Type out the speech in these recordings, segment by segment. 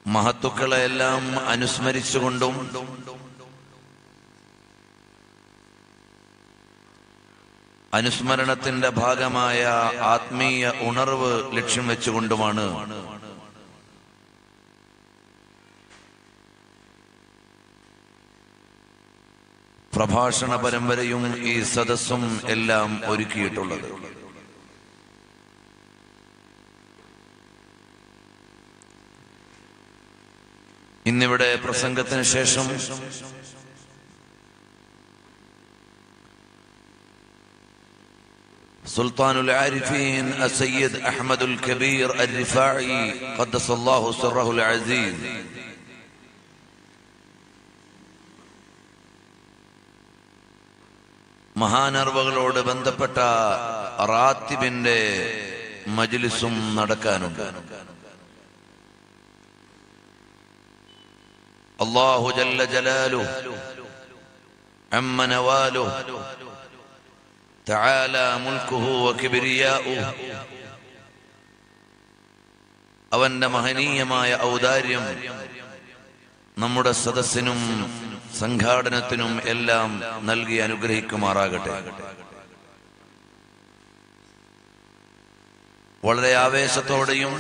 മഹത്തുക്കളെല്ലാം അനുസ്മരിച്ചുകൊണ്ടും അനുസ്മരണത്തിന്റെ ഭാഗമായ ആത്മീയ ഉണർവ് ലക്ഷ്യം വെച്ചുകൊണ്ടുമാണ് പ്രഭാഷണ പരമ്പരയും ഈ സദസ്സും എല്ലാം ഒരുക്കിയിട്ടുള്ളത് ഇന്നിവിടെ പ്രസംഗത്തിന് ശേഷം سلطان العارفين السيد أحمد الكبير الرفاعي قدس الله سره العزيز മഹാനർവകളോട് ബന്ധപ്പെട്ട റാത്തിബിന്റെ മജ്ലിസും നടക്കാനുണ്ട് അള്ളാഹു ജല്ല ജലാലു അമ്മ നവാലു تعالى ملكه وكبرياؤه അവന്റെ മഹനീയമായ ഔദാര്യം നമ്മുടെ സദസ്സിനും സംഘാടനത്തിനും എല്ലാം നൽകി അനുഗ്രഹിക്കുമാറാകട്ടെ വളരെ ആവേശത്തോടെയും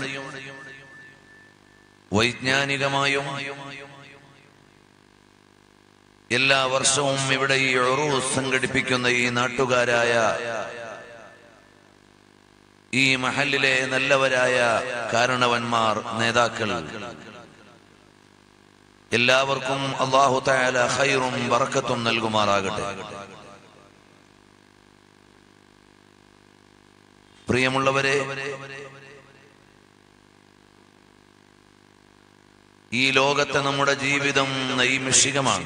വൈജ്ഞാനികമായും എല്ലാ വർഷവും ഇവിടെ ഈ ഉറൂസ് സംഘടിപ്പിക്കുന്ന ഈ നാട്ടുകാരായ ഈ മഹലിലെ നല്ലവരായ കാരണവന്മാർ നേതാക്കൾ എല്ലാവർക്കും അള്ളാഹു തായാല ഹൈറും ബറക്കത്തും നൽകുമാറാകട്ടെ പ്രിയമുള്ളവരെ ഈ ലോകത്തെ നമ്മുടെ ജീവിതം നൈമിഷികമാണ്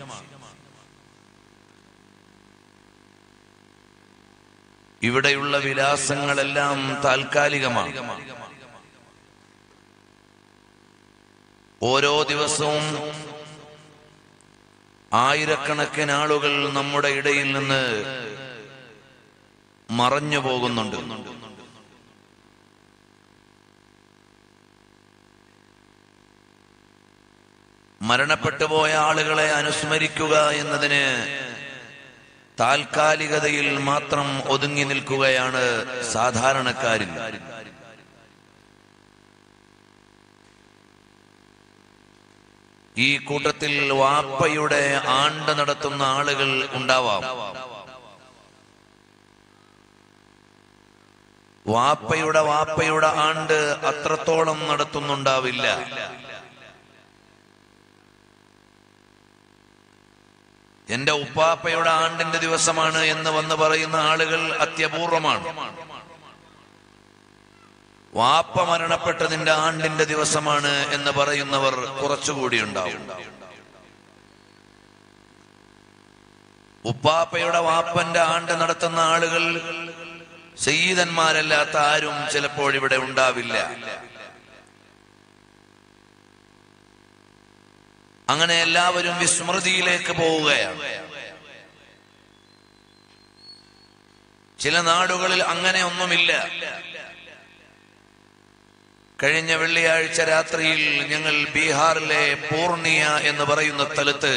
ഇവിടെയുള്ള വിലാസങ്ങളെല്ലാം താൽക്കാലികമാണ് ഓരോ ദിവസവും ആയിരക്കണക്കിന് ആളുകൾ നമ്മുടെ ഇടയിൽ നിന്ന് മറഞ്ഞു പോകുന്നുണ്ട് മരണപ്പെട്ടു പോയ ആളുകളെ അനുസ്മരിക്കുക എന്നതിന് താൽക്കാലികതയിൽ മാത്രം ഒതുങ്ങി നിൽക്കുകയാണ് സാധാരണക്കാരിൽ ഈ കൂട്ടത്തിൽ വാപ്പയുടെ ആണ്ട് നടത്തുന്ന ആളുകൾ ഉണ്ടാവാം വാപ്പയുടെ വാപ്പയുടെ ആണ്ട് അത്രത്തോളം നടത്തുന്നുണ്ടാവില്ല എന്റെ ഉപ്പാപ്പയുടെ ആണ്ടിന്റെ ദിവസമാണ് എന്ന് വന്ന് പറയുന്ന ആളുകൾ അത്യപൂർവമാണ് വാപ്പ മരണപ്പെട്ടതിന്റെ ആണ്ടിന്റെ ദിവസമാണ് എന്ന് പറയുന്നവർ കുറച്ചുകൂടി ഉണ്ടാവും ഉപ്പാപ്പയുടെ വാപ്പന്റെ ആണ്ട് നടത്തുന്ന ആളുകൾ സയ്യിദന്മാരല്ലാത്ത ആരും ചിലപ്പോൾ ഇവിടെ ഉണ്ടാവില്ല അങ്ങനെ എല്ലാവരും വിസ്മൃതിയിലേക്ക് പോവുകയാണ് ചില നാടുകളിൽ അങ്ങനെ ഒന്നുമില്ല കഴിഞ്ഞ വെള്ളിയാഴ്ച രാത്രിയിൽ ഞങ്ങൾ ബീഹാറിലെ പൂർണിയ എന്ന് പറയുന്ന സ്ഥലത്ത്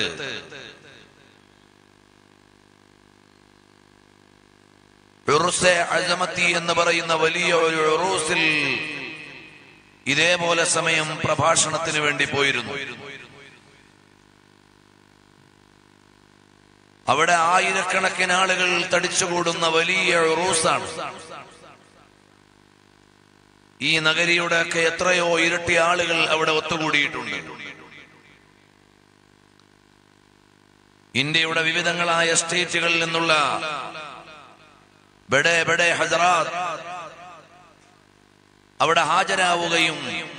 ഉറുസെ അസമത്തി എന്ന് പറയുന്ന വലിയ ഒരു ഉറൂസിൽ ഇതേപോലെ സമയം പ്രഭാഷണത്തിന് വേണ്ടി പോയിരുന്നു അവിടെ ആയിരക്കണക്കിന് ആളുകൾ തടിച്ചുകൂടുന്ന വലിയ ഉറൂസാണ് ഈ നഗരിയുടെ ഒക്കെ എത്രയോ ഇരട്ടി ആളുകൾ അവിടെ ഒത്തുകൂടിയിട്ടുണ്ട് ഇന്ത്യയുടെ വിവിധങ്ങളായ സ്റ്റേറ്റുകളിൽ നിന്നുള്ള ബഡേ ബഡേ ഹസറാത്ത് അവിടെ ഹാജരാവുകയും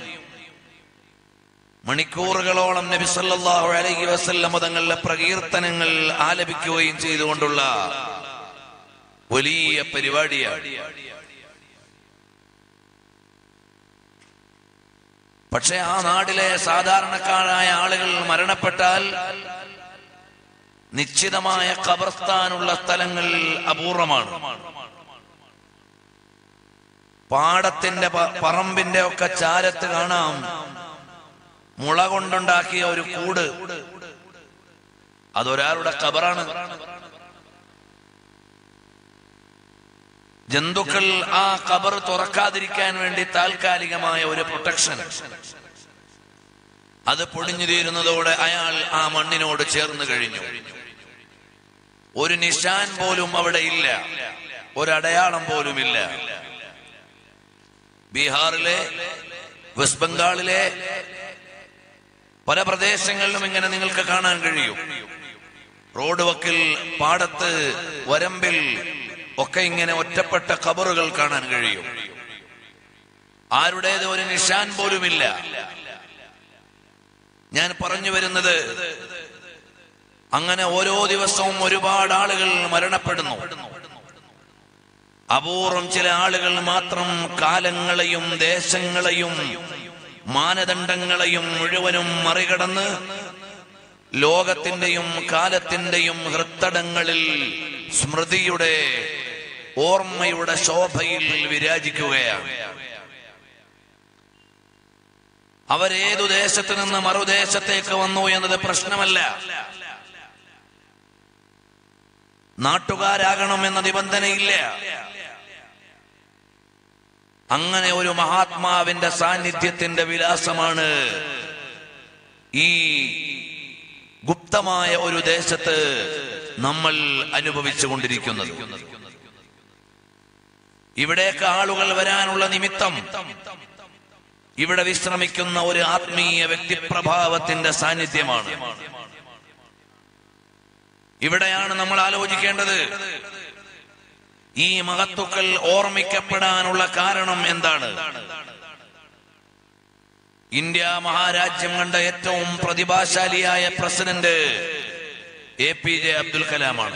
മണിക്കൂറുകളോളം നബി സല്ലല്ലാഹു അലൈഹി വസല്ലം തങ്ങളുടെ പ്രകീർത്തനങ്ങൾ ആലപിക്കുകയും ചെയ്തുകൊണ്ടുള്ള വലിയ പരിപാടിയാണ് പക്ഷെ ആ നാട്ടിലെ സാധാരണക്കാരായ ആളുകൾ മരണപ്പെട്ടാൽ നിശ്ചിതമായ ഖബർസ്ഥാനുള്ള സ്ഥലങ്ങൾ അപൂർവമാണ് പാടത്തിന്റെ പ- പറമ്പിന്റെ ഒക്കെ ചാരത്ത് കാണാം മുള കൊണ്ടുണ്ടാക്കിയ ഒരു കൂട് അതൊരാളുടെ കബറാണ് ജന്തുക്കൾ ആ കബർ തുറക്കാതിരിക്കാൻ വേണ്ടി താൽക്കാലികമായ ഒരു പ്രൊട്ടക്ഷൻ അത് പൊടിഞ്ഞു തീരുന്നതോടെ അയാൾ ആ മണ്ണിനോട് ചേർന്ന് കഴിഞ്ഞു ഒരു നിശാൻ പോലും അവിടെ ഇല്ല ഒരടയാളം പോലും ഇല്ല ബീഹാറിലെ വെസ്റ്റ് ബംഗാളിലെ പല പ്രദേശങ്ങളിലും ഇങ്ങനെ നിങ്ങൾക്ക് കാണാൻ കഴിയും റോഡ് വക്കിൽ പാടത്ത് വരമ്പിൽ ഒക്കെ ഇങ്ങനെ ഒറ്റപ്പെട്ട കബറുകൾ കാണാൻ കഴിയും ആരുടേത് ഒരു നിഷാൻ പോലുമില്ല ഞാൻ പറഞ്ഞു വരുന്നത് അങ്ങനെ ഓരോ ദിവസവും ഒരുപാട് ആളുകൾ മരണപ്പെടുന്നു അപൂർവം ചില ആളുകൾ മാത്രം കാലങ്ങളെയും ദേശങ്ങളെയും മാനദണ്ഡങ്ങളെയും മുഴുവനും മറികടന്ന് ലോകത്തിന്റെയും കാലത്തിന്റെയും ഹൃത്തടങ്ങളിൽ സ്മൃതിയുടെ ഓർമ്മയുടെ ശോഭയിൽ വിരാജിക്കുകയാണ് അവരേതു ദേശത്ത് നിന്ന് മറുദേശത്തേക്ക് വന്നു എന്നത് പ്രശ്നമല്ല നാട്ടുകാരാകണം എന്ന നിബന്ധനയില്ല അങ്ങനെ ഒരു മഹാത്മാവിന്റെ സാന്നിധ്യത്തിന്റെ വിലാസമാണ് ഈ ഗുപ്തമായ ഒരു ദേശത്ത് നമ്മൾ അനുഭവിച്ചു കൊണ്ടിരിക്കുന്നത് ഇവിടേക്ക് ആളുകൾ വരാനുള്ള നിമിത്തം ഇവിടെ വിശ്രമിക്കുന്ന ഒരു ആത്മീയ വ്യക്തിപ്രഭാവത്തിന്റെ സാന്നിധ്യമാണ് ഇവിടെയാണ് നമ്മൾ ആലോചിക്കേണ്ടത് ഈ മഹത്തുക്കൾ ഓർമ്മിക്കപ്പെടാനുള്ള കാരണം എന്താണ് ഇന്ത്യ മഹാരാജ്യം കണ്ട ഏറ്റവും പ്രതിഭാശാലിയായ president A P J Abdul കലാമാണ്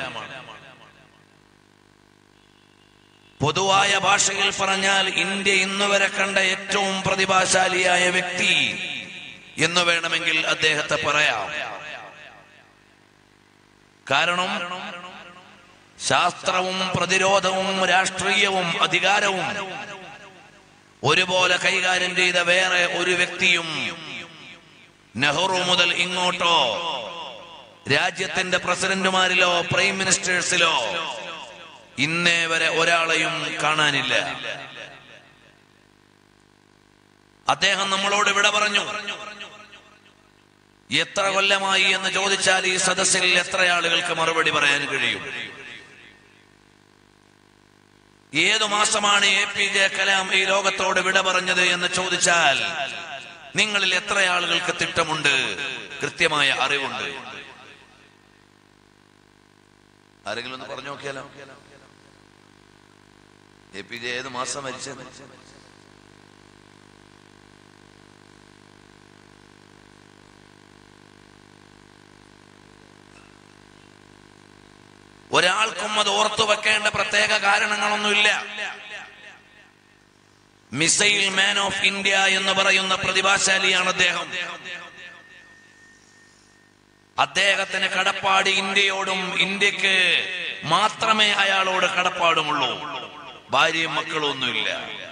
പൊതുവായ ഭാഷയിൽ പറഞ്ഞാൽ ഇന്ത്യ ഇന്നുവരെ കണ്ട ഏറ്റവും പ്രതിഭാശാലിയായ വ്യക്തി എന്ന് വേണമെങ്കിൽ അദ്ദേഹത്തെ പറയാം കാരണം ശാസ്ത്രവും പ്രതിരോധവും രാഷ്ട്രീയവും അധികാരവും ഒരുപോലെ കൈകാര്യം ചെയ്ത വേറെ ഒരു വ്യക്തിയും നെഹ്റു മുതൽ ഇങ്ങോട്ടോ രാജ്യത്തിന്റെ പ്രസിഡന്റുമാരിലോ പ്രൈം മിനിസ്റ്റേഴ്സിലോ ഇന്നേ വരെ ഒരാളെയും കാണാനില്ല അദ്ദേഹം നമ്മളോട് ഇവിടെ പറഞ്ഞു എത്ര കൊല്ലമായി എന്ന് ചോദിച്ചാൽ ഈ സദസ്സിൽ എത്ര ആളുകൾക്ക് മറുപടി പറയാൻ കഴിയും ഏതു മാസമാണ് എ പി ജെ കലാം ഈ ലോകത്തോട് വിട പറഞ്ഞത് എന്ന് ചോദിച്ചാൽ നിങ്ങളിൽ എത്ര ആളുകൾക്ക് തിട്ടമുണ്ട് കൃത്യമായ അറിവുണ്ട് ആരെങ്കിലും ഒന്ന് പറഞ്ഞു നോക്കിയാലോ എ പി ജെ ഏത് മാസം മരിച്ചത് ഒരാൾക്കും അത് ഓർത്തു വെക്കേണ്ട പ്രത്യേക കാരണങ്ങളൊന്നുമില്ല മിസൈൽ മാൻ ഓഫ് ഇന്ത്യ എന്ന് പറയുന്ന പ്രതിഭാശാലിയാണ് അദ്ദേഹം അദ്ദേഹത്തിന് കടപ്പാട് ഇന്ത്യയോടും ഇന്ത്യക്ക് മാത്രമേ അയാളോട് കടപ്പാടുമുള്ളൂ ഭാര്യയും മക്കളും ഒന്നുമില്ല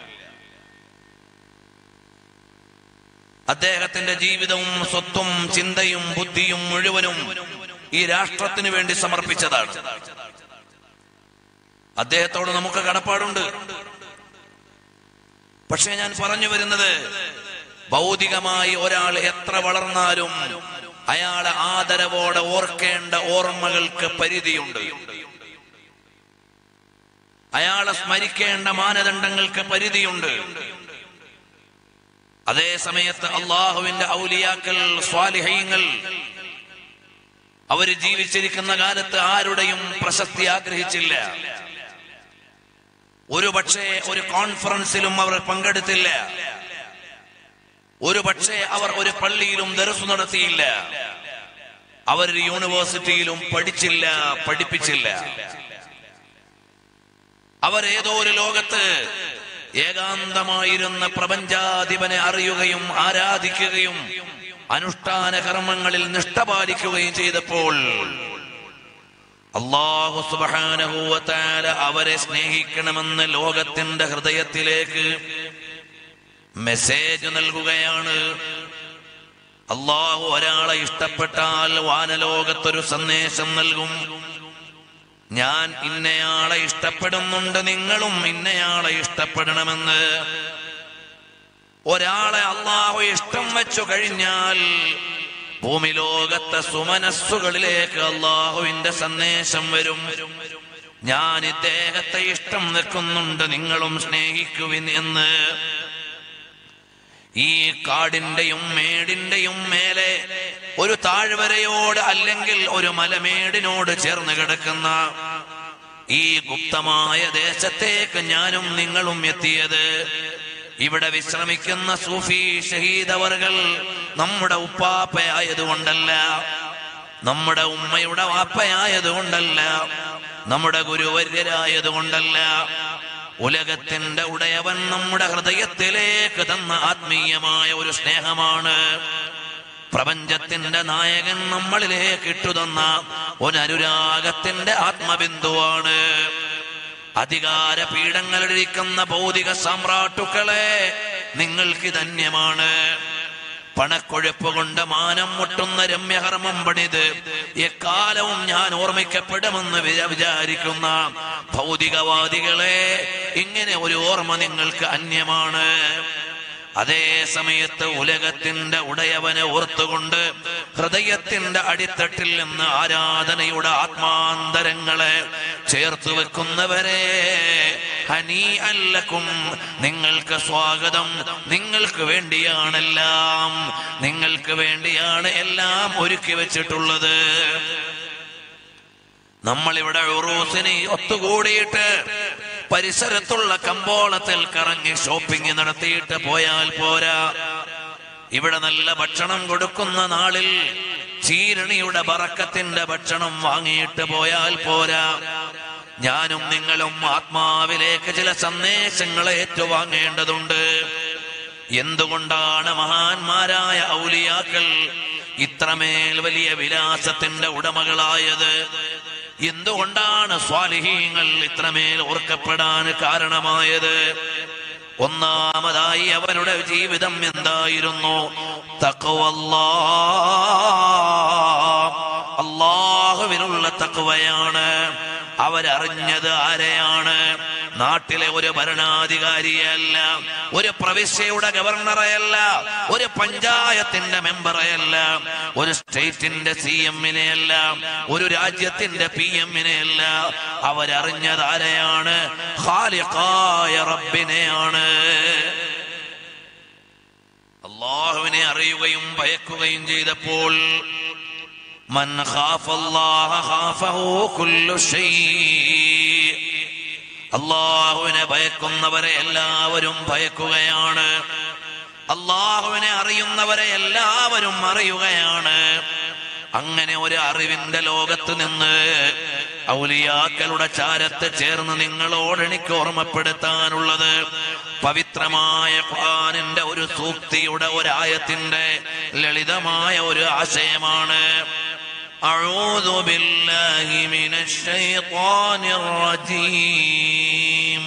അദ്ദേഹത്തിന്റെ ജീവിതവും സ്വത്തും ചിന്തയും ബുദ്ധിയും മുഴുവനും ഈ രാഷ്ട്രത്തിന് വേണ്ടി സമർപ്പിച്ചതാണ് അദ്ദേഹത്തോട് നമുക്ക് കടപ്പാടുണ്ട് പക്ഷെ ഞാൻ പറഞ്ഞു വരുന്നത് ഭൗതികമായി ഒരാൾ എത്ര വളർന്നാലും അയാളെ ആദരവോടെ ഓർക്കേണ്ട ഓർമ്മകൾക്ക് പരിധിയുണ്ട് അയാളെ സ്മരിക്കേണ്ട മാനദണ്ഡങ്ങൾക്ക് പരിധിയുണ്ട് അതേ സമയത്ത് അള്ളാഹുവിന്റെ ഔലിയാക്കൾ സ്വാലിഹ്യങ്ങൾ അവര് ജീവിച്ചിരിക്കുന്ന കാലത്ത് ആരുടെയും പ്രശസ്തി ആഗ്രഹിച്ചില്ല ഒരു പക്ഷേ ഒരു കോൺഫറൻസിലും അവർ പങ്കെടുത്തില്ല ഒരു പക്ഷേ അവർ ഒരു പള്ളിയിലും ദർസ് നടത്തിയില്ല അവർ ഒരു യൂണിവേഴ്സിറ്റിയിലും പഠിച്ചില്ല പഠിപ്പിച്ചില്ല അവർ ഏതോ ഒരു ലോകത്ത് ഏകാന്തമായിരുന്ന പ്രപഞ്ചാധിപനെ അറിയുകയും ആരാധിക്കുകയും അനുഷ്ഠാന കർമ്മങ്ങളിൽ നിഷ്ഠ പാലിക്കുകയും ചെയ്തപ്പോൾ അള്ളാഹു സുബാനഹൂവത്താല അവരെ സ്നേഹിക്കണമെന്ന് ലോകത്തിന്റെ ഹൃദയത്തിലേക്ക് മെസ്സേജ് നൽകുകയാണ് അള്ളാഹു ഒരാളെ ഇഷ്ടപ്പെട്ടാൽ വാനലോകത്തൊരു സന്ദേശം നൽകും ഞാൻ ഇന്നയാളെ ഇഷ്ടപ്പെടുന്നുണ്ട് നിങ്ങളും ഇന്നയാളെ ഇഷ്ടപ്പെടണമെന്ന് ഒരാളെ അള്ളാഹു ഇഷ്ടം വെച്ചു കഴിഞ്ഞാൽ ഭൂമി ലോകത്തെ സുമനസ്സുകളിലേക്ക് അള്ളാഹുവിന്റെ സന്ദേശം വരും ഞാൻ ഇദ്ദേഹത്തെ ഇഷ്ടം വെക്കുന്നുണ്ട് നിങ്ങളും സ്നേഹിക്കുവിൻ എന്ന് ഈ കാടിന്റെയും മേടിന്റെയും മേലെ ഒരു താഴ്വരയോട് അല്ലെങ്കിൽ ഒരു മലമേടിനോട് ചേർന്ന് കിടക്കുന്ന ഈ ഗുപ്തമായ ദേശത്തേക്ക് ഞാനും നിങ്ങളും എത്തിയത് ഇവിടെ വിശ്രമിക്കുന്ന സൂഫി ഷഹീദവറുകൾ നമ്മുടെ ഉപ്പാപ്പയായതുകൊണ്ടല്ല നമ്മുടെ ഉമ്മയുടെ വാപ്പയായതുകൊണ്ടല്ല നമ്മുടെ ഗുരുവര്യരായതുകൊണ്ടല്ല ഉലകത്തിന്റെ ഉടയവൻ നമ്മുടെ ഹൃദയത്തിലേക്ക് തന്ന ആത്മീയമായ ഒരു സ്നേഹമാണ് പ്രപഞ്ചത്തിന്റെ നായകൻ നമ്മളിലേക്ക് ഇട്ടുതന്ന ഒരു അനുരാഗത്തിന്റെ ആത്മബിന്ദുവാണ് അധികാര പീഠങ്ങളിലിരിക്കുന്ന ഭൗതിക സാമ്രാട്ടുക്കളെ നിങ്ങൾക്ക് ധന്യമാണ് പണക്കൊഴുപ്പ് കൊണ്ട് മാനം മുട്ടുന്ന രമ്യകർമ്മം പണിത് എക്കാലവും ഞാൻ ഓർമ്മിക്കപ്പെടുമെന്ന് വിചാ- വിചാരിക്കുന്ന ഭൗതികവാദികളെ ഇങ്ങനെ ഒരു ഓർമ്മ നിങ്ങൾക്ക് അന്യമാണ് അതേ സമയത്ത് ഉലകത്തിന്റെ ഉടയവനെ ഓർത്തുകൊണ്ട് ഹൃദയത്തിന്റെ അടിത്തട്ടിൽ നിന്ന് ആരാധനയുടെ ആത്മാന്തരങ്ങളെ ചേർത്ത് വെക്കുന്നവരെ ഹനീ അല്ലക്കും നിങ്ങൾക്ക് സ്വാഗതം നിങ്ങൾക്ക് വേണ്ടിയാണെല്ലാം നിങ്ങൾക്ക് വേണ്ടിയാണ് എല്ലാം ഒരുക്കി വെച്ചിട്ടുള്ളത് നമ്മളിവിടെ ഉറൂസിന് ഒത്തുകൂടിയിട്ട് പരിസരത്തുള്ള കമ്പോളത്തിൽ കറങ്ങി ഷോപ്പിംഗ് നടത്തിയിട്ട് പോയാൽ പോരാ ഇവിടെ നല്ല ഭക്ഷണം കൊടുക്കുന്ന നാളിൽ ചീരണിയുടെ ബറക്കത്തിന്റെ ഭക്ഷണം വാങ്ങിയിട്ട് പോയാൽ പോരാ ഞാനും നിങ്ങളും ആത്മാവിലേക്ക് ചില സന്ദേശങ്ങൾ ഏറ്റുവാങ്ങേണ്ടതുണ്ട് എന്തുകൊണ്ടാണ് മഹാന്മാരായ ഔലിയാക്കൾ ഇത്രമേൽ വലിയ വിലാസത്തിന്റെ ഉടമകളായത് എന്തുകൊണ്ടാണ് സ്വാലിഹീങ്ങൾ ഇത്രമേൽ ഓർക്കപ്പെടാൻ കാരണമായത് ഒന്നാമതായി അവരുടെ ജീവിതം എന്തായിരുന്നു തക്കവല്ലാ അള്ളാഹുവിനുള്ള തക്കവയാണ് അവരറിഞ്ഞത് ആരെയാണ് നാട്ടിലെ ഒരു ഭരണാധികാരിയല്ല ഒരു പ്രവിശ്യയുടെ ഗവർണറെയല്ല ഒരു പഞ്ചായത്തിന്റെ മെമ്പറെയല്ല ഒരു സ്റ്റേറ്റിന്റെ സി എമ്മിനെയല്ല ഒരു രാജ്യത്തിന്റെ പി എമ്മിനെയല്ല അവരറിഞ്ഞത് ആരെയാണ് ഖാലിഖായ റബ്ബിനെയാണ് അള്ളാഹുവിനെ അറിയുകയും ഭയക്കുകയും ചെയ്തപ്പോൾ മൻ ഖാഫല്ലാഹ ഖാഫഹു കുല്ലു ഷൈ അള്ളാഹുവിനെ ഭയക്കുന്നവരെ എല്ലാവരും ഭയക്കുകയാണ് അള്ളാഹുവിനെ അറിയുന്നവരെ എല്ലാവരും അറിയുകയാണ് അങ്ങനെ ഒരു അറിവിന്റെ ലോകത്ത് നിന്ന് ഔലിയാക്കളുടെ ചാരത്ത് ചേർന്ന് നിങ്ങളോട് എനിക്ക് ഓർമ്മപ്പെടുത്താനുള്ളത് പവിത്രമായ ഖുർആനിന്റെ ഒരു സൂക്തിയുടെ ഒരായത്തിന്റെ ലളിതമായ ഒരു ആശയമാണ് أعوذ بالله من الشيطان الرجيم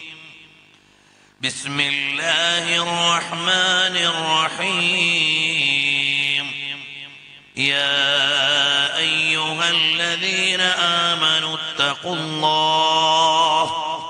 بسم الله الرحمن الرحيم يا أيها الذين آمنوا اتقوا الله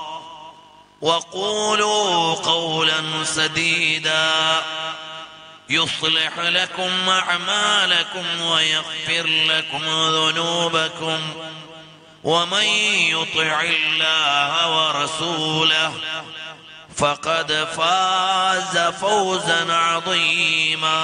وقولوا قولا سديدا يصلح لكم أعمالكم ويغفر لكم ذنوبكم ومن يطع الله ورسوله فقد فاز فوزا عظيما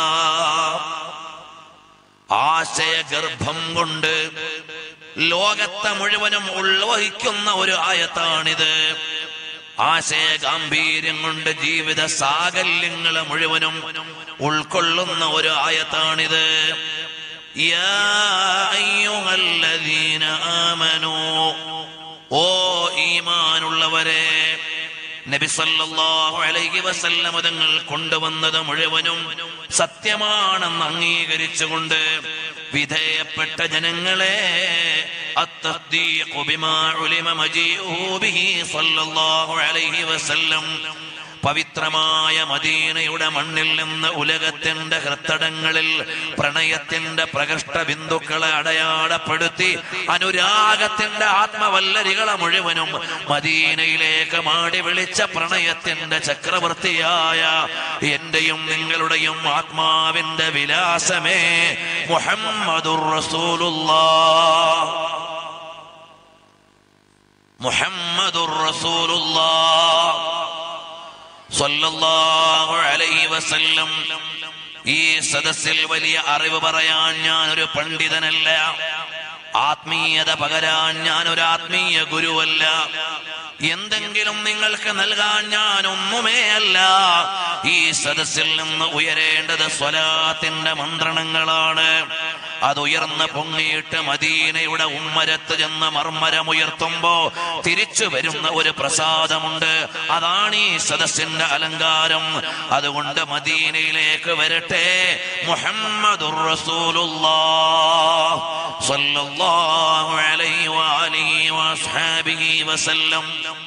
ആശയഗർഭം കൊണ്ട് ലോകത്തെ മുഴുവനും ഉൾവഹിക്കുന്ന ഒരു ആയത്താണിത് ആശയ ഗാംഭീര്യം കൊണ്ട് ജീവിത സാകല്യങ്ങളെ മുഴുവനും ഉൾക്കൊള്ളുന്ന ഒരു ആയത്താണിത് യാ അയ്യുഹല്ലദീന ആമനൂ ഓ ഈമാനുള്ളവരെ നബി സല്ലല്ലാഹു അലൈഹി വസല്ലം തങ്ങൾ കൊണ്ടുവന്നത് മുഴുവനും സത്യമാണെന്ന് അംഗീകരിച്ചുകൊണ്ട് വിധേയപ്പെട്ട ജനങ്ങളെ التصديق بما علم مجيئه به صلى الله عليه وسلم പവിത്രമായ മദീനയുടെ മണ്ണിൽ നിന്ന് ഉലകത്തിന്റെ ഹൃത്തടങ്ങളിൽ പ്രണയത്തിന്റെ പ്രകൃഷ്ട ബിന്ദുക്കളെ അടയാളപ്പെടുത്തി അനുരാഗത്തിന്റെ ആത്മവല്ലരികളെ മുഴുവനും മദീനയിലേക്ക് മാടി വിളിച്ച പ്രണയത്തിന്റെ ചക്രവർത്തിയായ എന്റെയും നിങ്ങളുടെയും ആത്മാവിന്റെ വിലാസമേ മുഹമ്മദുർ റസൂലുള്ളാഹ് മുഹമ്മദുർ റസൂലുള്ളാഹ് സ്വല്ലല്ലാഹു അലൈഹി വസല്ലം ഈ സദസ്സിൽ വലിയ അറിവ് പറയാൻ ഞാൻ ഒരു പണ്ഡിതനല്ല ആത്മീയത പകരാൻ ഞാൻ ഒരു ആത്മീയ ഗുരുവല്ല എന്തെങ്കിലും നിങ്ങൾക്ക് നൽകാൻ ഞാൻ ഒന്നുമേ അല്ല ഈ സദസ്സിൽ നിന്ന് ഉയരേണ്ടത് സ്വലാത്തിന്റെ മന്ത്രണങ്ങളാണ് അത് ഉയർന്ന് പൊങ്ങിയിട്ട് മദീനയുടെ ഉമ്മരത്ത് ചെന്ന് മർമ്മരമുയർത്തുമ്പോ തിരിച്ചു വരുന്ന ഒരു പ്രസാദമുണ്ട് അതാണ് ഈ സദസ്സിന്റെ അലങ്കാരം അതുകൊണ്ട് മദീനയിലേക്ക് വരട്ടെ മുഹമ്മദുർ റസൂലുള്ളാഹ് സ്വല്ലല്ലാഹു അലൈഹി വആലിഹി വഅസ്ഹാബിഹി വസല്ലം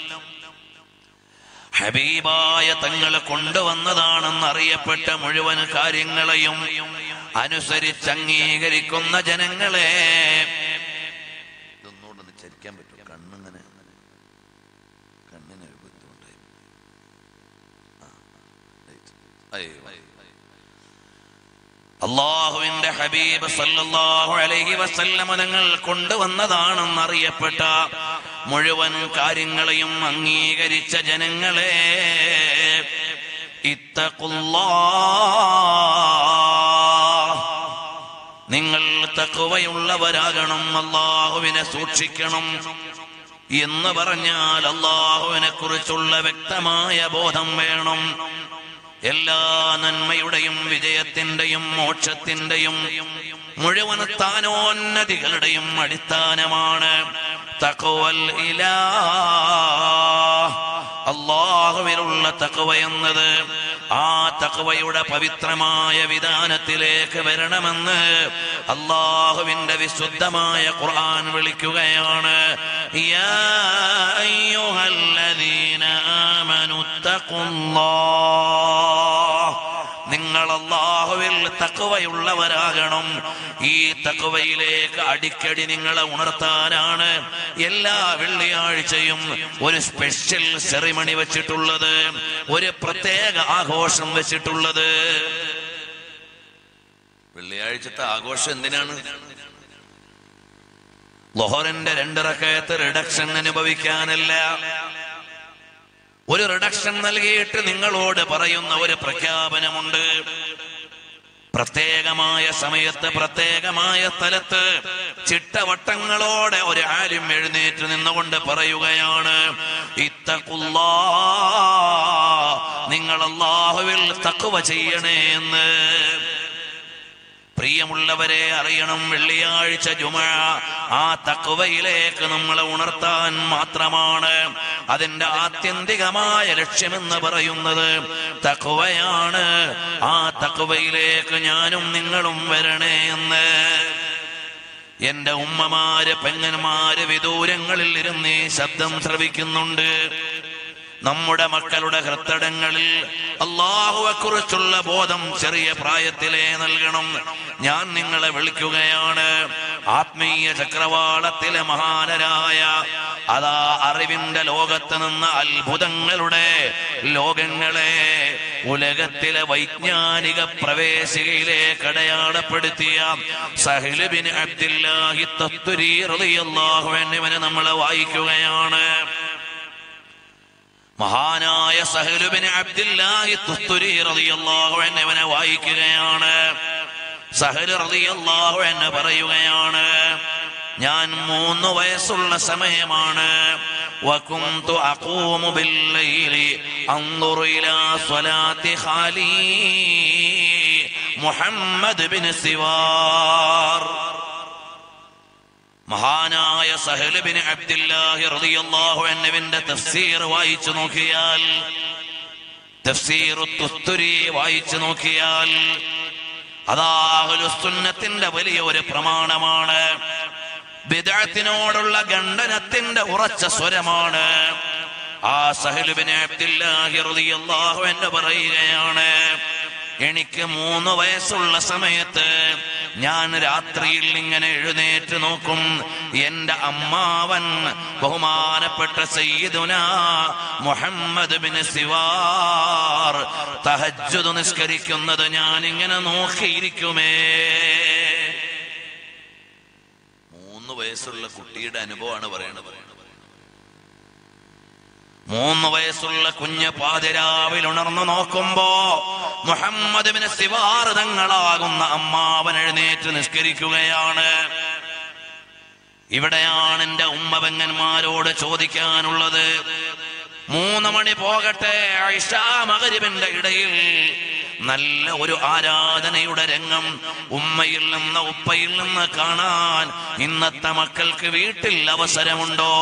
ഹബീബായ തങ്ങൾ കൊണ്ടുവന്നതാണെന്ന് അറിയപ്പെട്ട മുഴുവൻ കാര്യങ്ങളെയും അനുസരിച്ച് അംഗീകരിക്കുന്ന ജനങ്ങളെ ഇതൊന്നുകൂടെ ചരിക്കാൻ പറ്റും കണ്ണിങ്ങനെ കണ്ണിന് ഒരു ബുദ്ധിമുട്ടായി ആ, right. അയ്യോ. അള്ളാഹുവിന്റെ ഹബീബ് സല്ലല്ലാഹു അലൈഹി വസല്ലമ തങ്ങൾ കൊണ്ടുവന്നതാണെന്ന് അറിയപ്പെട്ട മുഴുവൻ കാര്യങ്ങളെയും അംഗീകരിച്ച ജനങ്ങളെ ഇത്തഖുല്ലാഹ് നിങ്ങൾ തക്കുവയുള്ളവരാകണം അള്ളാഹുവിനെ സൂക്ഷിക്കണം എന്ന് പറഞ്ഞാൽ അള്ളാഹുവിനെ കുറിച്ചുള്ള വ്യക്തമായ ബോധം വേണം എല്ലാ നന്മയുടെയും വിജയത്തിന്റെയും മോക്ഷത്തിന്റെയും മുഴുവൻ സ്ഥാനോന്നതികളുടെയും അടിസ്ഥാനമാണ് തക്കവൽ ഇലാ അള്ളാഹുവിലുള്ള തക്കവ എന്നത് ആ തക്കവയുടെ പവിത്രമായ വിധാനത്തിലേക്ക് വരണമെന്ന് അള്ളാഹുവിന്റെ വിശുദ്ധമായ ഖുർആൻ വിളിക്കുകയാണ് യാ അയ്യുഹല്ലദീന ആമനു തഖുല്ലാഹ് നിങ്ങൾ അള്ളാഹുവിൽ തക്കവയുള്ളവരാകണം ഈ തക്കവയിലേക്ക് അടിക്കടി നിങ്ങളെ ഉണർത്താനാണ് എല്ലാ വെള്ളിയാഴ്ചയും ഒരു സ്പെഷ്യൽ സെറിമണി വെച്ചിട്ടുള്ളത് ഒരു പ്രത്യേക ആഘോഷം വെച്ചിട്ടുള്ളത് വെള്ളിയാഴ്ചത്തെ ആഘോഷം എന്തിനാണ് ലൊഹറിന്റെ രണ്ടിറക്കയത്ത് റിഡക്ഷൻ അനുഭവിക്കാനല്ല ഒരു റിഡക്ഷൻ നൽകിയിട്ട് നിങ്ങളോട് പറയുന്ന ഒരു പ്രഖ്യാപനമുണ്ട് പ്രത്യേകമായ സമയത്ത് പ്രത്യേകമായ സ്ഥലത്ത് ചിട്ടവട്ടങ്ങളോടെ ഒരു ആരും എഴുന്നേറ്റ് നിന്നുകൊണ്ട് പറയുകയാണ് ഇത്തക്കുല്ലാ നിങ്ങൾ അള്ളാഹുവിൽ തക്കുവ ചെയ്യണേ എന്ന് പ്രിയമുള്ളവരെ അറിയണം വെള്ളിയാഴ്ച ജുമ ആ തക്കുവയിലേക്ക് നമ്മളെ ഉണർത്താൻ മാത്രമാണ് അതിന്റെ ആത്യന്തികമായ ലക്ഷ്യമെന്ന് പറയുന്നത് തക്കുവയാണ് ആ തക്കുവയിലേക്ക് ഞാനും നിങ്ങളും വരണേ എന്ന് എന്റെ ഉമ്മമാര് പെങ്ങന്മാര് വിദൂരങ്ങളിൽ ഇരുന്ന് ഈ ശബ്ദം ശ്രവിക്കുന്നുണ്ട് നമ്മുടെ മക്കളുടെ ഹൃത്തടങ്ങളിൽ അള്ളാഹുവെ കുറിച്ചുള്ള ബോധം ചെറിയ പ്രായത്തിലേ നൽകണം ഞാൻ നിങ്ങളെ വിളിക്കുകയാണ് ആത്മീയ ചക്രവാളത്തിലെ മഹാനരായ അതാ അറിവിന്റെ ലോകത്ത് നിന്ന് അത്ഭുതങ്ങളുടെ ലോകങ്ങളെ ഉലകത്തിലെ വൈജ്ഞാനിക പ്രവേശികയിലേക്ക് അടയാളപ്പെടുത്തിയ സഹിലുബിൻ അബ്ദുല്ലാഹി തത്തുരി റളിയല്ലാഹു എന്നിവനെ നമ്മൾ വായിക്കുകയാണ് മഹാനായ സഹലുബിന് അബ്ദുല്ലാഹി തുസ്തുരി റളിയല്ലാഹു അൻഹു ഇവനെ വായിക്കുകയാണ് സഹൽ റളിയല്ലാഹു അൻഹു പറയുകയാണ് ഞാൻ മൂന്ന് വയസ്സുള്ള സമയമാണ് وكنت أقوم بالليل أنظر إلى صلاة خالي محمد بن سوار മഹാനായ സഹലുബിൻ അബ്ദുല്ലാഹി റളിയല്ലാഹു അൻഹുവിന്റെ തഫ്സീർ വായിച്ചു നോക്കിയാൽ തഫ്സീർ തുസ്തുരി വായിച്ചു നോക്കിയാൽ അതാ അഹ്ലുസുന്നത്തിന്റെ വലിയ ഒരു പ്രമാണമാണ് ബിദഅത്തിനോടുള്ള ഖണ്ഡനത്തിന്റെ ഉറച്ച സ്വരമാണ് ആ സഹലുബിനെ അബ്ദുല്ലാഹി റളിയല്ലാഹു എന്ന് പറയുകയാണ് എനിക്ക് മൂന്ന് വയസ്സുള്ള സമയത്ത് ഞാൻ രാത്രിയിൽ ഇങ്ങനെ എഴുന്നേറ്റ് നോക്കും എന്റെ അമ്മാവൻ ബഹുമാനപ്പെട്ട സയ്യിദുന മുഹമ്മദ് ബിൻ സിവാർ തഹജ്ജുദ് നിസ്കരിക്കുന്നത് ഞാൻ ഇങ്ങനെ നോക്കിയിരിക്കുമേ മൂന്ന് വയസ്സുള്ള കുട്ടിയുടെ അനുഭവമാണ് പറയണത് മൂന്ന് വയസ്സുള്ള കുഞ്ഞ് പാതിരാവിൽ ഉണർന്നു നോക്കുമ്പോ മുഹമ്മദ് ബിൻ സിവാർ തങ്ങളാകുന്ന അമ്മാവൻ എഴുന്നേറ്റ് നിസ്കരിക്കുകയാണ് ഇവിടെയാണ് എന്റെ ഉമ്മപെങ്ങന്മാരോട് ചോദിക്കാനുള്ളത് മൂന്ന് മണി പോകട്ടെ ഐഷാ മകരിബിന്റെ ഇടയിൽ നല്ല ഒരു ആരാധനയുടെ രംഗം ഉമ്മയിൽ നിന്ന് ഉപ്പയിൽ നിന്ന് കാണാൻ ഇന്നത്തെ മക്കൾക്ക് വീട്ടിൽ അവസരമുണ്ടോ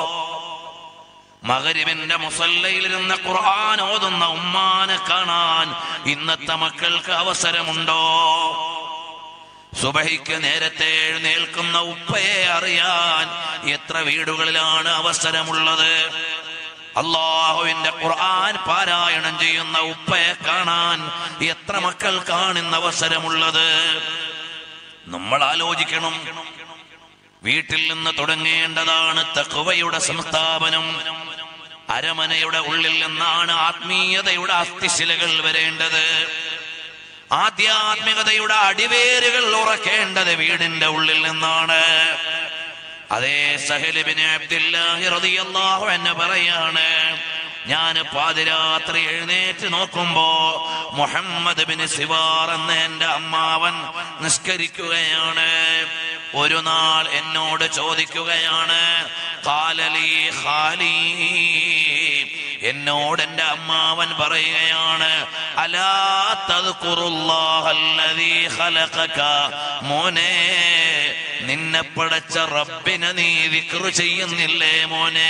മകരിവിന്റെ മുസല്ലയിലിരുന്ന ഖുർആൻ ഓതുന്ന ഉമ്മാനെ കാണാൻ ഇന്നത്തെ മക്കൾക്ക് അവസരമുണ്ടോ സുബഹിക്ക് നേരത്തെ എഴുന്നേൽക്കുന്ന ഉപ്പയെ അറിയാൻ എത്ര വീടുകളിലാണ് അവസരമുള്ളത് അള്ളാഹുവിന്റെ ഖുർആൻ പാരായണം ചെയ്യുന്ന ഉപ്പയെ കാണാൻ എത്ര മക്കൾക്കാണ് ഇന്ന് അവസരമുള്ളത് നമ്മൾ ആലോചിക്കണം വീട്ടിൽ നിന്ന് തുടങ്ങേണ്ടതാണ് തഖ്വയുടെ സംസ്ഥാപനം അരമനയുടെ ഉള്ളിൽ നിന്നാണ് ആത്മീയതയുടെ അസ്ഥിശിലകൾ വരേണ്ടത് ആധ്യാത്മികതയുടെ അടിവേരുകൾ ഉറക്കേണ്ടത് വീടിന്റെ ഉള്ളിൽ നിന്നാണ് അതേ സഹലിബിന് അബ്ദുല്ലാഹി റളിയല്ലാഹു എന്ന് പറയാണ് ഞാൻ പാതിരാത്രി എഴുന്നേറ്റ് നോക്കുമ്പോ മുഹമ്മദ് ബിൻ സിവാർ എന്ന എന്റെ അമ്മാവൻ നിസ്കരിക്കുകയാണ് ഒരു നാൾ എന്നോട് ചോദിക്കുകയാണ് കാലലി ഖാലി എന്നോട് എന്റെ അമ്മാവൻ പറയുകയാണ് അലാ തദ്കുറുല്ലാഹല്ലദീ ഖലഖക മോനെ നിന്നെ പടച്ച റബ്ബിനെ നീ വിക്റ് ചെയ്യുന്നില്ലേ മോനെ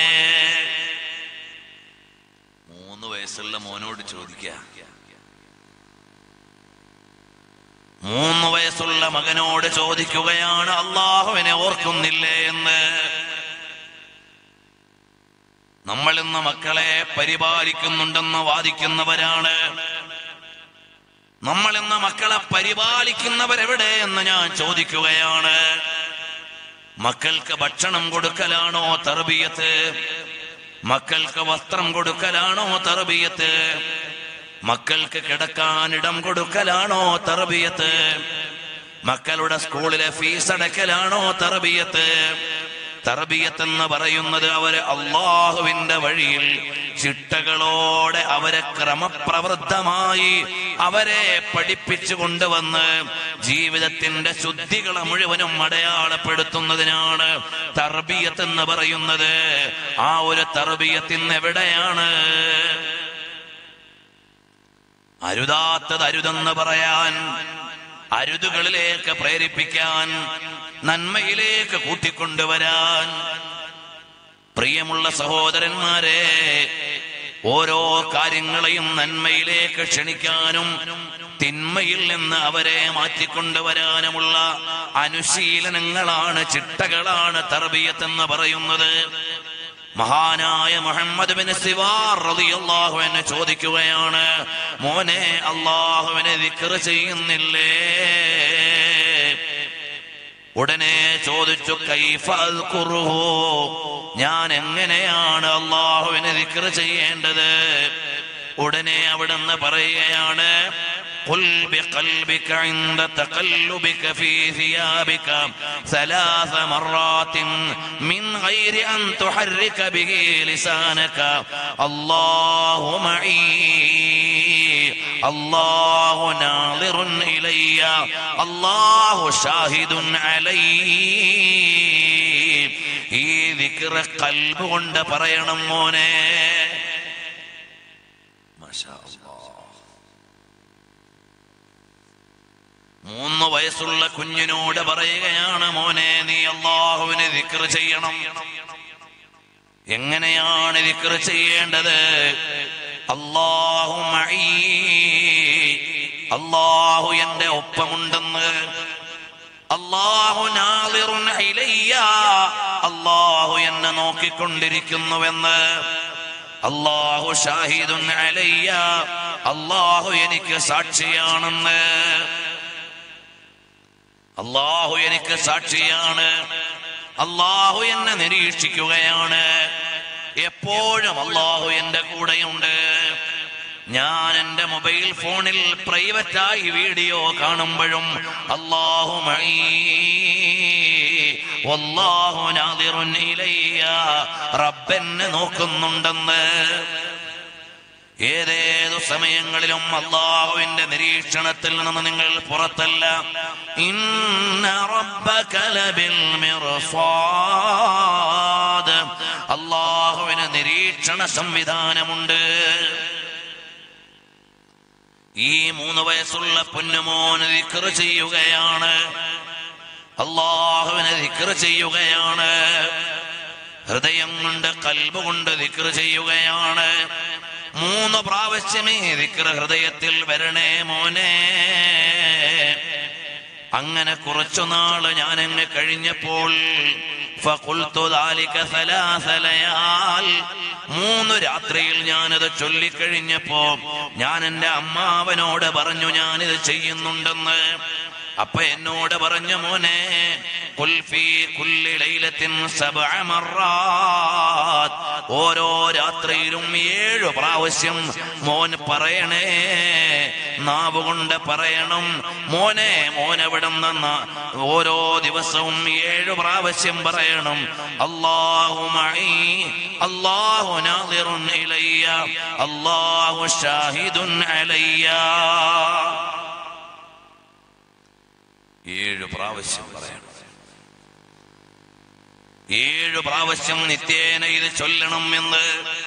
മൂന്ന് വയസ്സുള്ള മോനോട് ചോദിക്ക മൂന്ന് വയസ്സുള്ള മകനോട് ചോദിക്കുകയാണ് അള്ളാഹുവിനെ ഓർക്കുന്നില്ലേ എന്ന് നമ്മൾ ഇന്ന് മക്കളെ പരിപാലിക്കുന്നുണ്ടെന്ന് വാദിക്കുന്നവരാണ് നമ്മൾ ഇന്ന് മക്കളെ പരിപാലിക്കുന്നവരെവിടെ എന്ന് ഞാൻ ചോദിക്കുകയാണ് മക്കൾക്ക് ഭക്ഷണം കൊടുക്കലാണോ തർബിയത്ത് മക്കൾക്ക് വസ്ത്രം കൊടുക്കലാണോ തർബിയത്ത് മക്കൾക്ക് കിടക്കാൻ ഇടം കൊടുക്കലാണോ തർബിയത്ത് മക്കളുടെ സ്കൂളിലെ ഫീസ് അടക്കലാണോ തർബിയത്ത് തർബിയത്ത് എന്ന് പറയുന്നത് അവര് അള്ളാഹുവിന്റെ വഴിയിൽ ചിട്ടകളോടെ അവരെ ക്രമപ്രവൃദ്ധമായി അവരെ പഠിപ്പിച്ചു കൊണ്ടുവന്ന് ജീവിതത്തിന്റെ ശുദ്ധികളെ മുഴുവനും അടയാളപ്പെടുത്തുന്നതിനാണ് തർബിയത്ത് എന്ന് പറയുന്നത് ആ ഒരു തർബിയത്തിന് എവിടെയാണ് അരുതാത്തത് അരുതെന്ന് പറയാൻ അരുതുകളിലേക്ക് പ്രേരിപ്പിക്കാൻ നന്മയിലേക്ക് കൂട്ടിക്കൊണ്ടുവരാൻ പ്രിയമുള്ള സഹോദരന്മാരെ ഓരോ കാര്യങ്ങളെയും നന്മയിലേക്ക് ക്ഷണിക്കാനും തിന്മയിൽ നിന്ന് അവരെ മാറ്റിക്കൊണ്ടുവരാനുമുള്ള അനുശീലനങ്ങളാണ് ചിട്ടകളാണ് തർബിയത്ത് എന്ന് പറയുന്നത് മഹാനായ മുഹമ്മദ് ബിൻ സിവാർ റളിയല്ലാഹു എന്നെ ചോദിക്കുകയാണ് മോനെ അള്ളാഹുവിനെ ദിക്ർ ചെയ്യുന്നില്ലേ ഉടനെ ചോദിച്ചു കൈഫ അദ്കുറുഹു ഞാൻ എങ്ങനെയാണ് അള്ളാഹുവിനെ ദിക്ർ ചെയ്യേണ്ടത് ഉടനെ അവിടുന്ന് പറയുകയാണ് قل بقلبك عند تقلبك في ثيابك ثلاث مرات من غير أن تحرك به لسانك الله معي الله ناظر إلي الله شاهد علي ഈ ദിക്ര കൽബ് കൊണ്ട് പറയണം മോനെ മാഷാ അല്ലാഹ്. മൂന്ന് വയസ്സുള്ള കുഞ്ഞിനോട് പറയുകയാണ് മോനെ നീ അള്ളാഹുവിനെ ദിക്ർ ചെയ്യണം എങ്ങനെയാണ് ദിക്ർ ചെയ്യേണ്ടത് അള്ളാഹു മഈ. അള്ളാഹു എന്റെ ഒപ്പമുണ്ടെന്ന് അള്ളാഹു നാളിറുൻ ഇലയ്യ. അള്ളാഹു എന്നെ നോക്കിക്കൊണ്ടിരിക്കുന്നുവെന്ന് അള്ളാഹു ഷാഹിദുൻ അലയ്യ അള്ളാഹു എനിക്ക് സാക്ഷിയാണെന്ന് അള്ളാഹു എനിക്ക് സാക്ഷിയാണ് അള്ളാഹു എന്നെ നിരീക്ഷിക്കുകയാണ് എപ്പോഴും അള്ളാഹു എന്റെ കൂടെയുണ്ട് ഞാൻ എന്റെ മൊബൈൽ ഫോണിൽ പ്രൈവറ്റായി വീഡിയോ കാണുമ്പോഴും അള്ളാഹു മഴീ വല്ലാഹു നാദിറുൻ ഇലയ്യ റബ്ബെന്നെ നോക്കുന്നുണ്ടെന്ന് ഏതേതു സമയങ്ങളിലും അള്ളാഹുവിന്റെ നിരീക്ഷണത്തിൽ നിന്ന് നിങ്ങൾ പുറത്തല്ല ഇന്ന റബ്ബക ലബിൽ മിർസാദ് അള്ളാഹുവിന് നിരീക്ഷണ സംവിധാനമുണ്ട് ഈ മൂന്ന് വയസ്സുള്ള പൊന്നുമോന് ദിക്ർ ചെയ്യുകയാണ് അള്ളാഹുവിനെ ദിക്ർ ചെയ്യുകയാണ് ഹൃദയം കൊണ്ട് കൽബ് കൊണ്ട് ദിക്ർ ചെയ്യുകയാണ് മൂന്ന് പ്രാവശ്യമേ ദിക്ർ ഹൃദയത്തിൽ വരണേ മോനെ അങ്ങനെ കുറച്ചു നാള് ഞാൻ അങ്ങ് കഴിഞ്ഞപ്പോൾ ഫഖുൽതു ദാലിക സലാസ ലയാൽ. മൂന്ന് രാത്രിയിൽ ഞാനത് ചൊല്ലിക്കഴിഞ്ഞപ്പോ ഞാൻ എന്റെ അമ്മാവനോട് പറഞ്ഞു ഞാനിത് ചെയ്യുന്നുണ്ടെന്ന് അപ്പൊ എന്നോട് പറഞ്ഞു മോനെ ഖുൽ ഫീ കുല്ലി ലൈലത്തിൻ സബ്അ മർറാത്ത് ഓരോ രാത്രിയിലും ഏഴു പ്രാവശ്യം മോൻ പറയണേ നാവ് കൊണ്ട് പറയണം മോനെ മോൻ എവിടെ നിന്ന് ഓരോ ദിവസവും ഏഴു പ്രാവശ്യം പറയണം അല്ലാഹു മഈ അല്ലാഹു നാദിറുൻ ഇലയ്യ അല്ലാഹു ഷാഹിദുൻ അലയ്യ ഏഴ് പ്രാവശ്യം പറയണം ഏഴ് പ്രാവശ്യം നിത്യേന ഇത് ചൊല്ലണം എന്ന്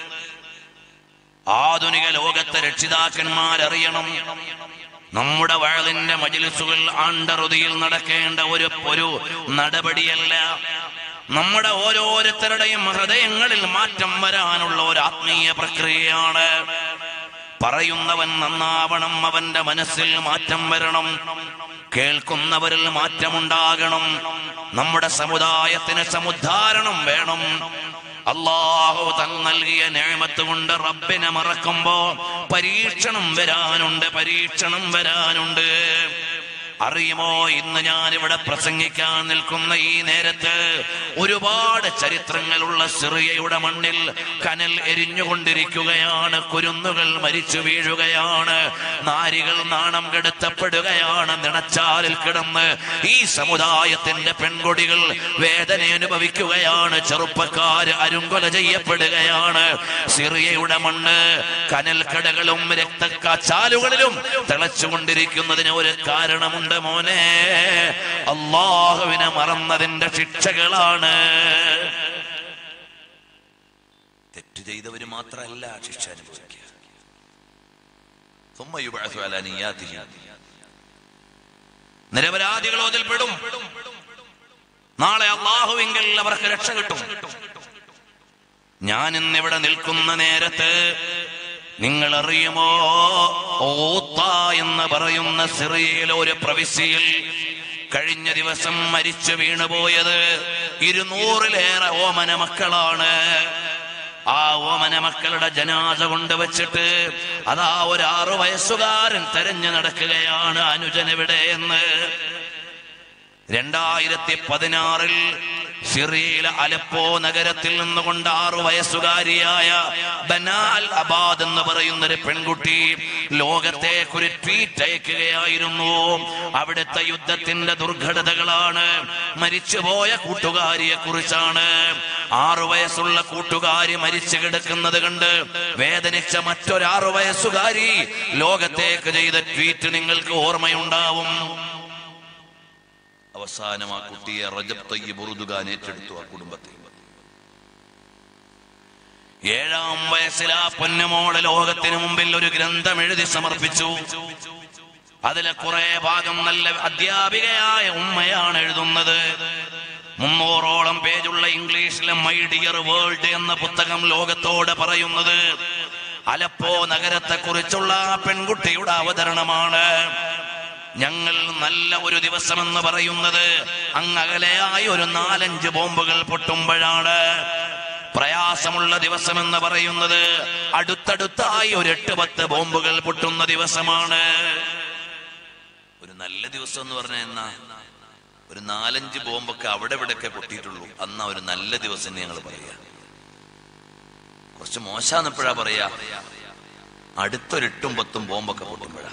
ആധുനിക ലോകത്തെ രക്ഷിതാക്കന്മാരറിയണം നമ്മുടെ വഴലിന്റെ മജിലിസുകൾ ആണ്ടറുതിയിൽ നടക്കേണ്ട ഒരു ഒരു നടപടിയല്ല നമ്മുടെ ഓരോരുത്തരുടെയും ഹൃദയങ്ങളിൽ മാറ്റം വരാനുള്ള ഒരു ആത്മീയ പ്രക്രിയയാണ് പറയുന്നവൻ നന്നാവണം അവന്റെ മനസ്സിൽ മാറ്റം വരണം കേൾക്കുന്നവരിൽ മാറ്റമുണ്ടാകണം നമ്മുടെ സമുദായത്തിന് സമുദ്ധാരണം വേണം അള്ളാഹു തൻ നൽകിയ നേമത്ത് കൊണ്ട് റബ്ബിനെ മറക്കുമ്പോ പരീക്ഷണം വരാനുണ്ട് പരീക്ഷണം വരാനുണ്ട് അറിയുമോ ഇന്ന് ഞാൻ ഇവിടെ പ്രസംഗിക്കാൻ നിൽക്കുന്ന ഈ നേരത്ത് ഒരുപാട് ചരിത്രങ്ങളുള്ള സിറിയയുടെ മണ്ണിൽ കനൽ എരിഞ്ഞുകൊണ്ടിരിക്കുകയാണ് കുരുന്നുകൾ മരിച്ചു വീഴുകയാണ് നാരികൾ നാണം കെടുത്തപ്പെടുകയാണ് നിണച്ചാലിൽ കിടന്ന് ഈ സമുദായത്തിന്റെ പെൺകൊടികൾ വേദന അനുഭവിക്കുകയാണ് ചെറുപ്പക്കാര് അരുങ്കൊല ചെയ്യപ്പെടുകയാണ് സിറിയയുടെ മണ്ണ് കനൽ കടകളും രക്തക്കാച്ചാലുകളിലും തിളച്ചുകൊണ്ടിരിക്കുന്നതിന് ഒരു കാരണമുണ്ട് മോനെ അള്ളാഹുവിനെ മറന്നതിന്റെ ശിക്ഷകളാണ് തെറ്റ് ചെയ്തവര് മാത്രമല്ല ശിക്ഷ അനുഭവിക്കുക ثم يبعث على نياته. നിരപരാധികൾ അതിൽപ്പെടും നാളെ അള്ളാഹുവിങ്കിൽ അവർക്ക് രക്ഷ കിട്ടും ഞാൻ ഇന്നിവിടെ നിൽക്കുന്ന നേരത്ത് നിങ്ങൾ അറിയുമോ ഓത്ത എന്ന് പറയുന്ന സിറിയയിലെ ഒരു പ്രവിശ്യയിൽ കഴിഞ്ഞ ദിവസം മരിച്ചു വീണുപോയത് ഇരുന്നൂറിലേറെ ഓമന മക്കളാണ് ആ ഓമന മക്കളുടെ ജനാസ കൊണ്ടുവച്ചിട്ട് അതാ ഒരു ആറു വയസ്സുകാരൻ തെരഞ്ഞു നടക്കുകയാണ് അനുജനെവിടെ എന്ന് രണ്ടായിരത്തി പതിനാറിൽ സിറിയയിലെ അലപ്പോ നഗരത്തിൽ നിന്നുകൊണ്ട് ആറു വയസ്സുകാരിയായ ബനാൽ അബാദ് എന്ന് പറയുന്ന ഒരു പെൺകുട്ടി ലോകത്തേക്ക് ഒരു ട്വീറ്റ് അയക്കുകയായിരുന്നു അവിടുത്തെ യുദ്ധത്തിന്റെ ദുർഘടതകളാണ് മരിച്ചുപോയ കൂട്ടുകാരിയെ കുറിച്ചാണ് ആറു വയസ്സുള്ള കൂട്ടുകാരി മരിച്ചു കിടക്കുന്നത് കണ്ട് വേദനിച്ച മറ്റൊരാറു വയസ്സുകാരി ലോകത്തേക്ക് ചെയ്ത ട്വീറ്റ് നിങ്ങൾക്ക് ഓർമ്മയുണ്ടാവും അവസാനം ആ കുട്ടിയെ റജബ് തയ്യബ് ഉറുദുഖാൻ ഏറ്റെടുത്തു ആ കുടുംബത്തെ ഏഴാം വയസ്സിൽ ആ പൊന്നമോള് ലോകത്തിന് മുമ്പിൽ ഒരു ഗ്രന്ഥം എഴുതി സമർപ്പിച്ചു അതിലെ കുറെ ഭാഗം നല്ല അധ്യാപികയായ ഉമ്മയാണ് എഴുതുന്നത് മുന്നൂറോളം പേജുള്ള ഇംഗ്ലീഷിലെ മൈ ഡിയർ വേൾഡ് എന്ന പുസ്തകം ലോകത്തോട് പറയുന്നത് അലപ്പോ നഗരത്തെ കുറിച്ചുള്ള ആ പെൺകുട്ടിയുടെ അവതരണമാണ് ഞങ്ങൾ നല്ല ഒരു ദിവസം എന്ന് പറയുന്നത് അങ്ങകലെയായി ഒരു നാലഞ്ച് ബോംബുകൾ പൊട്ടുമ്പോഴാണ് പ്രയാസമുള്ള ദിവസം എന്ന് പറയുന്നത് അടുത്തടുത്തായി ഒരു എട്ട് പത്ത് ബോംബുകൾ പൊട്ടുന്ന ദിവസമാണ് ഒരു നല്ല ദിവസം എന്ന് പറഞ്ഞാൽ എന്നാ ഒരു നാലഞ്ച് ബോംബൊക്കെ അവിടെ ഇവിടെയൊക്കെ പൊട്ടിയിട്ടുള്ളൂ അന്നാ ഒരു നല്ല ദിവസം ഞങ്ങൾ പറയാ കുറച്ച് മോശാന്നെപ്പോഴാ പറയാ അടുത്തൊരു എട്ടും പത്തും ബോംബൊക്കെ പൊട്ടുമ്പോഴാ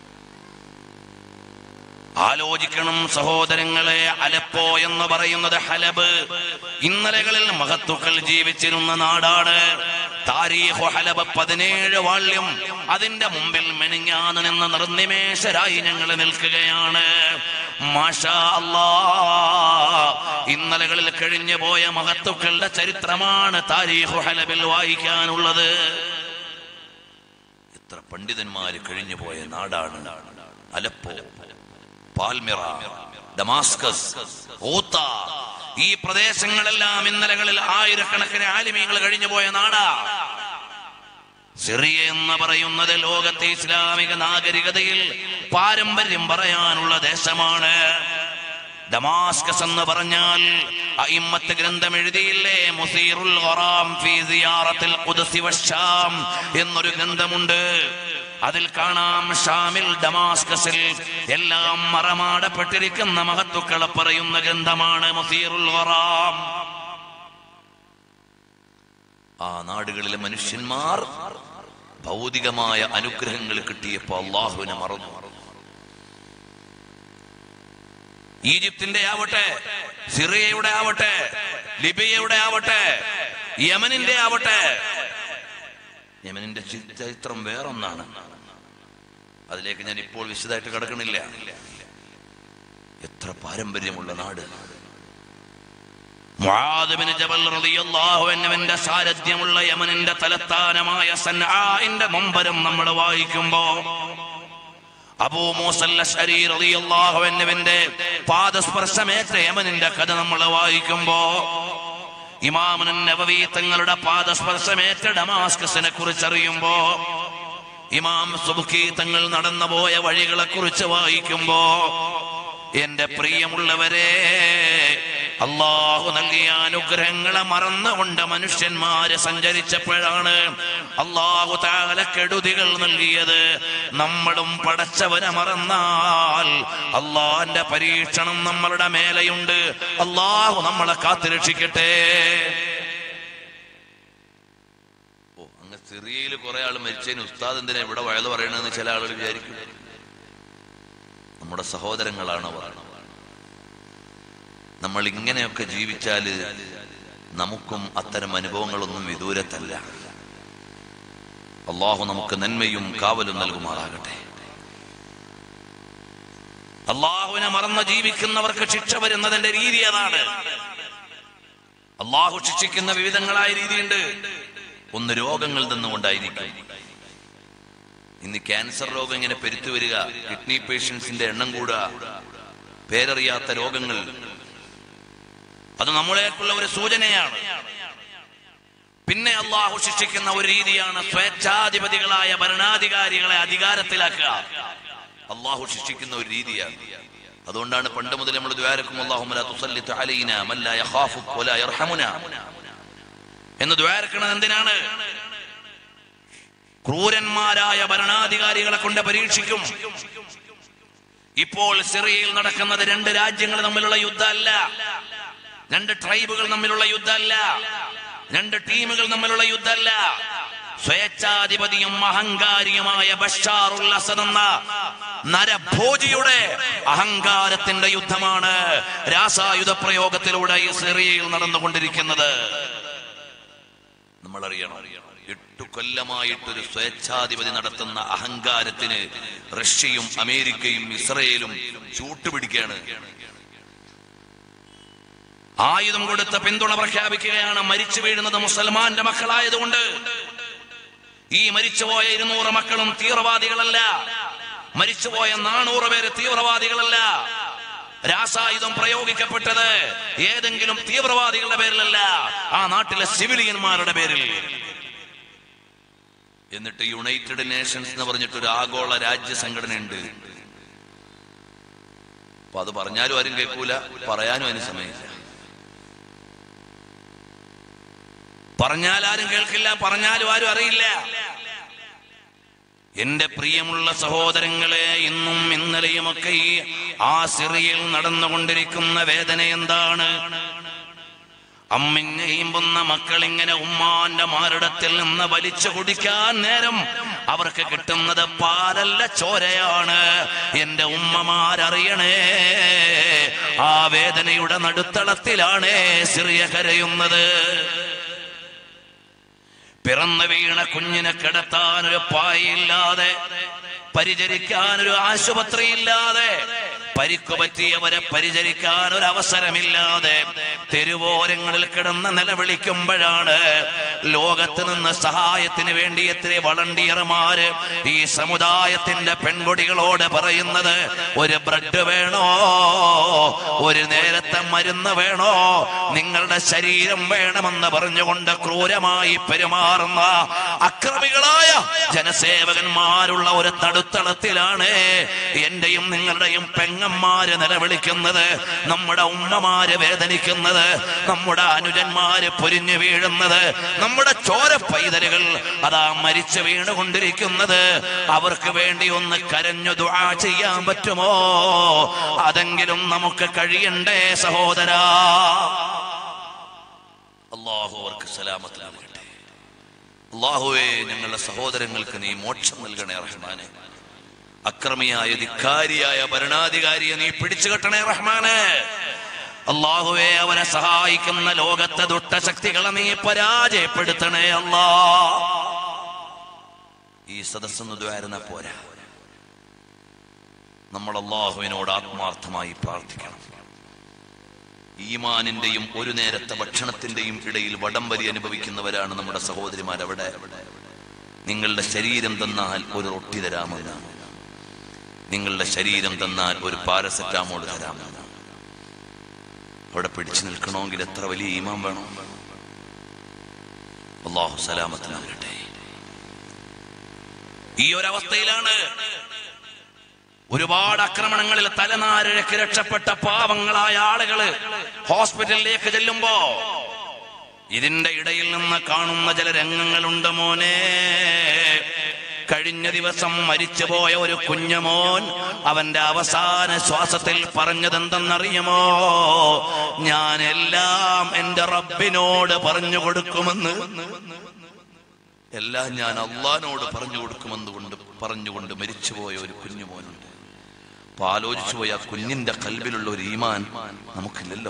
ആലോചിക്കണം സഹോദരങ്ങളെ അലപ്പോ എന്ന് പറയുന്നത് ഹലബ് ഇന്നലകളിൽ മഹത്തുക്കൾ ജീവിച്ചിരുന്ന നാടാണ് താരീഖു ഹലബ് പതിനേഴ് വാള്യം അതിന്റെ മുമ്പിൽ മെനിഞ്ഞാന്ന് നിന്ന് നിർനിമേഷരായി ഞങ്ങൾ നിൽക്കുകയാണ് മാഷാ അല്ലാ ഇന്നലകളിൽ കഴിഞ്ഞു പോയ മഹത്തുക്കളുടെ ചരിത്രമാണ് താരീഖു ഹലബിൽ വായിക്കാനുള്ളത് എത്ര പണ്ഡിതന്മാര് കഴിഞ്ഞു പോയ നാടാണ് അലപ്പോ പാൽമിറ ഡമാസ്കസ് ഓത്ത ഈ പ്രദേശങ്ങളെല്ലാം ഇന്നലകളിൽ ആയിരക്കണക്കിന് ആലിമീങ്ങൾ കഴിഞ്ഞു പോയ നാടാ സിറിയ എന്ന് പറയുന്നത് ലോകത്തെ ഇസ്ലാമിക നാഗരികതയിൽ പാരമ്പര്യം പറയാനുള്ള ദേശമാണ് ഡമാസ്കസ് എന്ന് പറഞ്ഞാൽ അയിമ്മത്ത് ഗ്രന്ഥം എഴുതിയില്ലേ മുസീറുൽ ഖറാം ഫീ സിയാറത്തിൽ ഖുദ്സി വശാം എന്നൊരു ഗ്രന്ഥമുണ്ട് അതിൽ കാണാം ഷാമിൽ ഡമാസ്കസിൽ എല്ലാം മറമാടപ്പെട്ടിരിക്കുന്ന മഹത്തുക്കളെ പറയുന്ന ഗ്രന്ഥമാണ് മുസീറുൽ ഖറാം ആ നാടുകളിലെ മനുഷ്യന്മാർ ഭൗതികമായ അനുഗ്രഹങ്ങൾ കിട്ടിയപ്പോ അള്ളാഹുവിനെ മറന്നു ഈജിപ്തിന്റെ ആവട്ടെ സിറിയയുടെ ആവട്ടെ ലിബിയയുടെ ആവട്ടെ യമനിന്റെ ആവട്ടെ യമനിന്റെ ചി- ചരിത്രം വേറൊന്നാണ് അതിലേക്ക് ഞാൻ ഇപ്പോൾ വിശദമായിട്ട് കിടക്കണില്ല എത്ര പാരമ്പര്യമുള്ള നാട് മുആദ് ജബൽ റളിയല്ലാഹു അൻഹുവിന്റെ സാരഥ്യമുള്ള യമനിന്റെ തലസ്ഥാനമായ സൻആഇന്റെ നൊമ്പരം നമ്മൾ വായിക്കുമ്പോ അബൂ മൂസൽ അശ്അരി റളിയല്ലാഹു അൻഹുവിന്റെ പാദസ്പർശമേറ്റ യമനിന്റെ കഥ നമ്മൾ വായിക്കുമ്പോ ഇമാമുൻ നബവി തങ്ങളുടെ പാദസ്പർശമേറ്റ ഡമാസ്കസിനെ കുറിച്ച് അറിയുമ്പോ ഇമാം സുബ്കി തങ്ങൾ നടന്നുപോയ വഴികളെ കുറിച്ച് വായിക്കുമ്പോ എന്റെ പ്രിയമുള്ളവരെ അള്ളാഹു നൽകിയ അനുഗ്രഹങ്ങളെ മറന്നുകൊണ്ട് മനുഷ്യന്മാര് സഞ്ചരിച്ചപ്പോഴാണ് അള്ളാഹു താല കെടുതികൾ നൽകിയത് നമ്മളും പടച്ചവനെ മറന്നാൽ അള്ളാഹിന്റെ പരീക്ഷണം നമ്മളുടെ മേലെയുണ്ട് അള്ളാഹു നമ്മളെ കാത്തുരക്ഷിക്കട്ടെ ഓ അങ്ങ് സിറിയയിൽ കുറെ ആൾ മരിച്ചതിന് ഉസ്താദ് എന്തിനാ ഇവിടെ വയത് പറയണമെന്ന് ചില ആളുകൾ വിചാരിക്കും നമ്മുടെ സഹോദരങ്ങളാണ് അവർ നമ്മൾ ഇങ്ങനെയൊക്കെ ജീവിച്ചാല് നമുക്കും അത്തരം അനുഭവങ്ങളൊന്നും വിദൂരത്തല്ല അള്ളാഹു നമുക്ക് നന്മയും കാവലും നൽകുമാറാകട്ടെ അള്ളാഹുവിനെ മറന്ന് ജീവിക്കുന്നവർക്ക് ശിക്ഷ വരുന്നതിന്റെ രീതി അതാണ് അള്ളാഹു ശിക്ഷിക്കുന്ന വിവിധങ്ങളായ രീതിയുണ്ട് ഒന്ന് രോഗങ്ങൾ നിന്നുകൊണ്ടായിരിക്കും ഇന്ന് ക്യാൻസർ രോഗം ഇങ്ങനെ പെരുത്തു വരിക കിഡ്നി പേഷ്യൻസിന്റെ എണ്ണം കൂടുക പേരറിയാത്ത രോഗങ്ങൾ അത് നമ്മളേക്കുള്ള ഒരു സൂചനയാണ് പിന്നെ അള്ളാഹു ശിക്ഷിക്കുന്ന ഒരു രീതിയാണ് സ്വേച്ഛാധിപതികളായ ഭരണാധികാരികളെ അധികാരത്തിലാക്കുക അള്ളാഹു ശിക്ഷിക്കുന്ന ഒരു രീതിയാണ് അതുകൊണ്ടാണ് പണ്ട് മുതൽ നമ്മൾ ദ്വാരക്കും എന്ന് ദ്വാരക്കണത് എന്തിനാണ് ക്രൂരന്മാരായ ഭരണാധികാരികളെ കൊണ്ട് പരീക്ഷിക്കും ഇപ്പോൾ സിറിയയിൽ നടക്കുന്നത് രണ്ട് രാജ്യങ്ങൾ തമ്മിലുള്ള യുദ്ധമല്ല രണ്ട് ട്രൈബുകൾ തമ്മിലുള്ള യുദ്ധമല്ല രണ്ട് ടീമുകൾ തമ്മിലുള്ള യുദ്ധമല്ല സ്വേച്ഛാധിപതിയും അഹങ്കാരിയുമായ ബഷാറുൽ അസദ് എന്ന നരഭോജിയുടെ അഹങ്കാരത്തിന്റെ യുദ്ധമാണ് രാസായുധ പ്രയോഗത്തിലൂടെ ഈ സിറിയയിൽ നടന്നുകൊണ്ടിരിക്കുന്നത് നമ്മൾ അറിയണം എട്ടു കൊല്ലമായിട്ടൊരു സ്വേച്ഛാധിപതി നടത്തുന്ന അഹങ്കാരത്തിന് റഷ്യയും അമേരിക്കയും ഇസ്രയേലും ചൂട്ടുപിടിക്കുകയാണ് ആയുധം കൊടുത്ത പിന്തുണ പ്രഖ്യാപിക്കുകയാണ് മരിച്ചു വീഴുന്നത് മുസൽമാന്റെ മക്കളായതുകൊണ്ട് ഈ മരിച്ചുപോയ ഇരുന്നൂറ് മക്കളും തീവ്രവാദികളല്ല മരിച്ചുപോയ നാനൂറ് പേര് തീവ്രവാദികളല്ല രാസായുധം പ്രയോഗിക്കപ്പെട്ടത് ഏതെങ്കിലും തീവ്രവാദികളുടെ പേരിലല്ല ആ നാട്ടിലെ സിവിലിയന്മാരുടെ പേരിൽ എന്നിട്ട് യുണൈറ്റഡ് നേഷൻസ് എന്ന് പറഞ്ഞിട്ട് ഒരു ആഗോള രാജ്യ സംഘടനയുണ്ട് അപ്പൊ അത് പറഞ്ഞാലും ആരും കേൾക്കൂല പറയാനും അതിന് സമയമില്ല പറഞ്ഞാൽ ആരും കേൾക്കില്ല പറഞ്ഞാലും ആരും അറിയില്ല എന്റെ പ്രിയമുള്ള സഹോദരങ്ങളെ ഇന്നും ഇന്നലെയുമൊക്കെ ഈ ആ സിറിയയിൽ നടന്നുകൊണ്ടിരിക്കുന്ന വേദന എന്താണ് അമ്മിങ്ങയുമ്പുന്ന മക്കൾ ഇങ്ങനെ ഉമ്മാന്റെ മാറിടത്തിൽ നിന്ന് വലിച്ചു കുടിക്കാൻ നേരം അവർക്ക് കിട്ടുന്നത് പാലല്ല ചോരയാണ് എന്റെ ഉമ്മമാരറിയണേ ആ വേദനയുടെ നടുത്തളത്തിലാണ് സിറിയ കരയുന്നത് പിറന്നു വീണ കുഞ്ഞിനെ കിടത്താൻ ഒരു പായില്ലാതെ പരിചരിക്കാൻ ഒരു ആശുപത്രിയില്ലാതെ പരിക്കു പറ്റിയവരെ പരിചരിക്കാൻ ഒരു അവസരമില്ലാതെ തെരുവോരങ്ങളിൽ കിടന്ന് നിലവിളിക്കുമ്പോഴാണ് ലോകത്ത് നിന്ന് സഹായത്തിന് വേണ്ടി എത്ര വളണ്ടിയർമാര് ഈ സമുദായത്തിന്റെ പെൺകുടികളോട് പറയുന്നത് ഒരു ബ്രെഡ് വേണോ ഒരു നേരത്തെ മരുന്ന് വേണോ നിങ്ങളുടെ ശരീരം വേണമെന്ന് പറഞ്ഞുകൊണ്ട് ക്രൂരമായി പെരുമാറുന്ന അക്രമികളായ ജനസേവകന്മാരുള്ള ഒരു തടുത്തളത്തിലാണ് എന്റെയും നിങ്ങളുടെയും പെങ്ങന്മാര് നിലവിളിക്കുന്നത് നമ്മുടെ ഉമ്മമാര് വേദനിക്കുന്നത് നമ്മുടെ അനുജന്മാര് പൊരിഞ്ഞു വീഴുന്നത് നമ്മുടെ ചോര പൈതലുകൾ അതാ മരിച്ചു വീണുകൊണ്ടിരിക്കുന്നത് അവർക്ക് വേണ്ടി ഒന്ന് കരഞ്ഞു ദുആ ചെയ്യാൻ പറ്റുമോ അതെങ്കിലും നമുക്ക് കഴിയണ്ടേ സഹോദരാ അള്ളാഹു അവർക്ക് സലാമത്ത് നൽകട്ടെ അള്ളാഹുവേ ഞങ്ങളുടെ സഹോദരങ്ങൾക്ക് നീ മോക്ഷം നൽകണേ റഹ്മാനെ അക്രമിയായ ധിക്കാരിയായ ഭരണാധികാരിയെ നീ പിടിച്ചു കെട്ടണേ റഹ്മാനെ അള്ളാഹുവെ അവനെ സഹായിക്കുന്ന ലോകത്തെ ദുഷ്ടശക്തികളെ നീ പരാജയപ്പെടുത്തണേ അല്ലാ ഈ സദസ്സെന്ന് ദ്വാരുന്ന പോരാ നമ്മൾ അള്ളാഹുവിനോട് ആത്മാർത്ഥമായി പ്രാർത്ഥിക്കണം ഈമാനിന്റെയും ഒരു നേരത്തെ ഭക്ഷണത്തിന്റെയും ഇടയിൽ വടംവലി അനുഭവിക്കുന്നവരാണ് നമ്മുടെ സഹോദരിമാർ അവിടെ നിങ്ങളുടെ ശരീരം തന്നാൽ ഒരു റൊട്ടി തരാമെന്ന് നിങ്ങളുടെ ശരീരം തന്നാൽ ഒരു പാരസെറ്റാമോൾ തരാമെന്ന് അവിടെ പിടിച്ചു നിൽക്കണമെങ്കിൽ എത്ര വലിയ ഈമാൻ വേണം അള്ളാഹു സലാമത്ത് നൽകട്ടെ ഈ ഒരവസ്ഥയിലാണ് ഒരുപാട് ആക്രമണങ്ങളിൽ തലനാരിഴക്ക് രക്ഷപ്പെട്ട പാവങ്ങളായ ആളുകള് ഹോസ്പിറ്റലിലേക്ക് ചെല്ലുമ്പോ ഇതിന്റെ ഇടയിൽ നിന്ന് കാണുന്ന ചില രംഗങ്ങളുണ്ട് മോനെ കഴിഞ്ഞ ദിവസം മരിച്ചുപോയ ഒരു കുഞ്ഞമോൻ അവന്റെ അവസാന ശ്വാസത്തിൽ പറഞ്ഞതെന്തെന്നറിയുമോ ഞാൻ എല്ലാം എന്റെ റബ്ബിനോട് പറഞ്ഞു കൊടുക്കുമെന്ന് എല്ലാം ഞാൻ അള്ളഹാനോട് പറഞ്ഞു കൊടുക്കുമെന്ന് കൊണ്ട് പറഞ്ഞുകൊണ്ട് മരിച്ചുപോയ ഒരു കുഞ്ഞുമോനുണ്ട് അപ്പൊ ആലോചിച്ചു പോയി ആ കുഞ്ഞിന്റെ കൽബിലുള്ള ഒരു ഈമാൻ നമുക്കില്ലല്ലോ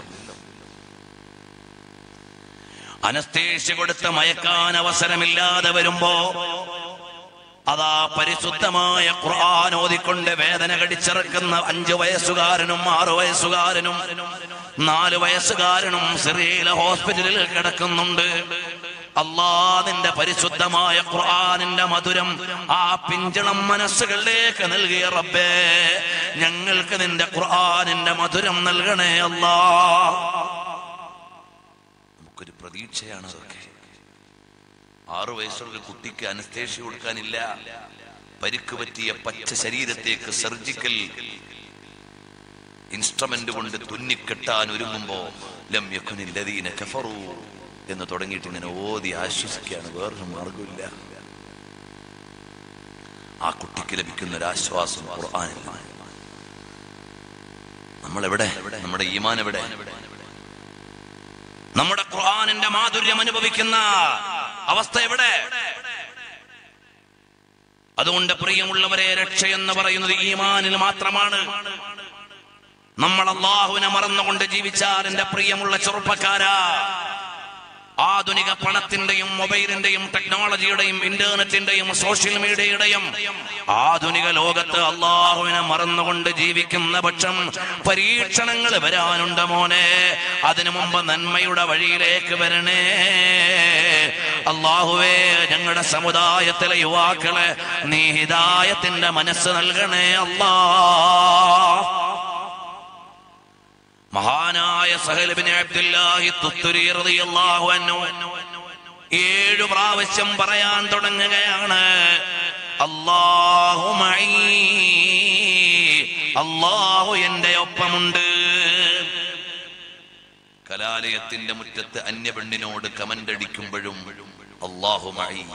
അനസ്തേഷ്യ കൊടുത്ത് മയക്കാൻ അവസരമില്ലാതെ വരുമ്പോ അതാ പരിശുദ്ധമായ ഖുർആൻ ഓതിക്കൊണ്ട് വേദന കടിച്ചിറക്കുന്ന അഞ്ചു വയസ്സുകാരനും ആറു വയസ്സുകാരനും നാല് വയസ്സുകാരനും സിറിയയിലെ ഹോസ്പിറ്റലിൽ കിടക്കുന്നുണ്ട് അല്ലാ നിന്റെ പരിശുദ്ധമായ ഖുർആനിന്റെ മധുരം ആ പിഞ്ചളം മനസ്സുകളിലേക്ക് നൽകിയ റബ്ബേ ഞങ്ങൾക്ക് നിന്റെ ഖുർആനിന്റെ മധുരം നൽകണേ അല്ലാ നമുക്കൊരു പ്രതീക്ഷയാണ് അതൊക്കെ ആറു വയസ്സുള്ള ഒരു കുട്ടിക്ക് അനസ്തേഷ്യ കൊടുക്കാനില്ല പരിക്ക് പറ്റിയ പച്ച ശരീരത്തേക്ക് സർജിക്കൽ ഇൻസ്ട്രുമെന്റ് കൊണ്ട് തുന്നിക്കെട്ടാൻ ഒരുങ്ങുമ്പോ ലം യക്കുനില്ലതീന കഫറു എന്ന് തുടങ്ങിയിട്ട് ഇങ്ങനെ ഓതി ആശ്വസിക്കുകയാണ് വേറൊരു മാർഗമില്ല ആ കുട്ടിക്ക് ലഭിക്കുന്ന ഒരു ആശ്വാസം ഖുർആനിൽ നമ്മൾ എവിടെ നമ്മുടെ ഈമാൻ എവിടെ നമ്മുടെ ഖുർആനിന്റെ മാധുര്യം അനുഭവിക്കുന്ന അവസ്ഥ എവിടെ അതുകൊണ്ട് പ്രിയമുള്ളവരെ രക്ഷ എന്ന് പറയുന്നത് ഈമാനിൽ മാത്രമാണ് നമ്മൾ അള്ളാഹുവിനെ മറന്നുകൊണ്ട് ജീവിച്ചാൽ എന്റെ പ്രിയമുള്ള ചെറുപ്പക്കാരാ ആധുനിക പണത്തിന്റെയും മൊബൈലിന്റെയും ടെക്നോളജിയുടെയും ഇന്റർനെറ്റിന്റെയും സോഷ്യൽ മീഡിയയുടെയും ആധുനിക ലോകത്ത് അള്ളാഹുവിനെ മറന്നുകൊണ്ട് ജീവിക്കുന്ന പക്ഷം പരീക്ഷണങ്ങൾ വരാനുണ്ട് മോനെ അതിനു മുമ്പ് നന്മയുടെ വഴിയിലേക്ക് വരണേ അള്ളാഹുവേ ഞങ്ങളുടെ സമുദായത്തിലെ യുവാക്കളെ നീ ഹിദായത്തിന്റെ മനസ്സ് നൽകണേ അല്ലാ മഹാനായ സഹലബിന് അബ്ദുല്ലാഹി തുത്തുരി റളിയല്ലാഹു അൻഹു ഏഴു പ്രാവശ്യം പറയാൻ തുടങ്ങുകയാണ് അല്ലാഹു മഈ അല്ലാഹു എന്റെ ഒപ്പമുണ്ട് കലാലയത്തിന്റെ മുറ്റത്ത് അന്യ പെണ്ണിനോട് കമന്റ് അടിക്കുമ്പോഴും അള്ളാഹു മഴി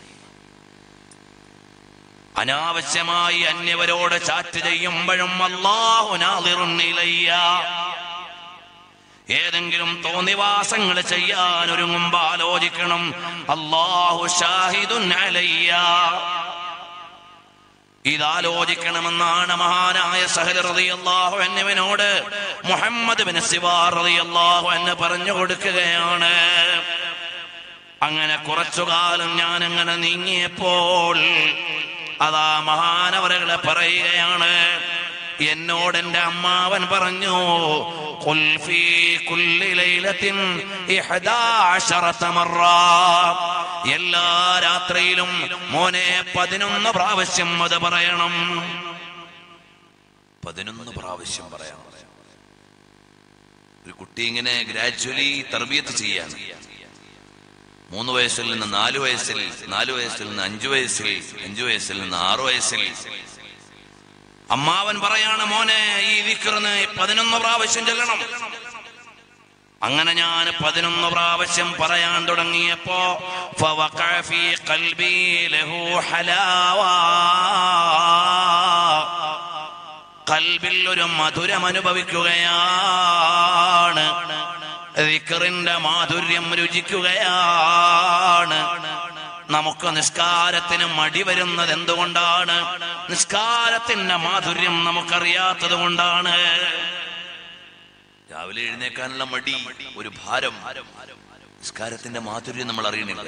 അനാവശ്യമായി അന്യവരോട് ചാറ്റ് ചെയ്യുമ്പോഴും അള്ളാഹു നാളിറുന്നിലയ്യ ഏതെങ്കിലും തോന്നിവാസങ്ങൾ ചെയ്യാൻ ഒരുങ്ങുമ്പോ ആലോചിക്കണം അള്ളാഹു ഷാഹിദുൻ അലയ്യ ഇതാലോചിക്കണമെന്നാണ് മഹാനായ സഹൽ റളിയല്ലാഹു അൻഹുവിനോട് മുഹമ്മദ് ബിൻ സിവാർ റളിയല്ലാഹു അൻഹു പറഞ്ഞു കൊടുക്കുകയാണ് അങ്ങനെ കുറച്ചു കാലം ഞാൻ അങ്ങനെ നീങ്ങിയപ്പോൾ അതാ മഹാനവരകളെ പറയുകയാണ് എന്നോട് എന്റെ അമ്മാവൻ പറഞ്ഞു "ഖുൽ ഫീ കുല്ലി ലൈലത്തിൻ ഇഹ്ദാ അശറത മറ." എല്ലാ രാത്രിയിലും മോനെ പതിനൊന്ന് പ്രാവശ്യം അത് പറയണം പതിനൊന്ന് പ്രാവശ്യം പറയണം ഒരു കുട്ടി ഇങ്ങനെ ഗ്രാജുവലി തർബീയത്ത് ചെയ്യാണ് മൂന്ന് വയസ്സിൽ നിന്ന് നാല് വയസ്സിൽ നാല് വയസ്സിൽ നിന്ന് അഞ്ചു വയസ്സിൽ അഞ്ചു വയസ്സിൽ നിന്ന് ആറു വയസ്സിൽ അമ്മാവൻ പറയാണ് മോനെ ഈ ദിക്കറിന് പതിനൊന്ന് പ്രാവശ്യം ചെല്ലണം അങ്ങനെ ഞാൻ പതിനൊന്ന് പ്രാവശ്യം പറയാൻ തുടങ്ങിയപ്പോ فوقع في قلبي له حلاوة. കൽബിൽ ഒരു മധുരം അനുഭവിക്കുകയാണ് ദിക്റിന്റെ മാധുര്യം രുചിക്കുകയാണ് നമുക്ക് നിസ്കാരത്തിന് മടി വരുന്നത് എന്തുകൊണ്ടാണ് നിസ്കാരത്തിന്റെ മാധുര്യം നമുക്കറിയാത്തത് കൊണ്ടാണ് രാവിലെ എഴുന്നേക്കാനുള്ള മടി ഒരു ഭാരം നിസ്കാരത്തിന്റെ മാധുര്യം നമ്മൾ അറിയണില്ല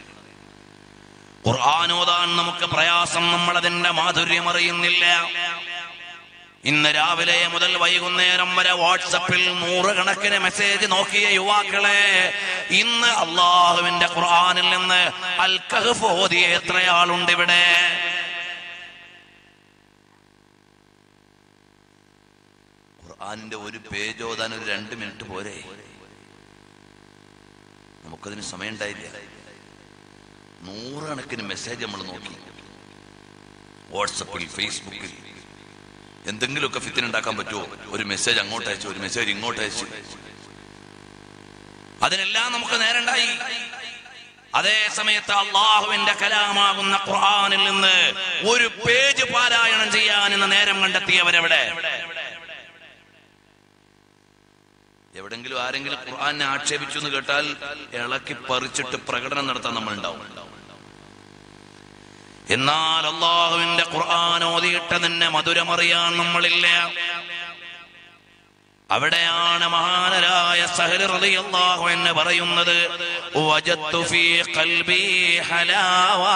ഖുർആാനോദാൻ നമുക്ക് പ്രയാസം നമ്മൾ അതിന്റെ മാധുര്യം അറിയുന്നില്ല ഇന്ന് രാവിലെ മുതൽ വൈകുന്നേരം വരെ വാട്സപ്പിൽ നൂറുകണക്കിന് മെസ്സേജ് നോക്കിയ യുവാക്കളെ ഇന്ന് അള്ളാഹുവിന്റെ ഖുർആനിൽ നിന്ന് അൽ കഹ്ഫ് ഓതിയ എത്രയാളുണ്ട് ഇവിടെ ഖുർആനിന്റെ ഒരു പേജ് ഓതാൻ ഒരു രണ്ട് മിനിറ്റ് പോരെ നമുക്കതിന് സമയം ഉണ്ടായില്ല നൂറുകണക്കിന് മെസ്സേജ് നമ്മൾ നോക്കി വാട്സപ്പിൽ ഫേസ്ബുക്കിൽ എന്തെങ്കിലുമൊക്കെ ഫിത്തിന് ഉണ്ടാക്കാൻ പറ്റുമോ ഒരു മെസ്സേജ് അങ്ങോട്ട് അയച്ചു ഒരു മെസ്സേജ് ഇങ്ങോട്ട് അയച്ചു അതിനെല്ലാം നമുക്ക് നേരണ്ടായി അതേ സമയത്ത് അള്ളാഹുവിന്റെ കലാമാകുന്ന ഖുർആനിൽ നിന്ന് ഒരു പേജ് പാരായണം ചെയ്യാൻ ഇന്ന് നേരം കണ്ടെത്തിയവരെവിടെ എവിടെങ്കിലും ആരെങ്കിലും ഖുർആനെ ആക്ഷേപിച്ചു എന്ന് കേട്ടാൽ ഇളക്കി പറിച്ചിട്ട് പ്രകടനം നടത്താൻ നമ്മൾ ഉണ്ടാവും എന്നാൽ അള്ളാഹുവിന്റെ ഖുർആൻ ഓതിയിട്ടതിന്റെ മധുരമറിയാൻ നമ്മളില്ല അവിടെയാണ് മഹാനരായ സഹൽ റളിയല്ലാഹു എന്ന് പറയുന്നത് വജത്തു ഫീ ഖൽബി ഹലാവാ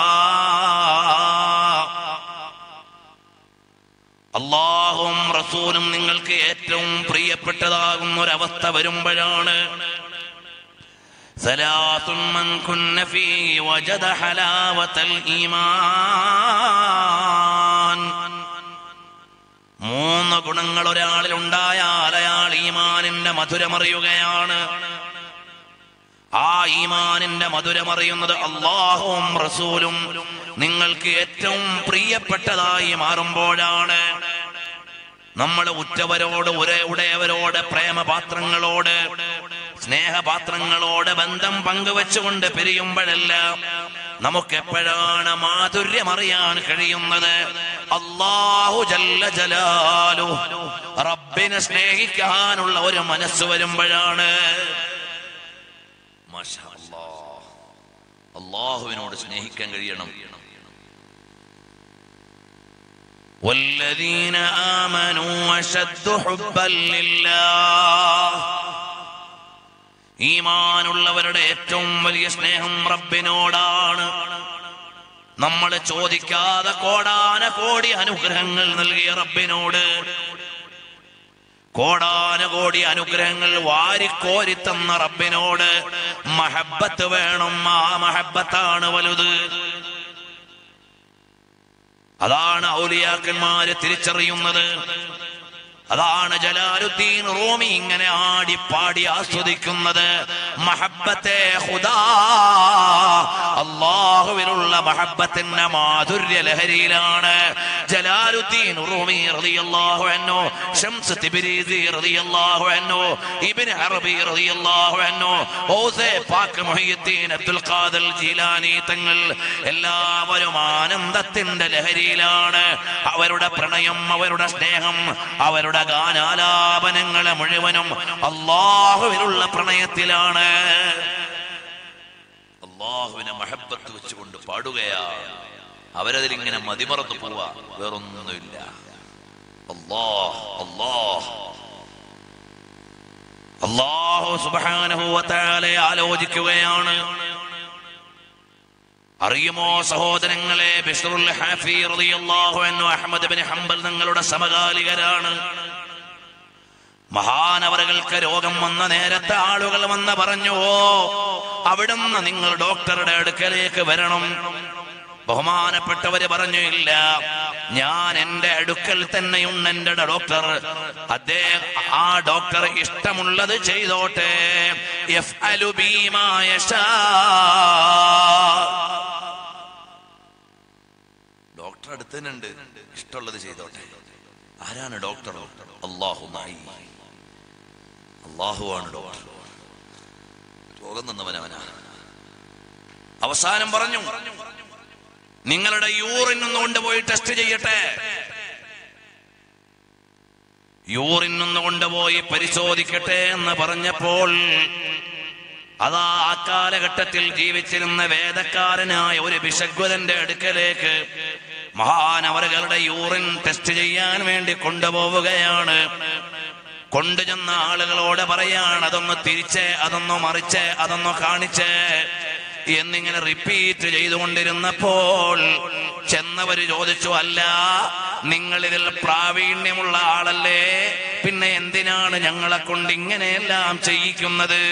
അള്ളാഹും റസൂലും നിങ്ങൾക്ക് ഏറ്റവും പ്രിയപ്പെട്ടതാകുന്ന ഒരവസ്ഥ വരുമ്പോഴാണ് ثلاث من كن فيه وجد حلاوة الإيمان മൂന്ന് ഗുണങ്ങൾ ഒരാളിൽ ഉണ്ടായാൽ അയാൾ ഈമാനിന്റെ മധുരമറിയുകയാണ് ആ ഈമാനിന്റെ മധുരമറിയുന്നത് അള്ളാഹുവും റസൂലും നിങ്ങൾക്ക് ഏറ്റവും പ്രിയപ്പെട്ടതായി മാറുമ്പോഴാണ് നമ്മൾ ഉറ്റവരോട് ഒരേ ഉടയവരോട് പ്രേമപാത്രങ്ങളോട് സ്നേഹപാത്രങ്ങളോട് ബന്ധം പങ്കുവെച്ചുകൊണ്ട് പിരിയുമ്പോഴെല്ലാം നമുക്ക് എപ്പോഴാണ് മാധുര്യം അറിയാൻ കഴിയുന്നത് അള്ളാഹു ജല്ല ജലാലു റബ്ബിനെ സ്നേഹിക്കാനുള്ള ഒരു മനസ്സ് വരുമ്പോഴാണ് മാഷാ അല്ലാഹ്. അള്ളാഹുവിനോട് സ്നേഹിക്കാൻ കഴിയണം والذين آمنوا أشد حبا لله ഈമാനുള്ളവരുടെ ഏറ്റവും വലിയ സ്നേഹം റബ്ബിനോടാണ് നമ്മൾ ചോദിക്കാതെ കോടാന കോടി അനുഗ്രഹങ്ങൾ നൽകിയ റബ്ബിനോട് കോടാന കോടി അനുഗ്രഹങ്ങൾ വാരിക്കോരി തന്ന റബ്ബിനോട് മഹബത്ത് വേണം ആ മഹബത്താണ് വലുത് അതാണ് ഔലിയാക്കന്മാര് തിരിച്ചറിയുന്നത് അതാണ് ജലാലുദ്ദീൻ റൂമി ഇങ്ങനെ ആടി പാടി ആസ്വദിക്കുന്നത് മഹബത്തെ ഹുദാ അള്ളാഹുവിലുള്ള മഹബത്തിന്റെ മാധുര്യ ലഹരിയിലാണ് ജലാലുദ്ദീൻ റൂമി റളിയല്ലാഹു അൻഹു ഷംസ് തിബിരീസി റളിയല്ലാഹു അൻഹു ഇബ്നു അറബി റളിയല്ലാഹു അൻഹു ഔസേ പാക്ക് മുഹയ്യദ്ദീൻ അബ്ദുൽ ഖാദിർ ജീലാനി തങ്ങൾ എല്ലാവരും ആനന്ദത്തിന്റെ ലഹരിയിലാണ് അവരുടെ പ്രണയം അവരുടെ സ്നേഹം അവരുടെ ഗാനാലാപനങ്ങളെ മുഴുവനും അള്ളാഹുവിനുള്ള പ്രണയത്തിലാണ് അള്ളാഹുവിനെ മഹബത്ത് വെച്ചുകൊണ്ട് പാടുകയാണ് അവരതിലിങ്ങനെ മതിമറന്നു പോവാ വേറൊന്നുമില്ല അല്ലാഹ് അല്ലാഹ് അള്ളാഹു സുബ്ഹാനഹു വതആലയെ ആലോചിക്കുകയാണ് അറിയുമോ സഹോദരങ്ങളെ ബിഷ്റുൽ ഹാഫി റളിയല്ലാഹു അൻഹു അഹ്മദ് ബിൻ ഹംബൽ തങ്ങളുടെ സമകാലികരാണ് മഹാനവറുകൾക്ക് രോഗം വന്ന നേരത്തെ ആളുകൾ വന്ന് പറഞ്ഞു ഓ അവിടുന്ന് നിങ്ങൾ ഡോക്ടറുടെ അടുക്കലേക്ക് വരണം ബഹുമാനപ്പെട്ടവര് പറഞ്ഞു ഇല്ല ഞാൻ എന്റെ അടുക്കൽ തന്നെയുണ്ട് എന്റെ ഡോക്ടർ അദ്ദേഹം ആ ഡോക്ടർ ഇഷ്ടമുള്ളത് ചെയ്തോട്ടെ യഫ്അലു ബീമാ യശാ. ഡോക്ടർ അടുത്ത് തന്നെ ഉണ്ട് ഇഷ്ടമുള്ളത് ചെയ്തോട്ടെ ആരാണ് ഡോക്ടർ അള്ളാഹു അള്ളാഹുവാണ് ഡോക്ടർ രോഗം തന്നവനവനാ അവസാനം പറഞ്ഞു നിങ്ങളുടെ യൂറിൻ ഒന്ന് കൊണ്ടുപോയി ടെസ്റ്റ് ചെയ്യട്ടെ യൂറിൻ ഒന്ന് കൊണ്ടുപോയി പരിശോധിക്കട്ടെ എന്ന് പറഞ്ഞപ്പോൾ അതാ ആ കാലഘട്ടത്തിൽ ജീവിച്ചിരുന്ന വേദക്കാരനായ ഒരു വിശഗ്വതന്റെ അടുക്കലേക്ക് മഹാനവറുകളുടെ യൂറിൻ ടെസ്റ്റ് ചെയ്യാൻ വേണ്ടി കൊണ്ടുപോവുകയാണ് കൊണ്ടുചെന്ന ആളുകളോട് പറയാണ് അതൊന്ന് തിരിച്ച് അതൊന്ന് മറിച്ച് അതൊന്ന് കാണിച്ച് എന്നിങ്ങനെ റിപ്പീറ്റ് ചെയ്തുകൊണ്ടിരുന്നപ്പോൾ ചെന്നവര് ചോദിച്ചു അല്ല നിങ്ങൾ ഇതിൽ പ്രാവീണ്യമുള്ള ആളല്ലേ പിന്നെ എന്തിനാണ് ഞങ്ങളെ കൊണ്ട് ഇങ്ങനെയെല്ലാം ചെയ്യിക്കുന്നത്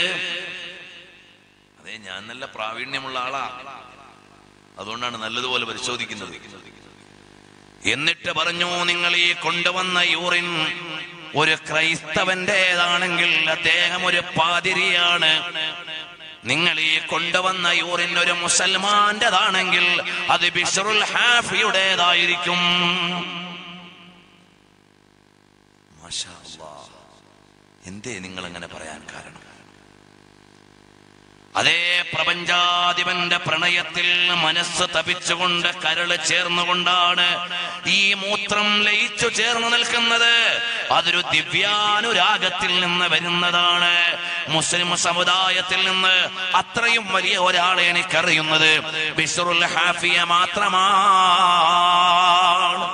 അതെ ഞാൻ നല്ല പ്രാവീണ്യമുള്ള ആളാ അതുകൊണ്ടാണ് നല്ലതുപോലെ പരിശോധിക്കുന്നത് എന്നിട്ട് പറഞ്ഞു നിങ്ങൾ ഈ കൊണ്ടുവന്ന യൂറിൻ ഒരു ക്രൈസ്തവന്റേതാണെങ്കിൽ അദ്ദേഹം ഒരു പാതിരിയാണ് നിങ്ങൾ ഈ കൊണ്ടുവന്ന യൂറിൻ ഒരു മുസൽമാന്റേതാണെങ്കിൽ അത് ബിഷറുൽ ഹാഫിയുടേതായിരിക്കും മാഷാ അല്ലാഹ്. എന്തേ നിങ്ങൾ അങ്ങനെ പറയാൻ കാരണം അതേ പ്രപഞ്ചാധിപന്റെ പ്രണയത്തിൽ മനസ്സ് തപിച്ചുകൊണ്ട് കരള് ചേർന്നുകൊണ്ടാണ് ഈ മൂത്രം ലയിച്ചു ചേർന്ന് നിൽക്കുന്നത് അതൊരു ദിവ്യാനുരാഗത്തിൽ നിന്ന് വരുന്നതാണ് മുസ്ലിം സമുദായത്തിൽ നിന്ന് അത്രയും വലിയ ഒരാളെ എനിക്കറിയുന്നത് ബിഷറുൽ ഹാഫിയ മാത്രമാണ്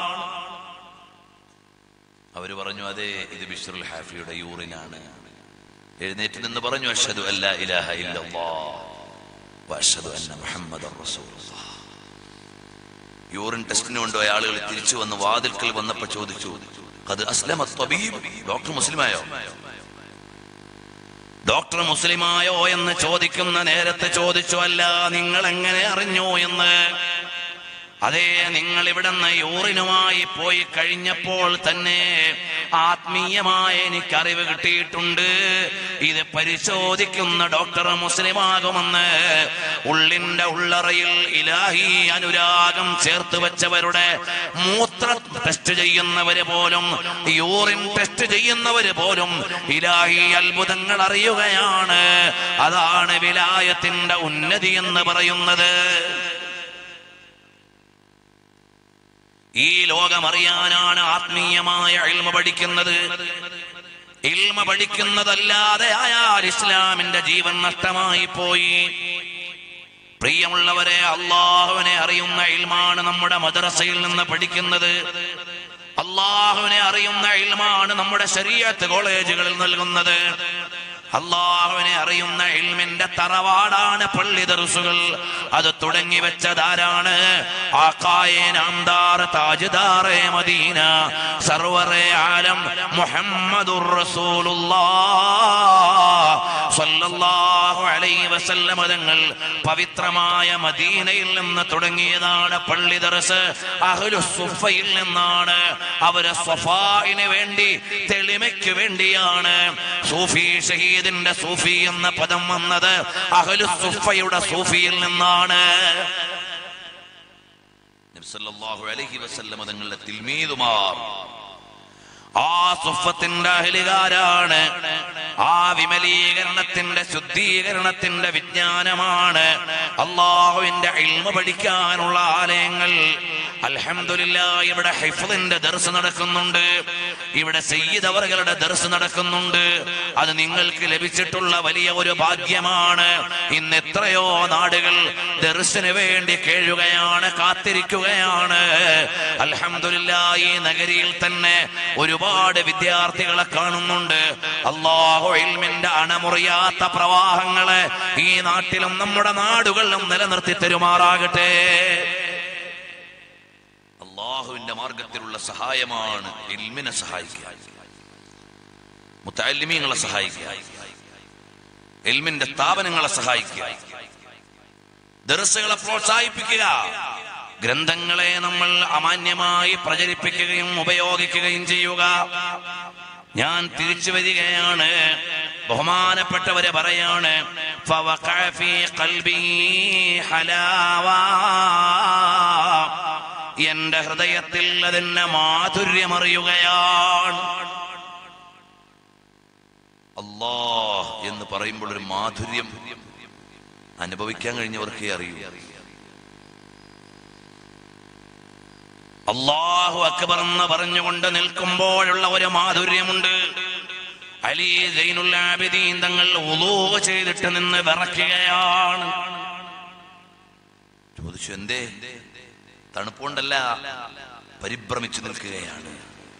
അവര് പറഞ്ഞു അതെ ഇത് ബിഷറുൽ ഹാഫിയുടെ യൂറിനാണ് എഴുന്നേറ്റ് നിന്ന് പറഞ്ഞു അഷദു അല്ല ഇലാഹ ഇല്ലല്ലാഹ് വഅഷ്ഹദു അന്ന മുഹമ്മദൻ റസൂലുള്ളാഹ് യൂറിൻ ടെസ്റ്റിന് കൊണ്ടുപോയ ആളുകൾ തിരിച്ചു വന്ന് വാതിൽക്കൽ വന്നപ്പോ ചോദിച്ചു അത് അസ്ലമ ത്വബീബ് ഡോക്ടർ മുസ്ലിമായോ ഡോക്ടർ മുസ്ലിമായോ എന്ന് ചോദിക്കുന്ന നേരത്തെ ചോദിച്ചു അല്ല നിങ്ങൾ എങ്ങനെ അറിഞ്ഞു എന്ന് അതേ നിങ്ങൾ ഇവിടുന്ന് യൂറിനുമായി പോയി കഴിഞ്ഞപ്പോൾ തന്നെ ആത്മീയമായ എനിക്ക് അറിവ് കിട്ടിയിട്ടുണ്ട് ഇത് പരിശോധിക്കുന്ന ഡോക്ടർ മുസ്ലിമാകുമെന്ന് ഉള്ളിന്റെ ഉള്ളറയിൽ ഇലാഹി അനുരാഗം ചേർത്ത് വെച്ചവരുടെ മൂത്ര ടെസ്റ്റ് ചെയ്യുന്നവര് പോലും യൂറിൻ ടെസ്റ്റ് ചെയ്യുന്നവര് പോലും ഇലാഹി അത്ഭുതങ്ങൾ അറിയുകയാണ് അതാണ് വിലായത്തിന്റെ ഉന്നതി എന്ന് പറയുന്നത് ഈ ലോകമറിയാനാണ് ആത്മീയമായ ഇൽമ പഠിക്കുന്നത് ഇൽമ പഠിക്കുന്നതല്ലാതെ ആയാൽ ഇസ്ലാമിന്റെ ജീവൻ നഷ്ടമായി പോയി പ്രിയമുള്ളവരെ അള്ളാഹുവിനെ അറിയുന്ന ഇൽമാണ് നമ്മുടെ മദ്രസയിൽ നിന്ന് പഠിക്കുന്നത് അള്ളാഹുവിനെ അറിയുന്ന ഇൽമാണ് നമ്മുടെ ശരീരത്ത് കോളേജുകളിൽ നൽകുന്നത് അള്ളാഹുവിനെ അറിയുന്ന ഇൽമിന്റെ തറവാടാണ് പള്ളി ദർസുകൾ അത് തുടങ്ങി വെച്ചതാരാണ് ആക്കായേ നാംദാർ താജ്ദാറേ മദീന സർവറേ ആലം മുഹമ്മദുർ റസൂലുള്ളാഹ് സ്വല്ലല്ലാഹു അലൈഹി വസല്ലമ തങ്ങൾ പവിത്രമായ മദീനയിൽ നിന്ന് തുടങ്ങിയതാണ് പള്ളി ദർസ് അഹ്ലു സുഫയിൽ നിന്നാണ് അവര് സഫായിന് വേണ്ടി തെളിമയ്ക്ക് വേണ്ടിയാണ് സൂഫി ഷഹീദിന്റെ സൂഫി എന്ന പദം വന്നത് അഹ്ലു സുഫയുടെ സൂഫിയിൽ നിന്നാണ് നബി സല്ലല്ലാഹു അലൈഹി വസല്ലമ തങ്ങളുടെ തിൽമീതുമാർ ആ സുഫത്തിന്റെ അഹലുകാരാണ് ആ വിമലീകരണത്തിന്റെ ശുദ്ധീകരണത്തിന്റെ വിജ്ഞാനമാണ് അള്ളാഹുവിന്റെ ഇൽമ പഠിക്കാനുള്ള ആലയങ്ങൾ അൽഹംദുലില്ല ഇവിടെ ഹിഫ്ലിന്റെ ദർസ് നടക്കുന്നുണ്ട് ഇവിടെ സയ്യിദ് അവറുകളുടെ ദർസ് നടക്കുന്നുണ്ട് അത് നിങ്ങൾക്ക് ലഭിച്ചിട്ടുള്ള വലിയ ഒരു ഭാഗ്യമാണ് ഇന്ന് എത്രയോ നാടുകൾ ദർസിന് വേണ്ടി കേഴുകയാണ് കാത്തിരിക്കുകയാണ് അൽഹംദുലില്ല ഈ നഗരിയിൽ തന്നെ ഒരുപാട് വിദ്യാർത്ഥികളെ കാണുന്നുണ്ട് അള്ളാഹു ഇൽമിന്റെ അണമുറിയാത്ത പ്രവാഹങ്ങളെ ഈ നാട്ടിലും നമ്മുടെ നാടുകളിലും നിലനിർത്തി തരുമാറാകട്ടെ അള്ളാഹുവിന്റെ മാർഗത്തിലുള്ള സഹായമാണ് ഇൽമിനെ സഹായിക്കുക മുത്തല്ലിമീങ്ങളെ സഹായിക്കുക ഇൽമിന്റെ സ്ഥാപനങ്ങളെ സഹായിക്കുക ദർസുകളെ പ്രോത്സാഹിപ്പിക്കുക ഗ്രന്ഥങ്ങളെ നമ്മൾ അമാന്യമായി പ്രചരിപ്പിക്കുകയും ഉപയോഗിക്കുകയും ചെയ്യുക ഞാൻ തിരിച്ചു വരികയാണ് ബഹുമാനപ്പെട്ടവരെ പറയാണ് فوقع في قلبي حلاوة. എന്റെ ഹൃദയത്തിൽ അതിന്റെ മാധുര്യമറിയുകയാണ് അല്ലാഹ് എന്ന് പറയുമ്പോൾ ഒരു മാധുര്യം അനുഭവിക്കാൻ കഴിഞ്ഞവർക്കേ അറിയൂ അള്ളാഹു അക്ബർ എന്ന് പറഞ്ഞുകൊണ്ട് നിൽക്കുമ്പോഴുള്ള ഒരു മാധുര്യമുണ്ട് അലി സൈനുൽ ആബിദീൻ തങ്ങൾ ഉളൂ ചെയ്തിട്ട് നിന്ന് വിറയ്ക്കുകയാണ് ചോദിച്ചു എന്തേ തണുപ്പുകൊണ്ടല്ല പരിഭ്രമിച്ചു നിൽക്കുകയാണ്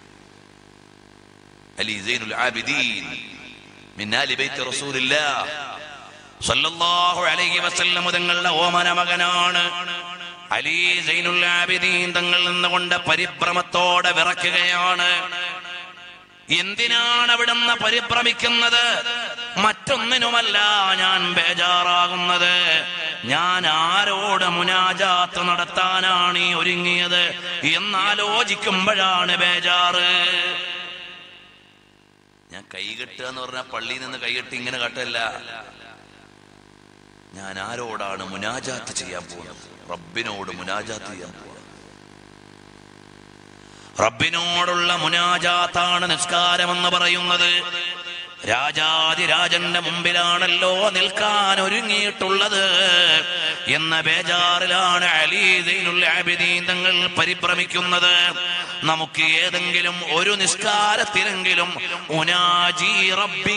അലി സൈനുൽ ആബിദീൻ മിൻ ആലി ബൈത്ത് റസൂലില്ലാഹ് സല്ലല്ലാഹു അലൈഹി വസല്ലം തങ്ങളുടെ ഓമന മകനാണ് അലി സൈനുൽ ആബിദീൻ തങ്ങൾ നിന്നുകൊണ്ട് പരിഭ്രമത്തോടെ വിറയ്ക്കുകയാണ് എന്തിനാണ് അവിടുന്ന് പരിഭ്രമിക്കുന്നത് മറ്റൊന്നിനുമല്ല ഞാൻ ബേജാറാകുന്നത് ഞാൻ ആരോട് മുനാജാത്ത് നടത്താനാണ് ഈ ഒരുങ്ങിയത് എന്നാലോചിക്കുമ്പോഴാണ് ബേജാറ് ഞാൻ കൈകെട്ടുക എന്ന് പറഞ്ഞാൽ പള്ളിയിൽ നിന്ന് കൈകെട്ടി ഇങ്ങനെ കാട്ടല്ല ഞാൻ ആരോടാണ് മുനാജാത്ത് ചെയ്യാൻ പോകുന്നത് റബ്ബിനോട് മുനാജാത്ത് ചെയ്യാൻ പോകുന്നത് റബ്ബിനോടുള്ള മുനാജാത്താണ് നിസ്കാരമെന്ന് പറയുന്നത് രാജാതിരാജന്റെ മുമ്പിലാണല്ലോ നിൽക്കാൻ ഒരുങ്ങിയിട്ടുള്ളത് എന്ന ബേജാറിലാണ് അലീദീനുള്ള ആബിദീൻ തങ്ങൾ പരിഭ്രമിക്കുന്നത് നമുക്ക് ഏതെങ്കിലും ഒരു നിസ്കാരത്തിലെങ്കിലും ഉനാജി റബ്ബി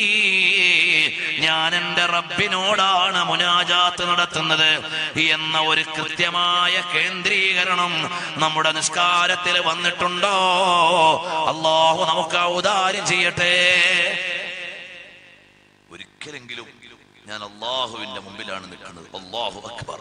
ഞാൻ എന്റെ റബ്ബിനോടാണ് മുനാജാത്ത് നടത്തുന്നത് എന്ന ഒരു കൃത്യമായ കേന്ദ്രീകരണം നമ്മുടെ നിസ്കാരത്തിൽ വന്നിട്ടുണ്ടോ അള്ളാഹു നമുക്ക് ഔദാര്യം ചെയ്യട്ടെ ഒരിക്കലെങ്കിലും ഞാൻ അള്ളാഹുവിന്റെ മുമ്പിലാണ് നിൽക്കുന്നത് അള്ളാഹു അക്ബർ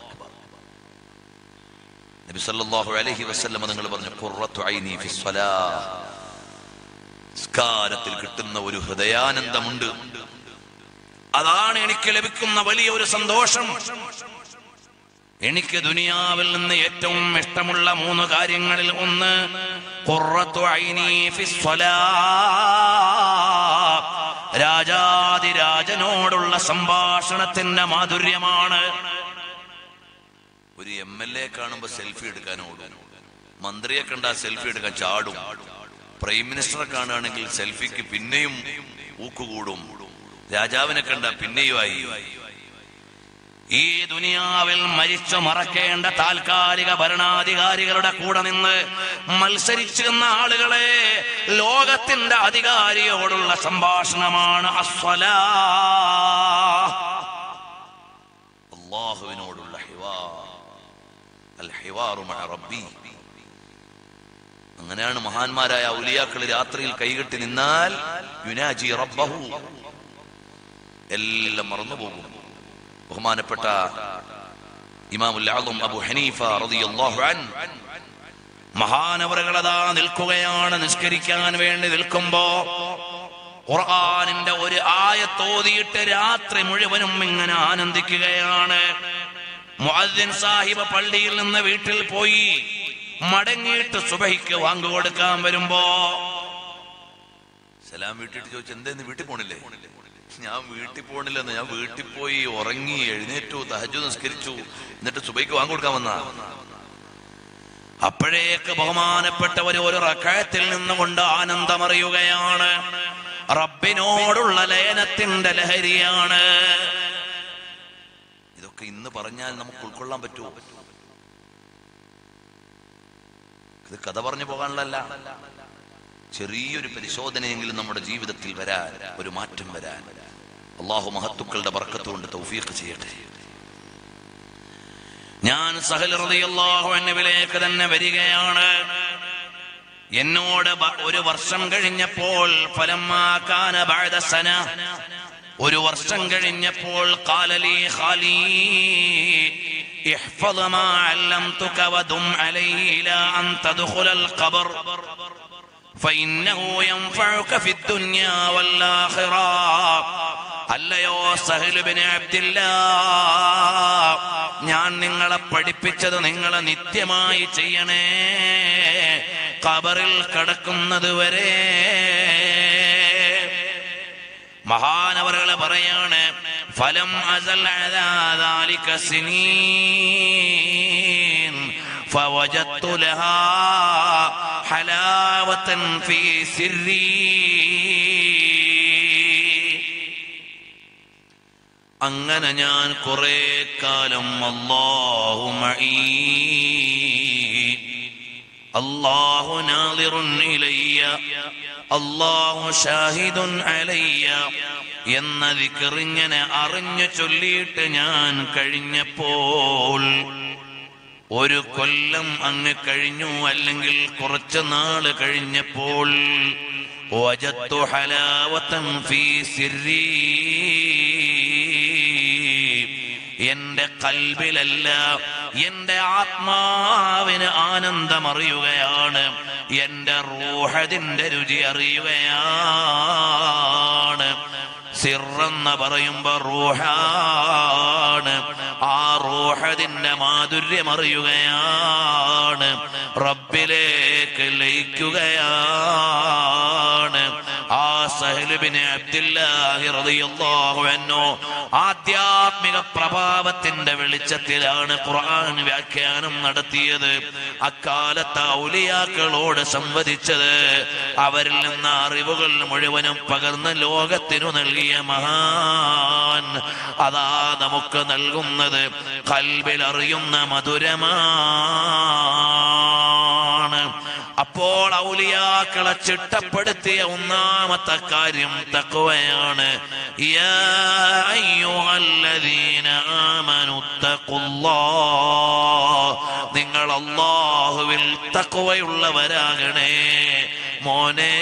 നബി സല്ലല്ലാഹു അലൈഹി വസല്ലം നിങ്ങൾ പറഞ്ഞു ഖുർറത്തു ഐനി ഫി സ്വലാഹ് നിസ്കാരത്തിൽ കിട്ടുന്ന ഒരു ഹൃദയാനന്ദമുണ്ട് അതാണ് എനിക്ക് ലഭിക്കുന്ന വലിയ ഒരു സന്തോഷം എനിക്ക് ദുനിയാവിൽ നിന്ന് ഏറ്റവും ഇഷ്ടമുള്ള മൂന്ന് കാര്യങ്ങളിൽ ഒന്ന് ഖുർറത്തു ഐനി ഫി സ്വലാഹ് രാജാതിരാജനോടുള്ള സംഭാഷണത്തിന്റെ മാധുര്യമാണ് ഒരു എം എൽ എ കാണുമ്പോ സെൽഫി എടുക്കാൻ ഓടും മന്ത്രിയെ കണ്ടാ സെൽഫി എടുക്കാൻ ചാടും പ്രൈം മിനിസ്റ്ററെ കാണുകയാണെങ്കിൽ സെൽഫിക്ക് പിന്നെയും ഊക്കുകൂടും രാജാവിനെ കണ്ട പിന്നെയും ആയി ഈ ദുനിയാവിൽ മരിച്ചു മറക്കേണ്ട താൽക്കാലിക ഭരണാധികാരികളുടെ കൂടെ നിന്ന് മത്സരിച്ചിരുന്ന ആളുകളെ ലോകത്തിന്റെ അധികാരിയോടുള്ള സംഭാഷണമാണ് അസ്വലാ അള്ളാഹുവിനോടുള്ള ഹിവാർ അൽ ഹിവാറു മഅ റബ്ബി അങ്ങനെയാണ് മഹാന്മാരായ ഔലിയാക്കൾ രാത്രിയിൽ കൈകെട്ടി നിന്നാൽ യുനാജി റബ്ബഹു എല്ലാം മറന്നുപോകും ബഹുമാനപ്പെട്ട ഇമാമുൽ ആദം അബു ഹനീഫ റളിയല്ലാഹു അൻ മഹാനവറുകളതാ നിൽക്കുകയാണ് നിസ്കരിക്കാൻ വേണ്ടി നിൽക്കുമ്പോ ഖുർആനിന്റെ ഒരു ആയത്തോതിയിട്ട് രാത്രി മുഴുവനും ഇങ്ങനെ ആനന്ദിക്കുകയാണ് മുഅദ്ദിൻ സാഹിബ് പള്ളിയിൽ നിന്ന് വീട്ടിൽ പോയി മടങ്ങിയിട്ട് സുബഹിക്ക് വാങ്ങു കൊടുക്കാൻ വരുമ്പോ സലാം വീട്ടിട്ട് ചോദിച്ചു എന്തേന്ന് വീട്ടിൽ പോണില്ലേ ഞാൻ വീട്ടിൽ പോണില്ലെന്ന് ഞാൻ വീട്ടിൽ പോയി ഉറങ്ങി എഴുന്നേറ്റു തഹജു നിസ്കരിച്ചു എന്നിട്ട് സുബൈക്ക് വാങ്ങി കൊടുക്കാൻ വന്ന അപ്പോഴേക്ക് ബഹുമാനപ്പെട്ടവർ ഒരു റക്കഴത്തിൽ നിന്നുകൊണ്ട് ആനന്ദമറിയുകയാണ് റബ്ബിനോടുള്ള ലയനത്തിന്റെ ലഹരിയാണ് ഇതൊക്കെ ഇന്ന് പറഞ്ഞാൽ നമുക്ക് ഉൾക്കൊള്ളാൻ പറ്റുമോ ഇത് കഥ പറഞ്ഞു പോകാനുള്ളതല്ല ചെറിയൊരു പരിശോധനയെങ്കിലും നമ്മുടെ ജീവിതത്തിൽ വരാൻ ഒരു മാറ്റം വരാൻ അള്ളാഹു മഹത്തുക്കളുടെ ബർക്കത്തുകൊണ്ട് തൗഫീഖ് ചെയ്യട്ടെ ഞാൻ സഹൽ റളിയല്ലാഹു അൻഹുവിലേക്ക് തന്നെ വരികയാണ് എന്നോട് ബ- ഒരു വർഷം കഴിഞ്ഞപ്പോൾ ഫലമാക്കാന ബഅദ സന ഒരു വർഷം കഴിഞ്ഞപ്പോൾ ഖാലലി ഖാലി احفظ ما علمتك ودم عليه إلى أن تدخل القبر فإنه ينفعك في الدنيا والآخرة അല്ലയോ സഹലുബിന് അബ്ദില്ല ഞാൻ നിങ്ങളെ പഠിപ്പിച്ചത് നിങ്ങളെ നിത്യമായി ചെയ്യണേ കബറിൽ കടക്കുന്നത് വരെ മഹാനവറുകളെ പറയാണ് ഫലം അസൽ അലാ ذلك سنين فوجدت لها حلاوة في سري അങ്ങനെ ഞാൻ കുറെ കാലം അല്ലാഹു മഈ അല്ലാഹു നാദിറുൻ ഇലയ്യ അല്ലാഹു ഷാഹിദുൻ അലയ്യ എന്ന ദിക്റിങ്ങനെ അറിഞ്ഞു ചൊല്ലിയിട്ട് ഞാൻ കഴിഞ്ഞപ്പോൾ ഒരു കൊല്ലം അങ്ങ് കഴിഞ്ഞു അല്ലെങ്കിൽ കുറച്ച് നാള് കഴിഞ്ഞപ്പോൾ വജത്തു ഹലാവത്തൻ ഫീ സിർരീ എന്റെ കൽബിലല്ല എന്റെ ആത്മാവിന് ആനന്ദമറിയുകയാണ് എന്റെ റൂഹതിന്റെ രുചി അറിയുകയാണ് സിറെന്ന് പറയുമ്പോ റൂഹാണ് ആ റൂഹതിന്റെ മാധുര്യം അറിയുകയാണ് റബ്ബിലേക്ക് ലയിക്കുകയാണ് ആ സഹലുബിന് അബ്ദുല്ലാഹി റളിയല്ലാഹു അൻഹു ആധ്യാത്മിക പ്രഭാവത്തിന്റെ വെളിച്ചത്തിലാണ് ഖുർആൻ വ്യാഖ്യാനം നടത്തിയത് അക്കാലത്ത് ഔലിയാക്കളോട് സംവദിച്ചത് അവരിൽ നിന്ന് അറിവുകൾ മുഴുവനും പകർന്ന് ലോകത്തിനു നൽകിയ മഹാൻ അതാ നമുക്ക് നൽകുന്നത് കൽബിൽ അറിയുന്ന മധുരമാണ് അപ്പോൾ ഔലിയാക്കളെ ചിട്ടപ്പെടുത്തിയ ഒന്നാമത്തെ കാര്യം തക്കുവയാണ് യാ അയ്യുഹല്ലദീന ആമനു തഖുല്ലാഹ്. നിങ്ങൾ അള്ളാഹുവിൽ തക്കുവയുള്ളവരാകണേ മോനെ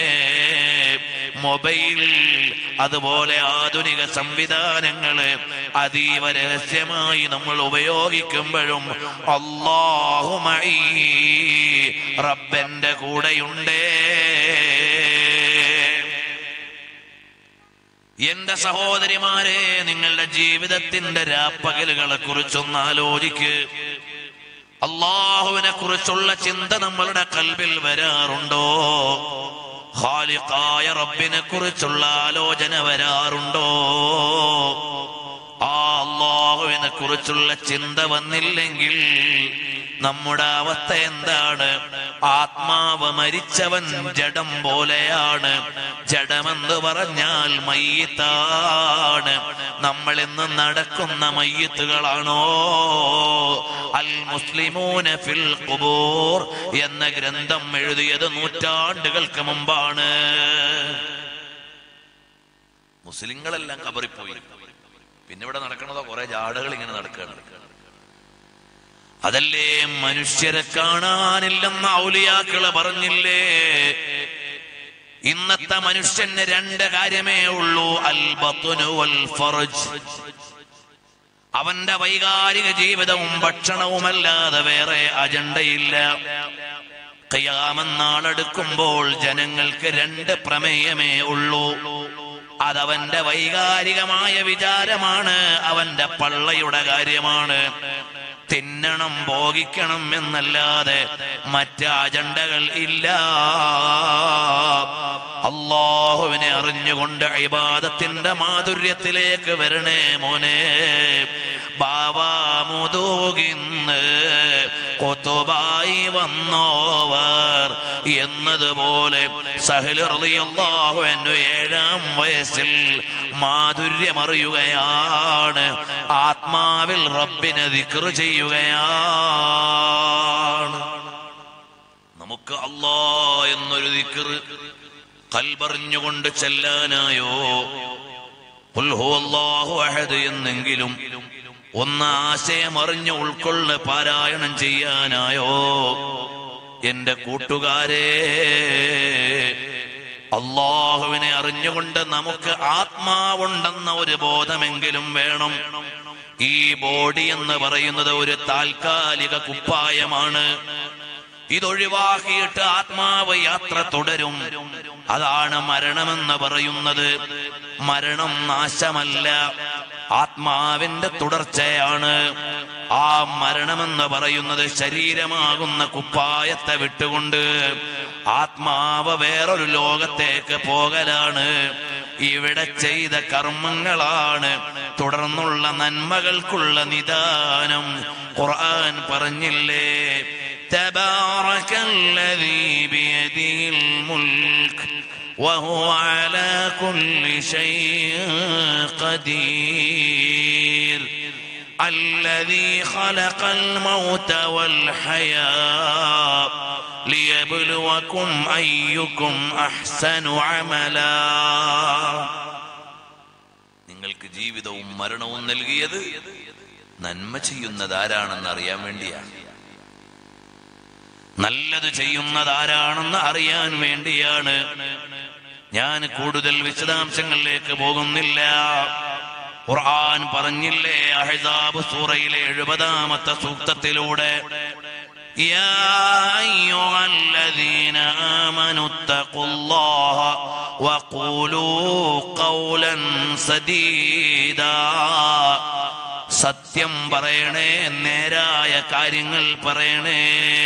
മൊബൈൽ അതുപോലെ ആധുനിക സംവിധാനങ്ങള് അതീവ രഹസ്യമായി നമ്മൾ ഉപയോഗിക്കുമ്പോഴും അള്ളാഹുമൈ റബ്ബന്റെ കൂടെയുണ്ടേ എന്റെ സഹോദരിമാരെ നിങ്ങളുടെ ജീവിതത്തിന്റെ രാപ്പകലുകളെ കുറിച്ചൊന്ന് ആലോചിക്ക് അള്ളാഹുവിനെ കുറിച്ചുള്ള ചിന്ത നമ്മളുടെ കൽബിൽ വരാറുണ്ടോ ഖാലിഖായ റബ്ബിനെ കുറിച്ചുള്ള ആലോചന വരാറുണ്ടോ ആ അള്ളാഹുവിനെ കുറിച്ചുള്ള ചിന്ത വന്നില്ലെങ്കിൽ നമ്മുടെ അവസ്ഥ എന്താണ് ആത്മാവ് മരിച്ചവൻ ജഡം പോലെയാണ് ജഡമെന്ന് പറഞ്ഞാൽ മയ്യത്താണ് നമ്മൾ ഇന്ന് നടക്കുന്ന മയ്യത്തുകളാണോ അൽ മുസ്ലിമൂന ഫിൽ ഖുബൂർ എന്ന ഗ്രന്ഥം എഴുതിയത് നൂറ്റാണ്ടുകൾക്ക് മുമ്പാണ് മുസ്ലിങ്ങളെല്ലാം കബറിപ്പോയി പിന്നെ ഇവിടെ നടക്കണതോ കുറെ ജാടകൾ ഇങ്ങനെ നടക്കുകയാണ് അതല്ലേ മനുഷ്യരെ കാണാനില്ലെന്ന് ഔലിയാക്കള് പറഞ്ഞില്ലേ ഇന്നത്തെ മനുഷ്യന് രണ്ട് കാര്യമേ ഉള്ളൂ അൽ ബത്നു വൽ ഫർജ് അവന്റെ വൈകാരിക ജീവിതവും ഭക്ഷണവുമല്ലാതെ വേറെ അജണ്ടയില്ല കയ്യാമെന്നാളെടുക്കുമ്പോൾ ജനങ്ങൾക്ക് രണ്ട് പ്രമേയമേ ഉള്ളൂ അതവന്റെ വൈകാരികമായ വിചാരമാണ് അവന്റെ പള്ളയുടെ കാര്യമാണ് തിന്നണം ഭോഗിക്കണം എന്നല്ലാതെ മറ്റ് അജണ്ടകൾ ഇല്ല അള്ളാഹുവിനെ അറിഞ്ഞുകൊണ്ട് ഇബാദത്തിന്റെ മാധുര്യത്തിലേക്ക് വരണേ മോനെ ബാബാ മുതൂകിന്ന് കൊത്തുബായി വന്നോവർ എന്നതുപോലെ സഹൽ റളിയല്ലാഹു അൻഹു ഏഴാം വയസ്സിൽ മാധുര്യമറിയുകയാണ് ആത്മാവിൽ റബ്ബിനെ ദിക്ർ ചെയ്യുകയാണ് നമുക്ക് അല്ലാ എന്നൊരു ദിക്ർ കൽപറിഞ്ഞുകൊണ്ട് ചെല്ലാനായോ ഖുൽ ഹുവല്ലാഹു അഹദ് എന്നെങ്കിലും ഒന്ന് ആശയമറിഞ്ഞ് ഉൾക്കൊള്ള പാരായണം ചെയ്യാനായോ എന്റെ കൂട്ടുകാരെ അള്ളാഹുവിനെ അറിഞ്ഞുകൊണ്ട് നമുക്ക് ആത്മാവുണ്ടെന്ന ഒരു ബോധമെങ്കിലും വേണം ഈ ബോഡി എന്ന് പറയുന്നത് ഒരു താൽക്കാലിക കുപ്പായമാണ് ഇതൊഴിവാക്കിയിട്ട് ആത്മാവ് യാത്ര തുടരും അതാണ് മരണമെന്ന് പറയുന്നത് മരണം നാശമല്ല ആത്മാവിന്റെ തുടർച്ചയാണ് ആ മരണമെന്ന് പറയുന്നത് ശരീരമാകുന്ന കുപ്പായത്തെ വിട്ടുകൊണ്ട് ആത്മാവ് വേറൊരു ലോകത്തേക്ക് പോകലാണ് ഇവിടെ ചെയ്ത കർമ്മങ്ങളാണ് തുടർന്നുള്ള നന്മകൾക്കുള്ള നിദാനം ഖുർആൻ പറഞ്ഞില്ലേ تبارك الذي بيده الملك وهو على كل شيء قدير الذي خلق الموت والحياة ليبلوكم أيكم أحسن عملا നിങ്ങൾക്ക് ജീവിതവും മരണവും നൽകിയത് നന്മ ചെയ്യുന്നത് ആരാണെന്ന് അറിയാൻ വേണ്ടിയാണ് നല്ലത് ചെയ്യുന്നത് ആരാണെന്ന് അറിയാൻ വേണ്ടിയാണ് ഞാൻ കൂടുതൽ വിശദാംശങ്ങളിലേക്ക് പോകുന്നില്ല ഖുർആൻ പറഞ്ഞില്ലേ അഹ്സാബ് സൂറയിലെ എഴുപതാമത്തെ സൂക്തത്തിലൂടെ يا أيها الذين آمنوا اتقوا الله وقولوا قولا سديدا സത്യം പറയണേ നേരായ കാര്യങ്ങൾ പറയണേ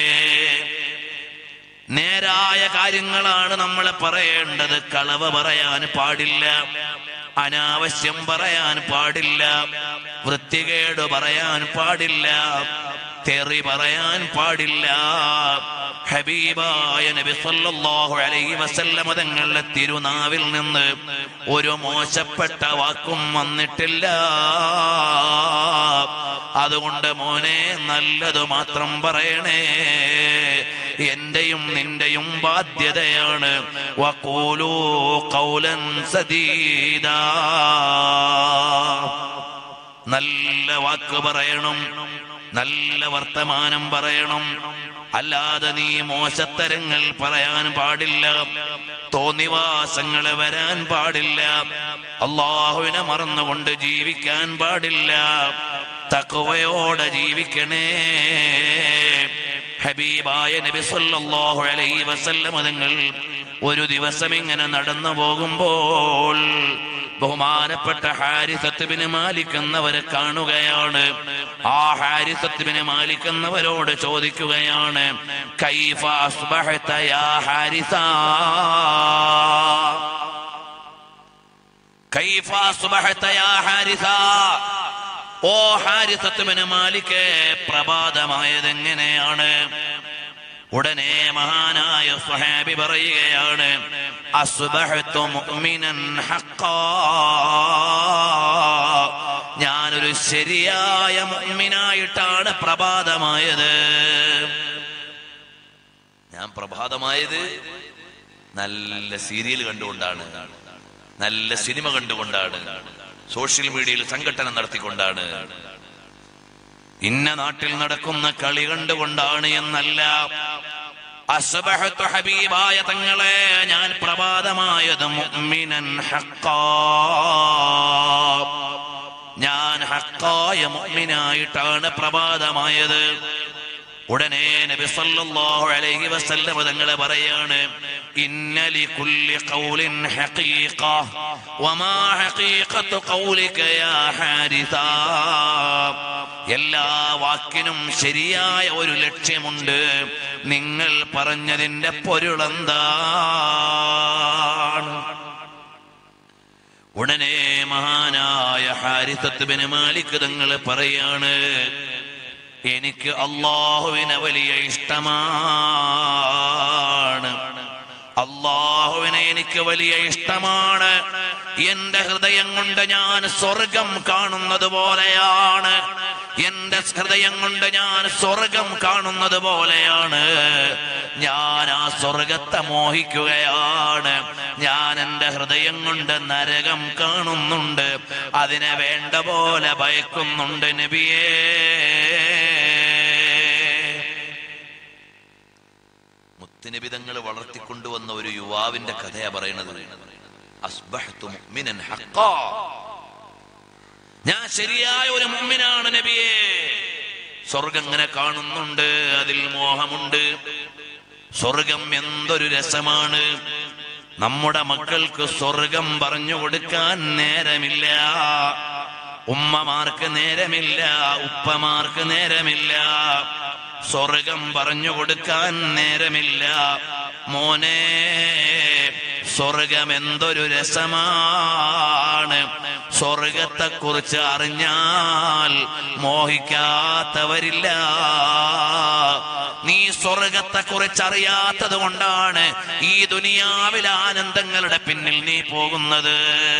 നേരായ കാര്യങ്ങളാണ് നമ്മൾ പറയേണ്ടത് കളവ് പറയാൻ പാടില്ല അനാവശ്യം പറയാൻ പാടില്ല വൃത്തികേട് പറയാൻ പാടില്ല തെറി പറയാൻ പാടില്ല ഹബീബായ നബി സല്ലല്ലാഹു അലൈഹി വസല്ലമ തങ്ങളുടെ തിരുനാവിൽ നിന്ന് ഒരു മോശപ്പെട്ട വാക്കും വന്നിട്ടില്ല അതുകൊണ്ട് മോനെ നല്ലത് മാത്രം പറയണേ എന്റെയും നിന്റെയും ബാധ്യതയാണ് വഖൂലൂ ഖൗലൻ സദീദാ നല്ല വാക്ക് പറയണം നല്ല വർത്തമാനം പറയണം അല്ലാതെ നീ മോശത്തരങ്ങൾ പറയാൻ പാടില്ല തോന്നിവാസങ്ങൾ വരാൻ പാടില്ല അള്ളാഹുവിനെ മറന്നുകൊണ്ട് ജീവിക്കാൻ പാടില്ല തക്കവയോടെ ജീവിക്കണേ ഹബീബായ നബി സല്ലല്ലാഹു അലൈഹി വസല്ലം തങ്ങൾ ഒരു ദിവസം ഇങ്ങനെ നടന്നു പോകുമ്പോൾ ബഹുമാനപ്പെട്ട ഹാരിസത്തുബിന് മാലിക് എന്നവരെ കാണുകയാണ് ആ ഹാരിസത്തുബിന് മാലിക് എന്നവരോട് ചോദിക്കുകയാണ് കൈഫ അസ്ബഹത യാ ഹാരിസ കൈഫ അസ്ബഹത യാ ഹാരിസ ഓ ഹാരിസത്തുബിന് മാലിക് പ്രഭാതമായത് എങ്ങനെയാണ് ഉടനെ മഹാനായ സ്വഹാബി പറയുകയാണ് അസ്ബഹത്തു മുഅ്മിനൻ ഹഖാ ഞാനൊരു ശരിയായ മുഅ്മിനായിട്ടാണ് പ്രഭാതമായത് ഞാൻ പ്രഭാതമായത് നല്ല സീരിയൽ കണ്ടുകൊണ്ടാണ് നല്ല സിനിമ കണ്ടുകൊണ്ടാണ് സോഷ്യൽ മീഡിയയിൽ സംഘടന നടത്തിക്കൊണ്ടാണ് ഇന്ന നാട്ടിൽ നടക്കുന്ന കളി കണ്ടുകൊണ്ടാണ് എന്നല്ല അസ്ബഹത്തു ഹബീബായ തങ്ങളെ ഞാൻ പ്രഭാതമായത് മുഅ്മിനൻ ഹഖാ ഞാൻ ഹക്കായ മുഅ്മിനായിട്ടാണ് പ്രഭാതമായത് ഉടനെ നബി സല്ലല്ലാഹു അലൈഹി വസല്ലം തങ്ങളെ പറയാണ് ഇന്നലി കുല്ലി ഖൗലിൻ ഹഖീഖ വമാ ഹഖീഖത്തു ഖൗലിക യാ ഹാരിസ എല്ലാ വാക്കിനും ശരിയായ ഒരു ലക്ഷ്യമുണ്ട് നിങ്ങൾ പറഞ്ഞതിന്റെ പൊരുളെന്താണ് ഉടനെ മഹാനായ ഹാരിസത്ത് ബിൻ മാലിക് തങ്ങൾ പറയാണ് എനിക്ക് അള്ളാഹുവിനെ വലിയ ഇഷ്ടമാണ് അള്ളാഹുവിനെ എനിക്ക് വലിയ ഇഷ്ടമാണ് എന്റെ ഹൃദയം കൊണ്ട് ഞാൻ സ്വർഗം കാണുന്നത് പോലെയാണ് എന്റെ ഹൃദയം കൊണ്ട് ഞാൻ സ്വർഗം കാണുന്നത് പോലെയാണ് ഞാൻ ആ സ്വർഗത്തെ മോഹിക്കുകയാണ് ഞാൻ എന്റെ ഹൃദയം കൊണ്ട് നരകം കാണുന്നുണ്ട് അതിനെ വേണ്ട പോലെ ഭയക്കുന്നുണ്ട് നബിയേ മുത്തുനിബിതങ്ങൾ വളർത്തിക്കൊണ്ടുവന്ന ഒരു യുവാവിന്റെ കഥയാ പറയണത് അസ്ബഹ്തു മുഅ്മിനൻ ഹഖാ. ഞാൻ ശരിയായ ഒരു മുമ്മിനാണ് നബിയെ സ്വർഗം ഇങ്ങനെ കാണുന്നുണ്ട് അതിൽ മോഹമുണ്ട് സ്വർഗം എന്തൊരു രസമാണ് നമ്മുടെ മക്കൾക്ക് സ്വർഗം പറഞ്ഞു കൊടുക്കാൻ നേരമില്ല ഉമ്മമാർക്ക് നേരമില്ല ഉപ്പമാർക്ക് നേരമില്ല സ്വർഗം പറഞ്ഞു കൊടുക്കാൻ നേരമില്ല മോനെ സ്വർഗം എന്തൊരു രസമാണ് സ്വർഗത്തെ കുറിച്ച് അറിഞ്ഞാൽ മോഹിക്കാത്തവരില്ല നീ സ്വർഗത്തെ കുറിച്ച് അറിയാത്തത് കൊണ്ടാണ് ഈ ദുനിയാവിലെ ആനന്ദങ്ങളുടെ പിന്നിൽ നീ പോകുന്നത്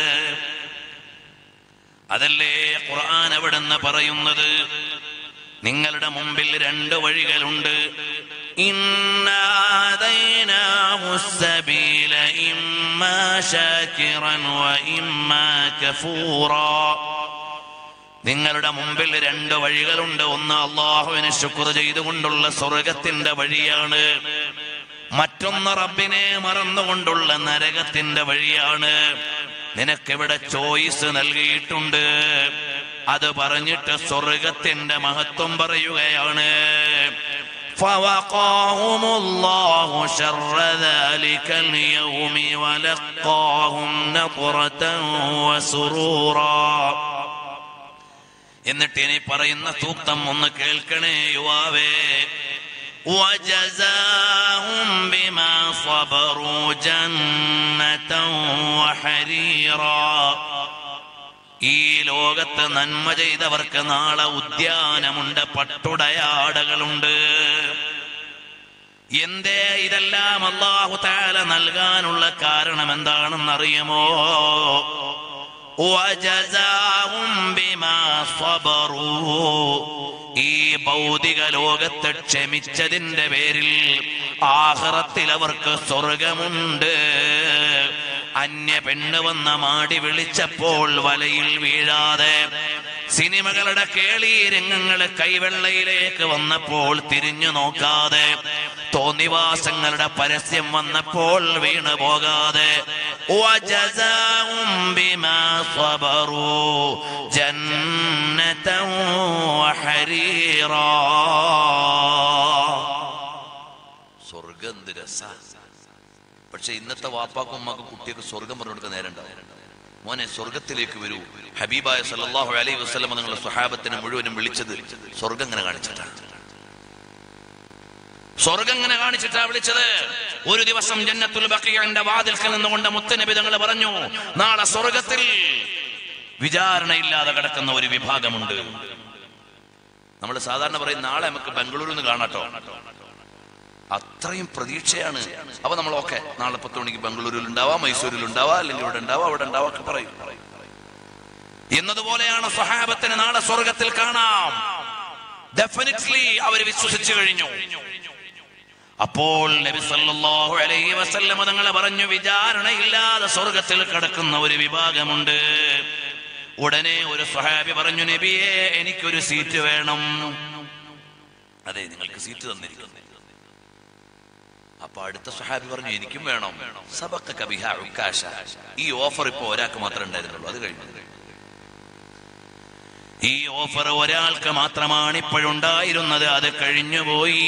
അതല്ലേ ഖുർആൻ എവിടെന്ന് പറയുന്നത് നിങ്ങളുടെ മുമ്പിൽ രണ്ട് വഴികളുണ്ട് ഇന്നാദൈനാഹു السبيل إما شاكرا وإما كفورا നിങ്ങളുടെ മുമ്പിൽ രണ്ട് വഴികളുണ്ട് ഒന്ന് അള്ളാഹുവിനെ ശുക്ർ ചെയ്തുകൊണ്ടുള്ള സ്വർഗത്തിന്റെ വഴിയാണ് മറ്റൊന്ന് റബ്ബിനെ മറന്നുകൊണ്ടുള്ള നരകത്തിന്റെ വഴിയാണ് നിനക്കിവിടെ ചോയ്സ് നൽകിയിട്ടുണ്ട് അത് പറഞ്ഞിട്ട് സ്വർഗത്തിന്റെ മഹത്വം പറയുകയാണ് فوقاهم الله شر ذلك اليوم ولقاهم نضرة وسرورا എന്നിട്ട് ഇനി പറയുന്ന സൂക്തം ഒന്ന് കേൾക്കണേ യുവാവേ وجزاهم بما صبروا جنة وحريرا ഈ ലോകത്ത് നന്മ ചെയ്തവർക്ക് നാളെ ഉദ്യാനമുണ്ട് പട്ടുടയാടകളുണ്ട് എന്തേ ഇതെല്ലാം അള്ളാഹു താല നൽകാനുള്ള കാരണം എന്താണെന്നറിയുമോ وجزاهم بما صبروا ഈ ഭൗതിക ലോകത്ത് ക്ഷമിച്ചതിന്റെ പേരിൽ ആഹ്റത്തിൽ അവർക്ക് സ്വർഗമുണ്ട് അന്യ പെണ്ണ് വന്ന മാടി വിളിച്ചപ്പോൾ വലയിൽ വീഴാതെ സിനിമകളുടെ കേളി രംഗങ്ങൾ കൈവെള്ളയിലേക്ക് വന്നപ്പോൾ തിരിഞ്ഞു നോക്കാതെ തോന്നിവാസങ്ങളുടെ പരസ്യം വന്നപ്പോൾ വീണു പോകാതെ وجزاهم بما صبروا جنة وحريرا സ്വർഗം എന്ത് രസാ പക്ഷെ ഇന്നത്തെ വാപ്പാക്കും ഉമ്മാക്കും കുട്ടിയൊക്കെ സ്വർഗം പറഞ്ഞു കൊടുക്കാൻ നേരം മോനെ സ്വർഗത്തിലേക്ക് വരൂ ഹബീബായ സല്ലല്ലാഹു അലൈഹി വസല്ലം നിങ്ങളുടെ സ്വഹാബത്തിനെ മുഴുവനും വിളിച്ചത് സ്വർഗം ഇങ്ങനെ കാണിച്ചിട്ടാണ് സ്വർഗം ഇങ്ങനെ കാണിച്ചിട്ടാ വിളിച്ചത് ഒരു ദിവസം ജന്നത്തുൽ ബഖിയന്റെ വാതിൽക്കൽ നിന്നുകൊണ്ട് മുത്തനബി തങ്ങൾ പറഞ്ഞു നാളെ സ്വർഗത്തിൽ വിചാരണയില്ലാതെ കിടക്കുന്ന ഒരു വിഭാഗമുണ്ട് നമ്മൾ സാധാരണ പറയും നാളെ നമുക്ക് ബംഗളൂരിൽ നിന്ന് കാണാട്ടോ അത്രയും പ്രതീക്ഷയാണ് അപ്പൊ നമ്മൾ ഓക്കെ നാളെ പത്ത് മണിക്ക് ബംഗളൂരിൽ ഉണ്ടാവാം മൈസൂരിൽ ഉണ്ടാവാം അല്ലെങ്കിൽ ഇവിടെ ഉണ്ടാവാം അവിടെ ഉണ്ടാവാം ഒക്കെ പറയും എന്നതുപോലെയാണ് സഹാബത്തിന് നാളെ സ്വർഗത്തിൽ കാണാം ഡെഫിനറ്റ്ലി അവർ വിശ്വസിച്ചു കഴിഞ്ഞു അപ്പോൾ നബി സല്ലല്ലാഹു അലൈഹി വസല്ലം തങ്ങൾ പറഞ്ഞു വിചാരണയില്ലാതെ സ്വർഗത്തിൽ കിടക്കുന്ന ഒരു വിഭാഗമുണ്ട് ഉടനെ ഒരു സ്വഹാബി പറഞ്ഞു നബിയെ എനിക്കൊരു സീറ്റ് വേണം അതെ നിങ്ങൾക്ക് സീറ്റ് തന്നിരിക്കുന്നു അപ്പൊ അടുത്ത സ്വഹാബി പറഞ്ഞു എനിക്കും വേണം സബക്ക കബിഹ ഉക്കാശ ഈ ഓഫർ ഇപ്പൊ ഒരാൾക്ക് മാത്രമേ ഉണ്ടായിരുന്നുള്ളൂ അത് കഴിഞ്ഞു ഈ ഓഫർ ഒരാൾക്ക് മാത്രമാണ് ഇപ്പോഴുണ്ടായിരുന്നത് അത് കഴിഞ്ഞുപോയി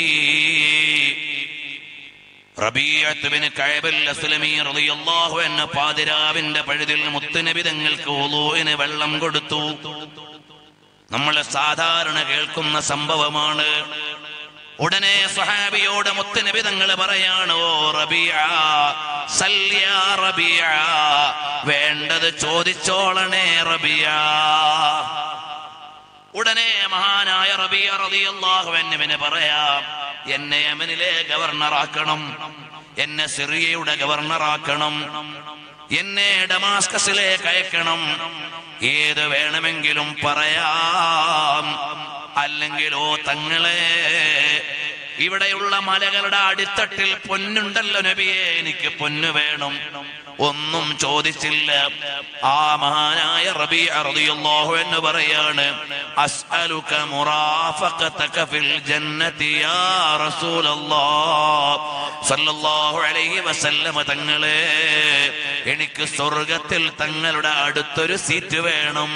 റബീഅത്ത് ബിൻ കഅബൽ അസ്ലമി റളിയല്ലാഹു അൻഹു പാതിരാവിന്റെ പഴുതിൽ മുത്തുനബി തങ്ങൾക്ക് ഉളൂവിന് വെള്ളം കൊടുത്തു നമ്മൾ സാധാരണ കേൾക്കുന്ന സംഭവമാണ് ഉടനെ സ്വഹാബിയോട് മുത്തുനബി തങ്ങൾ പറയാണ് ഓ റബിയ സല്യ റബിയ വേണ്ടത് ചോദിച്ചോളണേ റബിയ ഉടനെ മഹാനായ റബിയ റളിയല്ലാഹു അൻഹുവിന് പറയാം എന്നെ യമനിലെ ഗവർണറാക്കണം എന്നെ സിറിയയുടെ ഗവർണറാക്കണം എന്നെ ഡമാസ്കസിലേക്ക് അയക്കണം ഏത് വേണമെങ്കിലും പറയാം അല്ലെങ്കിലോ തങ്ങളെ ഇവിടെയുള്ള മലകളുടെ അടിത്തട്ടിൽ പൊന്നുണ്ടല്ലോ നബിയെ എനിക്ക് പൊന്നു വേണം ഒന്നും ചോദിച്ചില്ല ആ മഹാനായ റബി റളിയല്ലാഹു എന്ന് പറയാണ് അസ്അലുക മുറാഫഖതക ഫിൽ ജന്നതി യാ റസൂലല്ലാഹ് സല്ലല്ലാഹു അലൈഹി വസല്ലമ തങ്ങളെ എനിക്ക് സ്വർഗത്തിൽ തങ്ങളുടെ അടുത്തൊരു സീറ്റ് വേണം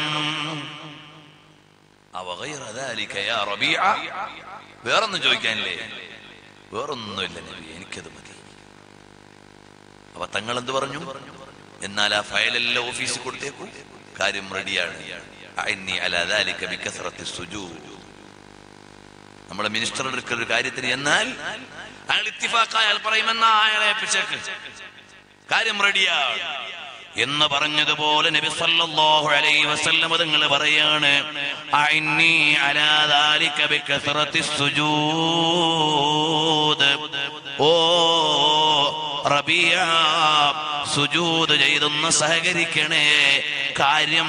അവഗൈറ ذلك يا റബീഅ വേറൊന്നും ചോദിക്കാനില്ലേ വേറൊന്നുമില്ല നബി എനിക്കത് മതി അപ്പൊ തങ്ങൾ എന്ത് പറഞ്ഞു എന്നാൽ ആ ഫയലെല്ലാം ഓഫീസിൽ കൊടുത്തേക്കൂ കാര്യം റെഡിയാണ് അഇന്നി അലാ ദാലിക ബികസറത്തി സുജൂദ് നമ്മുടെ മിനിസ്റ്റർ എടുക്കൽ ഒരു കാര്യത്തിന് എന്നാൽ അയാൾ ഇത്തിഫാക്കായാൽ പറയുമെന്ന അയാളെ ഏൽപ്പിച്ചേക്ക് കാര്യം റെഡിയാണ് എന്ന് പറഞ്ഞതുപോലെ നബി സല്ലല്ലാഹു അലൈഹി വസല്ലം തങ്ങൾ പറയാണ് അഇന്നി അലാ ദാലിക ബികസറത്തി സുജൂദ് ഓ റബിയ സുജൂദ് ചെയ്തൊന്ന് സഹകരിക്കണേ കാര്യം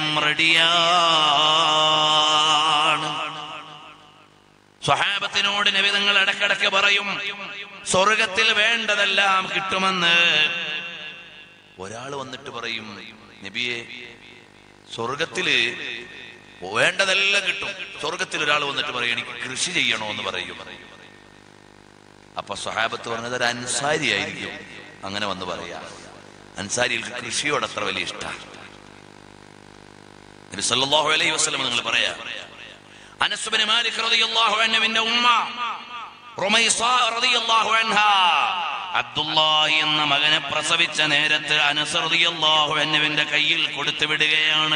റെഡിയാണ് സ്വഹാബത്തിനോട് നബി നിങ്ങൾ ഇടക്കിടക്ക് പറയും സ്വർഗത്തിൽ വേണ്ടതെല്ലാം കിട്ടുമെന്ന് ഒരാൾ വന്നിട്ട് പറയും നബിയെ സ്വർഗത്തില് വേണ്ടതെല്ലാം കിട്ടും സ്വർഗത്തിൽ ഒരാൾ വന്നിട്ട് പറയും എനിക്ക് കൃഷി ചെയ്യണോ എന്ന് പറയും അപ്പൊ സ്വഹാബത്ത് പറഞ്ഞത് ഒരു അൻസാരി ആയിരിക്കും അങ്ങനെ വന്ന് പറയാ അൻസാരികൾക്ക് കൃഷിയോട് അത്ര വലിയ ഇഷ്ടമാണ് നബി സല്ലല്ലാഹു അലൈഹി വസല്ലം നിങ്ങൾ പറയാ അനസ് ബിൻ മാലിക് റളിയല്ലാഹു അൻഹുവിന്റെ ഉമ്മ റുമൈസ റളിയല്ലാഹു അൻഹാ അബ്ദുല്ലാഹി എന്ന മകനെ പ്രസവിച്ച നേരത്ത് അനസ് റളിയല്ലാഹു അൻഹുവിന്റെ കയ്യിൽ കൊടുത്തു വിടുകയാണ്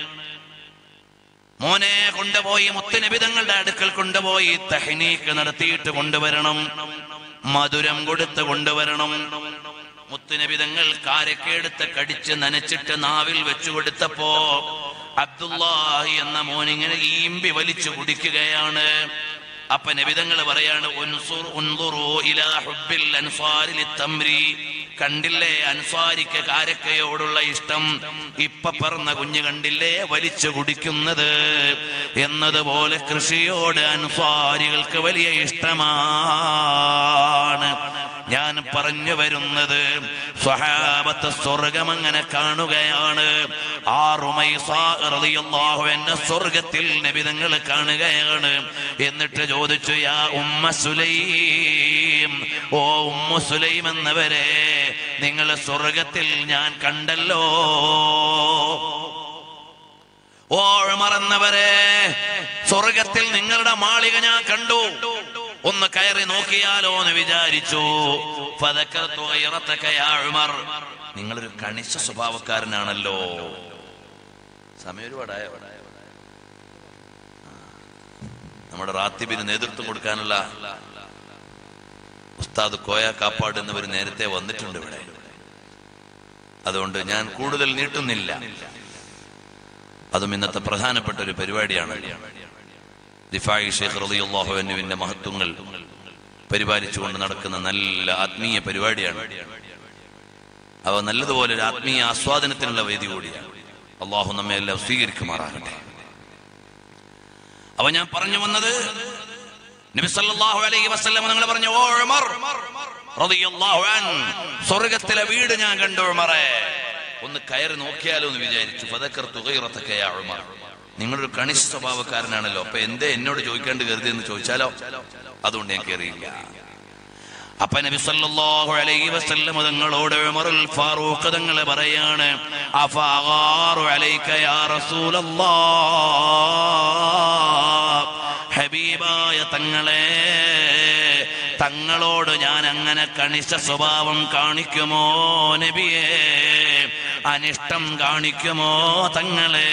മോനെ കൊണ്ടുപോയി മുത്തുനബി തങ്ങളുടെ അടുക്കൽ കൊണ്ടുപോയി തഹ്നീക്ക് നടത്തിയിട്ട് കൊണ്ടുവരണം മധുരം കൊടുത്ത് കൊണ്ടുവരണം മുത്തുനബി തങ്ങൾ കാരക്കെടുത്ത് കടിച്ച് നനച്ചിട്ട് നാവിൽ വെച്ചു കൊടുത്തപ്പോ അബ്ദുല്ലാഹി എന്ന മോനിങ്ങനെ ഈമ്പി വലിച്ചു കുടിക്കുകയാണ് അപ്പൊ നബിതങ്ങൾ പറയാണ് ഉൻസുർ ഉൻദുറു ഇലാ ഹുബ്ബിൽ അൻസാരി ലിത്തംരി കണ്ടില്ലേ അൻസാരിക്ക് കാരക്കയോടുള്ള ഇഷ്ടം ഇപ്പൊ പറഞ്ഞ കുഞ്ഞ് കണ്ടില്ലേ വലിച്ചു കുടിക്കുന്നത് എന്നതുപോലെ കൃഷിയോട് അൻസാരികൾക്ക് വലിയ ഇഷ്ടമാണ് ഞാൻ പറഞ്ഞു വരുന്നത് സ്വഹാബത്ത് സ്വർഗം അങ്ങനെ കാണുകയാണ് ആറുമൈസാഹു എന്നെ സ്വർഗത്തിൽ നബിതങ്ങൾ കാണുകയാണ് എന്നിട്ട് ചോദിച്ചു യാ ഉമ്മ സുലൈം ഓ ഉമ്മ സുലൈം എന്നവരെ നിങ്ങൾ സ്വർഗത്തിൽ ഞാൻ കണ്ടല്ലോ ഓ മറന്നവരെ സ്വർഗത്തിൽ നിങ്ങളുടെ മാളിക ഞാൻ കണ്ടു ഒന്ന് കയറി നോക്കിയാലോ എന്ന് വിചാരിച്ചു ഫദക്കർതു ഗൈറതക യാ ഉമർ നിങ്ങളൊരു കണിശ സ്വഭാവക്കാരനാണല്ലോ സമയം ഒരുപാടായ നമ്മുടെ റാത്തിബിന് നേതൃത്വം കൊടുക്കാനുള്ള ഉസ്താദ് കോയ കാപ്പാട് എന്നിവർ നേരത്തെ വന്നിട്ടുണ്ട് ഇവിടെ അതുകൊണ്ട് ഞാൻ കൂടുതൽ നീട്ടുന്നില്ല അതും ഇന്നത്തെ പ്രധാനപ്പെട്ട ഒരു പരിപാടിയാണ് ദിഫായി ഷെയ്ഖ് റളിയല്ലാഹു അൻഹുവിന്റെ മഹത്വങ്ങൾ പരിപാലിച്ചുകൊണ്ട് നടക്കുന്ന നല്ല ആത്മീയ പരിപാടിയാണ് അവ നല്ലതുപോലെ ഒരു ആത്മീയ ആസ്വാദനത്തിനുള്ള വേദി കൂടിയാണ് അള്ളാഹു നമ്മെ എല്ലാം സ്വീകരിക്കുമാറാകട്ടെ അവ ഞാൻ പറഞ്ഞു വന്നത് നബി സല്ലല്ലാഹു അലൈഹി വസല്ലം നിങ്ങൾ പറഞ്ഞു ഓ ഉമർ റളിയല്ലാഹു അൻ സ്വർഗ്ഗത്തിലെ വീട് ഞാൻ കണ്ടു ഉമറേ ഒന്ന് കയറി നോക്കിയാലോ എന്ന് വിചാരിച്ചു ഫദക്കർതു ഗൈറതക യാ ഉമർ നിങ്ങളൊരു കണിശ സ്വഭാവക്കാരനാണല്ലോ അപ്പൊ എന്തേ എന്നോട് ചോദിക്കാണ്ട് കരുതി എന്ന് ചോദിച്ചാലോ അതുകൊണ്ട് ഞാൻ കയറിയില്ല അപ്പൊ നബി സല്ലല്ലാഹു അലൈഹി വസല്ലം തങ്ങളോട് ഉമറുൽ ഫാറൂഖ് തങ്ങൾ പറയാണ് അഫാഗാറു അലൈക യാ റസൂലല്ലാഹ് ഹബീബായ തങ്ങളെ തങ്ങളോട് ഞാൻ അങ്ങനെ കണിശ സ്വഭാവം കാണിക്കുമോ നബിയെ അനിഷ്ടം കാണിക്കുമോ തങ്ങളെ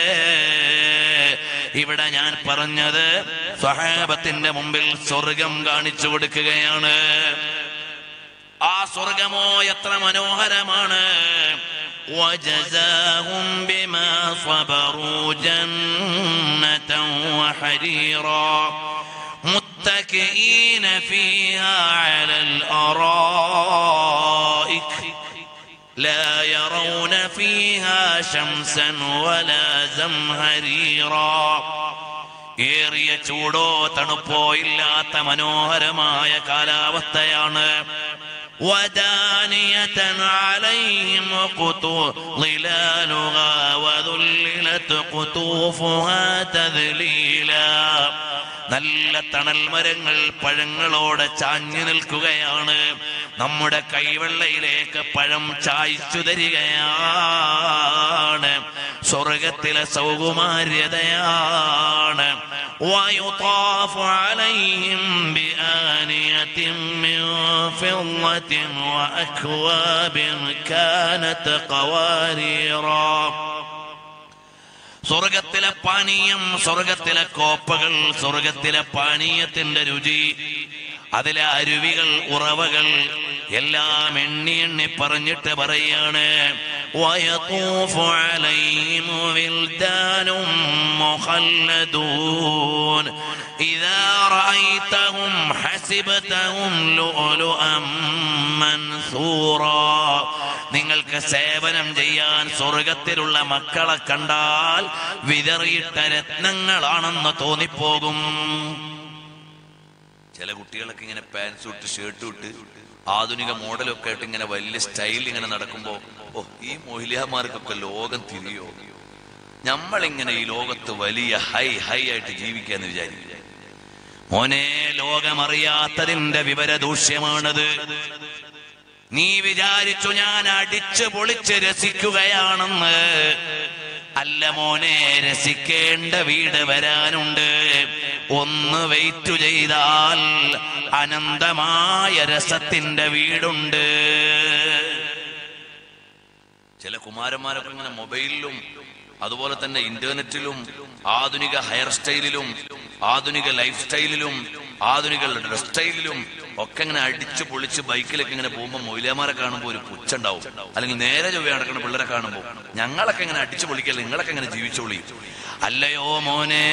ഇവിടെ ഞാൻ പറഞ്ഞത് സ്വഹാബത്തിന്റെ മുമ്പിൽ സ്വർഗം കാണിച്ചു കൊടുക്കുകയാണ് ആ സ്വർഗമോ എത്ര മനോഹരമാണ് وجزاهم بما صبروا جنة وحريرا متكئين فيها على الأرائك لا يرون فيها شمسا ولا زمهريرا ഏറിയ ചൂടോ തണുപ്പോ ഇല്ലാത്ത മനോഹരമായ കാലാവസ്ഥയാണ് ودانية عليهم قطو- ظلالها وذللت قطوفها تذليلا നല്ല തണൽ മരങ്ങൾ പഴങ്ങളോടെ ചാഞ്ഞു നിൽക്കുകയാണ് നമ്മുടെ കൈവെള്ളയിലേക്ക് പഴം ചായ്ച്ചു തരികയാണ് സ്വർഗത്തിലെ സൗകുമാര്യതയാണ് ويطاف عليهم بآنية من فضة وأكواب كانت قواريرا സ്വർഗത്തിലെ പാനീയം സ്വർഗത്തിലെ കോപ്പകൾ സ്വർഗത്തിലെ പാനീയത്തിന്റെ രുചി അതിലെ അരുവികൾ ഉറവകൾ എല്ലാം എണ്ണി എണ്ണി പറഞ്ഞിട്ട് പറയാണ് ويطوف عليهم ولدان مخلدون إذا رأيتهم حسبتهم لؤلؤا منثورا നിങ്ങൾക്ക് സേവനം ചെയ്യാൻ സ്വർഗത്തിലുള്ള മക്കളെ കണ്ടാൽ വിതറിയിട്ട രത്നങ്ങളാണെന്ന് തോന്നിപ്പോകും ചില കുട്ടികളൊക്കെ ഇങ്ങനെ പാൻസ് ഇട്ട് ഷർട്ട് ഇട്ട് ആധുനിക മോഡലൊക്കെ ആയിട്ട് ഇങ്ങനെ വലിയ സ്റ്റൈൽ ഇങ്ങനെ നടക്കുമ്പോ ഓ ഈ മൊഹിലിയാമാർക്കൊക്കെ ലോകം തിരിയോ നമ്മളിങ്ങനെ ഈ ലോകത്ത് വലിയ ഹൈ ഹൈ ആയിട്ട് ജീവിക്കാന്ന് വിചാരിക്കും മോനെ ലോകമറിയാത്തതിന്റെ വിവരദൂഷ്യമാണത് നീ വിചാരിച്ചു ഞാൻ അടിച്ചു പൊളിച്ച് രസിക്കുകയാണെന്ന് അല്ല മോനെ രസിക്കേണ്ട വീട് വരാനുണ്ട് ഒന്ന് വെയിറ്റ് ചെയ്താൽ അനന്തമായ രസത്തിന്റെ വീടുണ്ട് ചില കുമാരന്മാരൊക്കെ ഇങ്ങനെ മൊബൈലിലും അതുപോലെ തന്നെ ഇന്റർനെറ്റിലും ആധുനിക ഹെയർ സ്റ്റൈലിലും ആധുനിക ലൈഫ് സ്റ്റൈലിലും ആധുനിക ഡ്രസ് സ്റ്റൈലിലും ഒക്കെ ഇങ്ങനെ അടിച്ചു പൊളിച്ച് ബൈക്കിലൊക്കെ ഇങ്ങനെ പോകുമ്പോൾ മൊയിലാമാരെ കാണുമ്പോൾ ഒരു പുച്ഛണ്ടാവും അല്ലെങ്കിൽ നേരെ ചൊവ്വ നടക്കുന്ന പിള്ളേരെ കാണുമ്പോൾ ഞങ്ങളൊക്കെ ഇങ്ങനെ അടിച്ചു പൊളിക്കല്ല നിങ്ങളൊക്കെ ഇങ്ങനെ ജീവിച്ചോളി അല്ലയോ മോനെ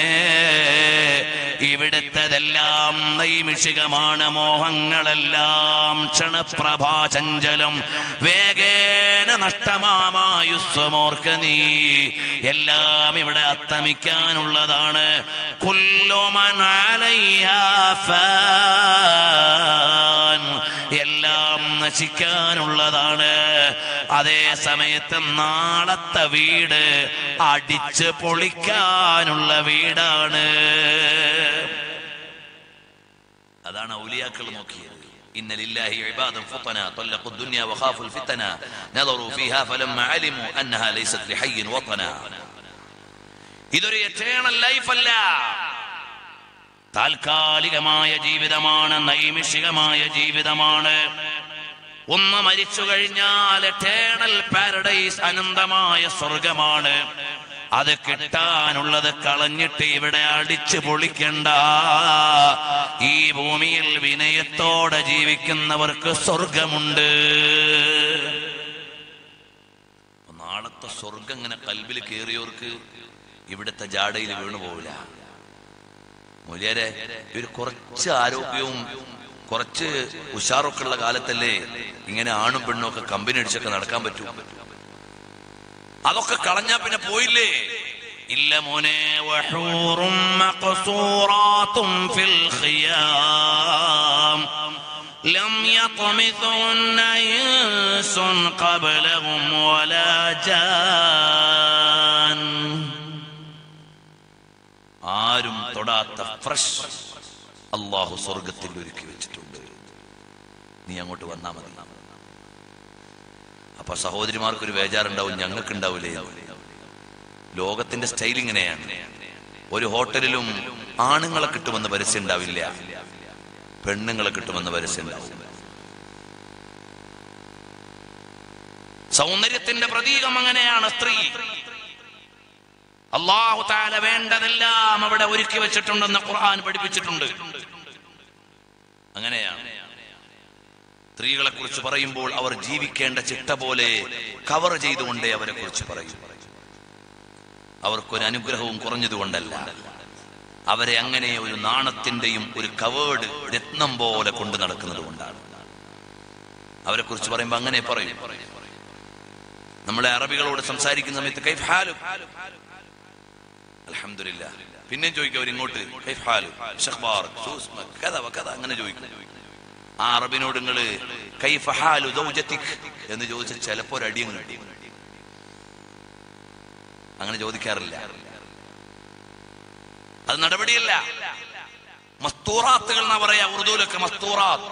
ഇവിടുത്തതെല്ലാം നൈമിഷികമാണ് മോഹങ്ങളെല്ലാം ക്ഷണപ്രഭാചഞ്ചലം വേഗേന നഷ്ടമാമായുസ്വമോർക്ക നീ എല്ലാം ഇവിടെ അത്തമിക്കാനുള്ളതാണ് കുല്ലുമൻ അലൈഹാ ഫാൻ. എല്ലാം നശിക്കാനുള്ളതാണ് അതേ സമയത്ത് നാളത്തെ വീട് അടിച്ച് പൊളിക്കാനുള്ള വീടാണ് അതാണ് ഔലിയാക്കൾ നോക്കിയത് إن لله عبادا فطنا طلقوا الدنيا وخافوا الفتنة نظروا فيها فلما علموا أنها ليست لحي وطنا ഇതൊരു എറ്റേണൽ ലൈഫ് അല്ല താൽക്കാലികമായ ജീവിതമാണ് നൈമിഷികമായ ജീവിതമാണ് ഒന്ന് മരിച്ചു കഴിഞ്ഞാൽ എറ്റേണൽ പാരഡൈസ് അനന്തമായ സ്വർഗമാണ് അത് കിട്ടാനുള്ളത് കളഞ്ഞിട്ട് ഇവിടെ അടിച്ചു പൊളിക്കണ്ട ഈ ഭൂമിയിൽ വിനയത്തോടെ ജീവിക്കുന്നവർക്ക് സ്വർഗമുണ്ട് നാളത്തെ സ്വർഗം ഇങ്ങനെ കൽബിൽ കയറിയവർക്ക് ഇവിടുത്തെ ജാടയിൽ വീണു പോവില്ല മൂല്യരെ ഒരു കുറച്ച് ആരോഗ്യവും കുറച്ച് ഉഷാറൊക്കെ ഉള്ള കാലത്തല്ലേ ഇങ്ങനെ ആണും പെണ്ണും ഒക്കെ കമ്പനി അടിച്ചൊക്കെ നടക്കാൻ പറ്റൂ അതൊക്കെ കളഞ്ഞാ പിന്നെ പോയില്ലേ ഇല്ല മോനെ വഹൂറും മഖ്സൂറാത്തും ഫിൽ ഖിയാം لم يطمثهن إنس قبلهم ولا جان ആരും തൊടാത്ത ഫ്രഷ് അള്ളാഹു സ്വർഗത്തിൽ ഒരുക്കി വെച്ചിട്ടുണ്ട് നീ അങ്ങോട്ട് വന്നാ മതി അപ്പൊ സഹോദരിമാർക്കൊരു ബേജാറുണ്ടാവും ഞങ്ങൾക്ക് ഉണ്ടാവില്ലേ ലോകത്തിന്റെ സ്റ്റൈൽ ഇങ്ങനെയാണ് ഒരു ഹോട്ടലിലും ആണുങ്ങളെ കിട്ടുമെന്ന് പരസ്യം ഉണ്ടാവില്ല പെണ്ണുങ്ങളെ കിട്ടുമെന്ന് പരസ്യം ഉണ്ടാവും സൗന്ദര്യത്തിന്റെ പ്രതീകം അങ്ങനെയാണ് സ്ത്രീ അള്ളാഹു താല വേണ്ടതെല്ലാം അവിടെ ഒരുക്കി വെച്ചിട്ടുണ്ടെന്ന് ഖുർആൻ പഠിപ്പിച്ചിട്ടുണ്ട് അങ്ങനെയാണ് സ്ത്രീകളെ കുറിച്ച് പറയുമ്പോൾ അവർ ജീവിക്കേണ്ട ചിട്ട പോലെ കവർ ചെയ്തുകൊണ്ടേ അവരെ കുറിച്ച് പറയും അവർക്കൊരു അനുഗ്രഹവും കുറഞ്ഞതുകൊണ്ടല്ല അവരെ അങ്ങനെ ഒരു നാണത്തിന്റെയും ഒരു കവേർഡ് രത്നം പോലെ കൊണ്ടു നടക്കുന്നത് കൊണ്ടാണ് അവരെ കുറിച്ച് പറയുമ്പോൾ അങ്ങനെ പറയും നമ്മളെ അറബികളോട് സംസാരിക്കുന്ന സമയത്ത് കൈഫ് ഹാലു അൽഹംദുലില്ല പിന്നെ ചോദിക്കും അവർ ഇങ്ങോട്ട് കൈഫ് ഹാലു ഷഖ്ബാർ സൂസ്മ കഥ കഥ അങ്ങനെ ചോദിക്കും ആ അറബിനോട് നിങ്ങള് കൈഫ ഹാലു ദൗജത്തിക് എന്ന് ചോദിച്ച ചിലപ്പോ ഒരു അടിയും കിട്ടും അങ്ങനെ ചോദിക്കാറില്ല അത് നടപടിയല്ല മസ്തൂറാത്തുകൾ എന്നാ പറയാ ഉറുദുവിലൊക്കെ മസ്തൂറാത്ത്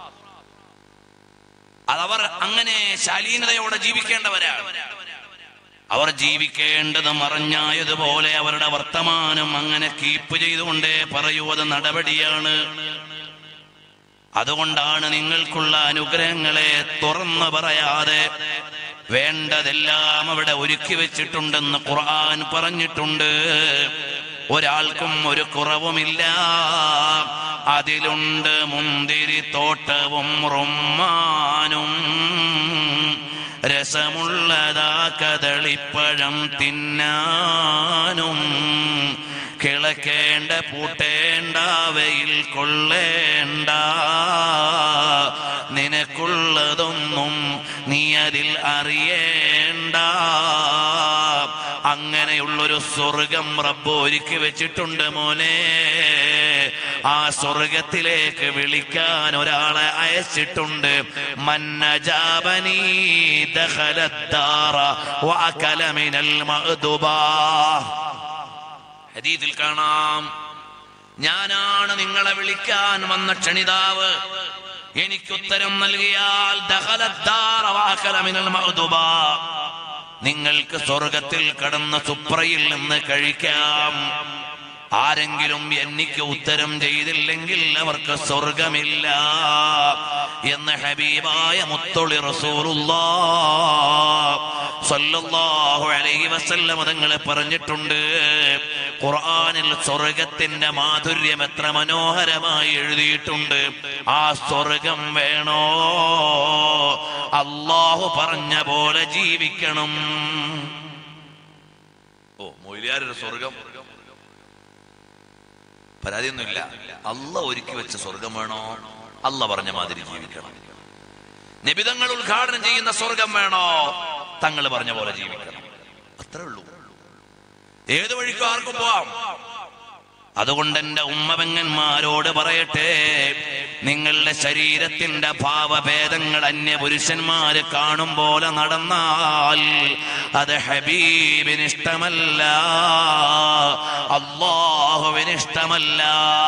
അതവർ അങ്ങനെ ശാലീനതയോടെ ജീവിക്കേണ്ടവരാണ് അവർ ജീവിക്കേണ്ടത് മറഞ്ഞായതുപോലെ അവരുടെ വർത്തമാനം അങ്ങനെ കീപ്പ് ചെയ്തുകൊണ്ടേ പറയൂ അത് നടപടിയാണ് അതുകൊണ്ടാണ് നിങ്ങൾക്കുള്ള അനുഗ്രഹങ്ങളെ തുറന്നു പറയാതെ വേണ്ടതെല്ലാം അവിടെ ഒരുക്കി വെച്ചിട്ടുണ്ടെന്ന് ഖുർആൻ പറഞ്ഞിട്ടുണ്ട് ഒരാൾക്കും ഒരു കുറവുമില്ല അതിലുണ്ട് മുന്തിരി തോട്ടവും റുമ്മാനും രസമുള്ളതാ കദളിപ്പഴം തിന്നാനും കിളക്കേണ്ട പൂട്ടേണ്ട വെയിൽ കൊള്ളേണ്ട നിനക്കുള്ളതൊന്നും നീ അതിൽ അറിയേണ്ട അങ്ങനെയുള്ളൊരു സ്വർഗം റബ്ബ് ഒരുക്കി വെച്ചിട്ടുണ്ട് മോനെ ആ സ്വർഗത്തിലേക്ക് വിളിക്കാൻ ഒരാളെ അയച്ചിട്ടുണ്ട് മന്നജാബനീ ദഖലദ്ദാറ വഅകല മിനൽ മഅ്ദുബാ ഹദീസിൽ കാണാം ഞാനാണ് നിങ്ങളെ വിളിക്കാൻ വന്ന ക്ഷണിതാവ് എനിക്കുത്തരം നൽകിയാൽ ദഖലദ്ദാറ വഅകല മിനൽ മഅ്ദുബാ നിങ്ങൾക്ക് സ്വർഗത്തിൽ കടന്ന സുപ്രയിൽ നിന്ന് കഴിക്കാം ആരെങ്കിലും എനിക്ക് ഉത്തരം ചെയ്തില്ലെങ്കിൽ അവർക്ക് സ്വർഗമില്ല എന്ന് ഹബീബായ മുത്തൊളി റസൂലുള്ളാ സല്ലല്ലാഹു അലൈഹി വസല്ലം തങ്ങളെ പറഞ്ഞിട്ടുണ്ട് ഖുർആനിൽ സ്വർഗത്തിന്റെ മാധുര്യം എത്ര മനോഹരമായി എഴുതിയിട്ടുണ്ട് ആ സ്വർഗം വേണോ അള്ളാഹു പറഞ്ഞ പോലെ ജീവിക്കണം ഓ മൊയിലാരുടെ സ്വർഗം പരാതിയൊന്നുമില്ല അല്ല ഒരുക്കി വെച്ച സ്വർഗം വേണോ അല്ല പറഞ്ഞ മാതിരി ജീവിക്കണം നിബിതങ്ങൾ ഉദ്ഘാടനം ചെയ്യുന്ന സ്വർഗം വേണോ തങ്ങൾ പറഞ്ഞ പോലെ ജീവിക്കണം അത്രേ ഉള്ളൂ ഏത് വഴിക്കും ആർക്കും പോവാം അതുകൊണ്ട് എന്റെ ഉമ്മപെങ്ങന്മാരോട് പറയട്ടെ നിങ്ങളുടെ ശരീരത്തിന്റെ ഭാവഭേദങ്ങൾ അന്യ പുരുഷന്മാര് കാണും പോലെ നടന്നാൽ അത് ഹബീബിന് ഇഷ്ടമല്ല അള്ളാഹുവിന് ഇഷ്ടമല്ല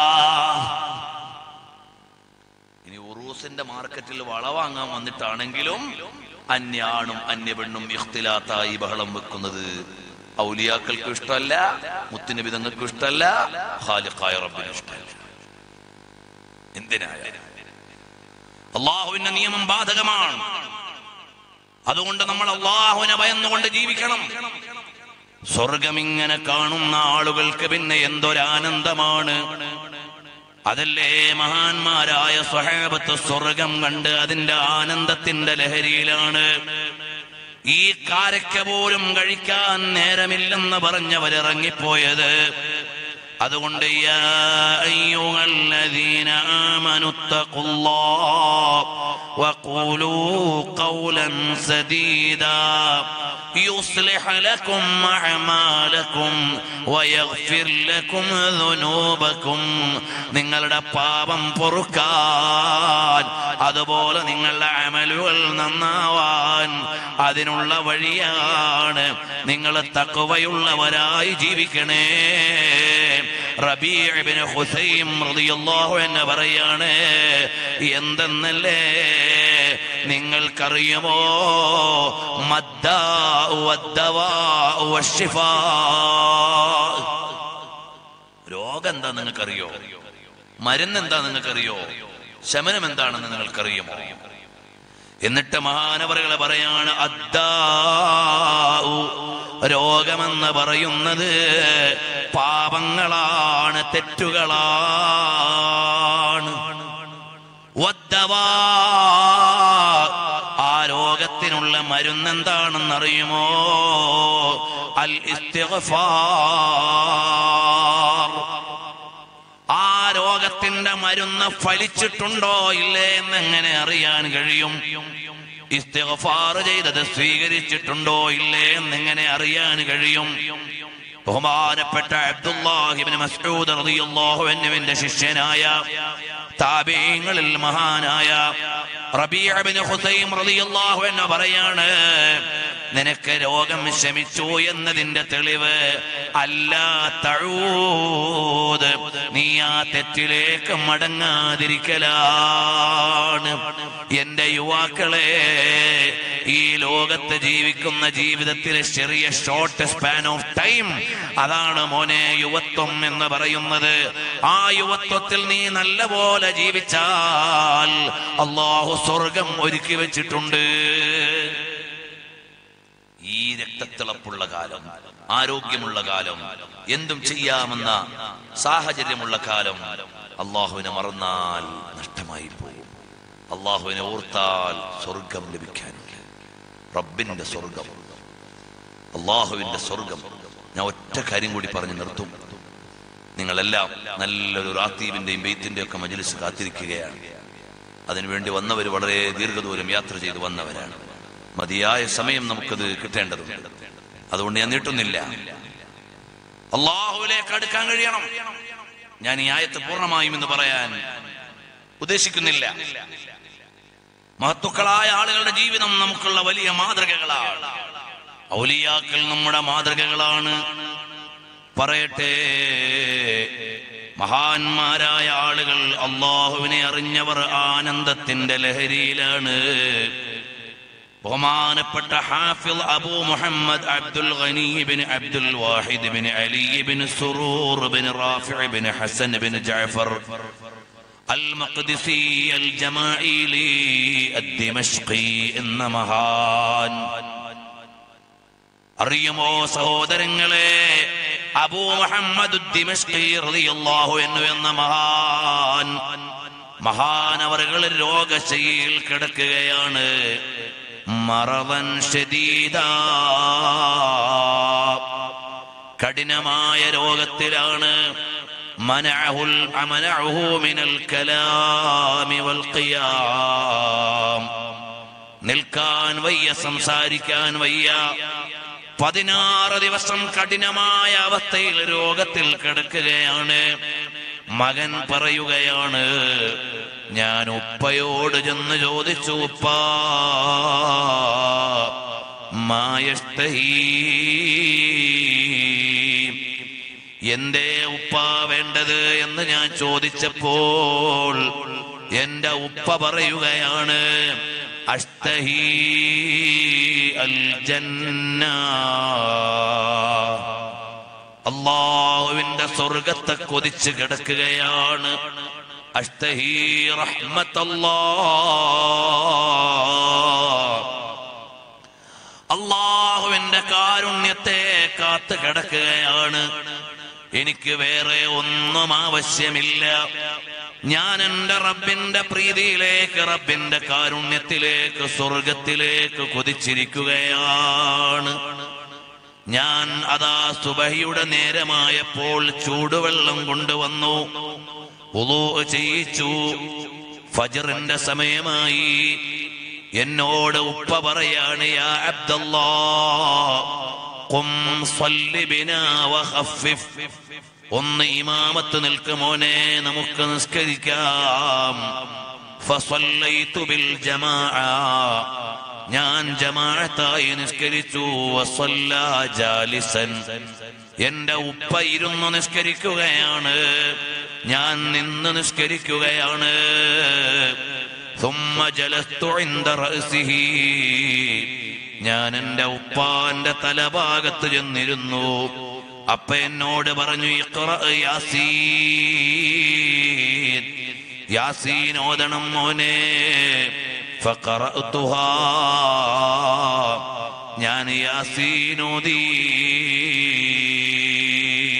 ഇനി ഉറൂസിന്റെ മാർക്കറ്റിൽ വള വാങ്ങാൻ വന്നിട്ടാണെങ്കിലും അന്യാണും അന്യപെണ്ണും ഇഖ്തിലാത്തായി ബഹളം വെക്കുന്നത് ഔലിയാക്കൾക്കും ഇഷ്ടമല്ല മുത്തുനബിതങ്ങൾക്കും ഇഷ്ടമല്ല ഖാലിഖായ റബ്ബിനും ഇഷ്ടമല്ല എന്തിനായ അള്ളാഹുവിന്റെ നിയമം ബാധകമാണ് അതുകൊണ്ട് നമ്മൾ അള്ളാഹുവിനെ ഭയന്നുകൊണ്ട് ജീവിക്കണം സ്വർഗം ഇങ്ങനെ കാണുന്ന ആളുകൾക്ക് പിന്നെ എന്തൊരാനന്ദമാണ് അതല്ലേ മഹാന്മാരായ സ്വഹാബത്ത് സ്വർഗം കണ്ട് അതിന്റെ ആനന്ദത്തിന്റെ ലഹരിയിലാണ് ഈ കാരക്ക പോലും കഴിക്കാൻ നേരമില്ലെന്ന് പറഞ്ഞവരിറങ്ങിപ്പോയത് അതുകൊണ്ട് യാ അയ്യുഹല്ലദീന ആമനു തഖുല്ലാഹ് വഖൂലൂ ഖൗലൻ സദീദാ يصلح لكم أعمالكم ويغفر لكم ذنوبكم നിങ്ങളുടെ പാപം പൊറുക്കാൻ അതുപോലെ നിങ്ങളുടെ അമലുകൾ നന്നാവാൻ അതിനുള്ള വഴിയാണ് നിങ്ങൾ തക്കവയുള്ളവരായി ജീവിക്കണേ റബീബിന് ഹുസൈം റളിയല്ലാഹു എന്ന് പറയാണ് എന്തെന്നല്ലേ നിങ്ങൾക്കറിയുമോ മദ്ദാ വദ്ദവാ വശിഫാ രോഗം എന്താ നിങ്ങൾക്കറിയോ മരുന്ന് എന്താ നിങ്ങൾക്കറിയോ ശമനം എന്താണെന്ന് നിങ്ങൾക്കറിയുമോ എന്നിട്ട് മഹാനവറുകൾ പറയാണ് അദ്ദാ രോഗമെന്ന് പറയുന്നത് പാപങ്ങളാണ് തെറ്റുകളാണ് വദ്ദവാ. ആ രോഗത്തിനുള്ള മരുന്നെന്താണെന്നറിയുമോ അൽ ഇസ്തിഗ്ഫാർ ആ രോഗത്തിന്റെ മരുന്ന് ഫലിച്ചിട്ടുണ്ടോ ഇല്ലേ എന്നെങ്ങനെ അറിയാൻ കഴിയും ഇസ്തിഗ്ഫാർ ചെയ്തത് സ്വീകരിച്ചിട്ടുണ്ടോ ഇല്ലേ എന്നെങ്ങനെ അറിയാൻ കഴിയും ബഹുമാനപ്പെട്ട അബ്ദുല്ലാഹിബിൻ മസ്ഊദ് റളിയല്ലാഹു അൻഹുവിന്റെ ശിഷ്യനായ താബീങ്ങളിൽ മഹാനായ റബീഅബിന് ഹുസൈം റളിയല്ലാഹു അൻഹു പറയാണ് നിനക്ക് രോഗം ശമിച്ചു എന്നതിന്റെ തെളിവ് അല്ല തഴൂത് നീ ആ തെറ്റിലേക്ക് മടങ്ങാതിരിക്കലാണ് എന്റെ യുവാക്കളെ ഈ ലോകത്ത് ജീവിക്കുന്ന ജീവിതത്തിലെ ചെറിയ ഷോർട്ട് സ്പാൻ ഓഫ് ടൈം അതാണ് മോനെ യുവത്വം എന്ന് പറയുന്നത് ആ യുവത്വത്തിൽ നീ നല്ല പോലെ ജീവിച്ചാൽ അള്ളാഹു സ്വർഗം ഒരുക്കി വെച്ചിട്ടുണ്ട് ഈ രക്തത്തിളപ്പുള്ള കാലം ആരോഗ്യമുള്ള കാലം എന്തും ചെയ്യാമെന്ന സാഹചര്യമുള്ള കാലം അള്ളാഹുവിനെ മറന്നാൽ നഷ്ടമായി പോകും അള്ളാഹുവിനെ ഓർത്താൽ സ്വർഗം ലഭിക്കാനുണ്ട് റബ്ബിന്റെ സ്വർഗം അള്ളാഹുവിന്റെ സ്വർഗം ഞാൻ ഒറ്റ കാര്യം കൂടി പറഞ്ഞു നിർത്തും നിങ്ങളെല്ലാം നല്ലൊരു റാത്തീബിന്റെയും ബെയ്ത്തിന്റെയും ഒക്കെ മജിലിസ് കാത്തിരിക്കുകയാണ് അതിനുവേണ്ടി വന്നവർ വളരെ ദീർഘദൂരം യാത്ര ചെയ്ത് വന്നവരാണ് മതിയായ സമയം നമുക്കത് കിട്ടേണ്ടതുണ്ട് അതുകൊണ്ട് ഞാൻ നീട്ടുന്നില്ല അള്ളാഹുവിലേക്ക് അടുക്കാൻ കഴിയണം ഞാൻ ഈ ആയത്ത് പൂർണ്ണമായും എന്ന് പറയാൻ ഉദ്ദേശിക്കുന്നില്ല മഹത്തുക്കളായ ആളുകളുടെ ജീവിതം നമുക്കുള്ള വലിയ മാതൃകകളാണ് ഔലിയാക്കൾ നമ്മുടെ മാതൃകകളാണ് പറയട്ടെ മഹാന്മാരായ ആളുകൾ അള്ളാഹുവിനെ അറിഞ്ഞവർ ആനന്ദത്തിന്റെ ലഹരിയിലാണ് ബഹുമാനപ്പെട്ട ഹാഫിൽ Abu Muhammad Abdul Ghani bin Abdul Wahid bin Ali bin Surur bin Rafi bin Hasan bin Jafar المقدسي الجماعيلي الدمشقي എന്ന മഹാൻ അറിയുമോ സഹോദരങ്ങളെ അബൂ മുഹമ്മദ് ദിമഷ്കി റളിയല്ലാഹു അൻഹു എന്ന മഹാൻ മഹാനവറുകൾ രോഗശൈലിയിൽ കിടക്കുകയാണ് മറവൻ ശദീദ കഠിനമായ രോഗത്തിലാണ് മനഅഹുൽ അമനഅഹു മിനൽ കലാമി വൽ ഖിയാം നിൽക്കാൻ വയ്യ സംസാരിക്കാൻ വയ്യ പതിനാറ് ദിവസം കഠിനമായ അവസ്ഥയിൽ രോഗത്തിൽ കിടക്കുകയാണ് മകൻ പറയുകയാണ് ഞാൻ ഉപ്പയോട് ചെന്ന് ചോദിച്ചു ഉപ്പ മായഷ്ടഹീ എന്തേ ഉപ്പ വേണ്ടത് എന്ന് ഞാൻ ചോദിച്ചപ്പോൾ എന്റെ ഉപ്പ പറയുകയാണ് അഷ്തഹി അൽ ജന്ന അള്ളാഹുവിന്റെ സ്വർഗത്തെ കൊതിച്ച് കിടക്കുകയാണ് അഷ്തഹി റഹ്മത്തല്ലാ അള്ളാഹുവിന്റെ കാരുണ്യത്തെ കാത്തു കിടക്കുകയാണ് എനിക്ക് വേറെ ഒന്നും ആവശ്യമില്ല ഞാൻ എന്റെ റബ്ബിന്റെ പ്രീതിയിലേക്ക് റബ്ബിന്റെ കാരുണ്യത്തിലേക്ക് സ്വർഗത്തിലേക്ക് കൊതിച്ചിരിക്കുകയാണ് ഞാൻ അതാ സുബഹിയുടെ നേരമായപ്പോൾ ചൂടുവെള്ളം കൊണ്ടുവന്നു ഉളൂ ചെയ്യിച്ചു ഫജറിന്റെ സമയമായി എന്നോട് ഉപ്പ പറയാണ് യാ അബ്ദല്ലാ ഖും സ്വല്ലി ബിനാ വഖഫിഫ് ഒന്ന് ഇമാമത്ത് നിൽക്കുമോനെ നമുക്ക് നിസ്കരിക്കാം ഫസല്ലൈതു ബിൽ ജമാഅ ഞാൻ ജമാഅത്തായി നിസ്കരിച്ചു വസല്ല ജാലിസൻ എന്റെ ഉപ്പ ഇരുന്ന് നിസ്കരിക്കുകയാണ് ഞാൻ നിന്ന് നിസ്കരിക്കുകയാണ് ثم جلست عند رأسه ഞാൻ എന്റെ ഉപ്പാന്റെ തലഭാഗത്ത് ചെന്നിരുന്നു അപ്പ എന്നോട് പറഞ്ഞു ഇഖ്റ യാസീൻ യാസീൻ ഓതണം മോനെ ഫഖറഅതുഹാ ഞാൻ യാസീൻ ഓതി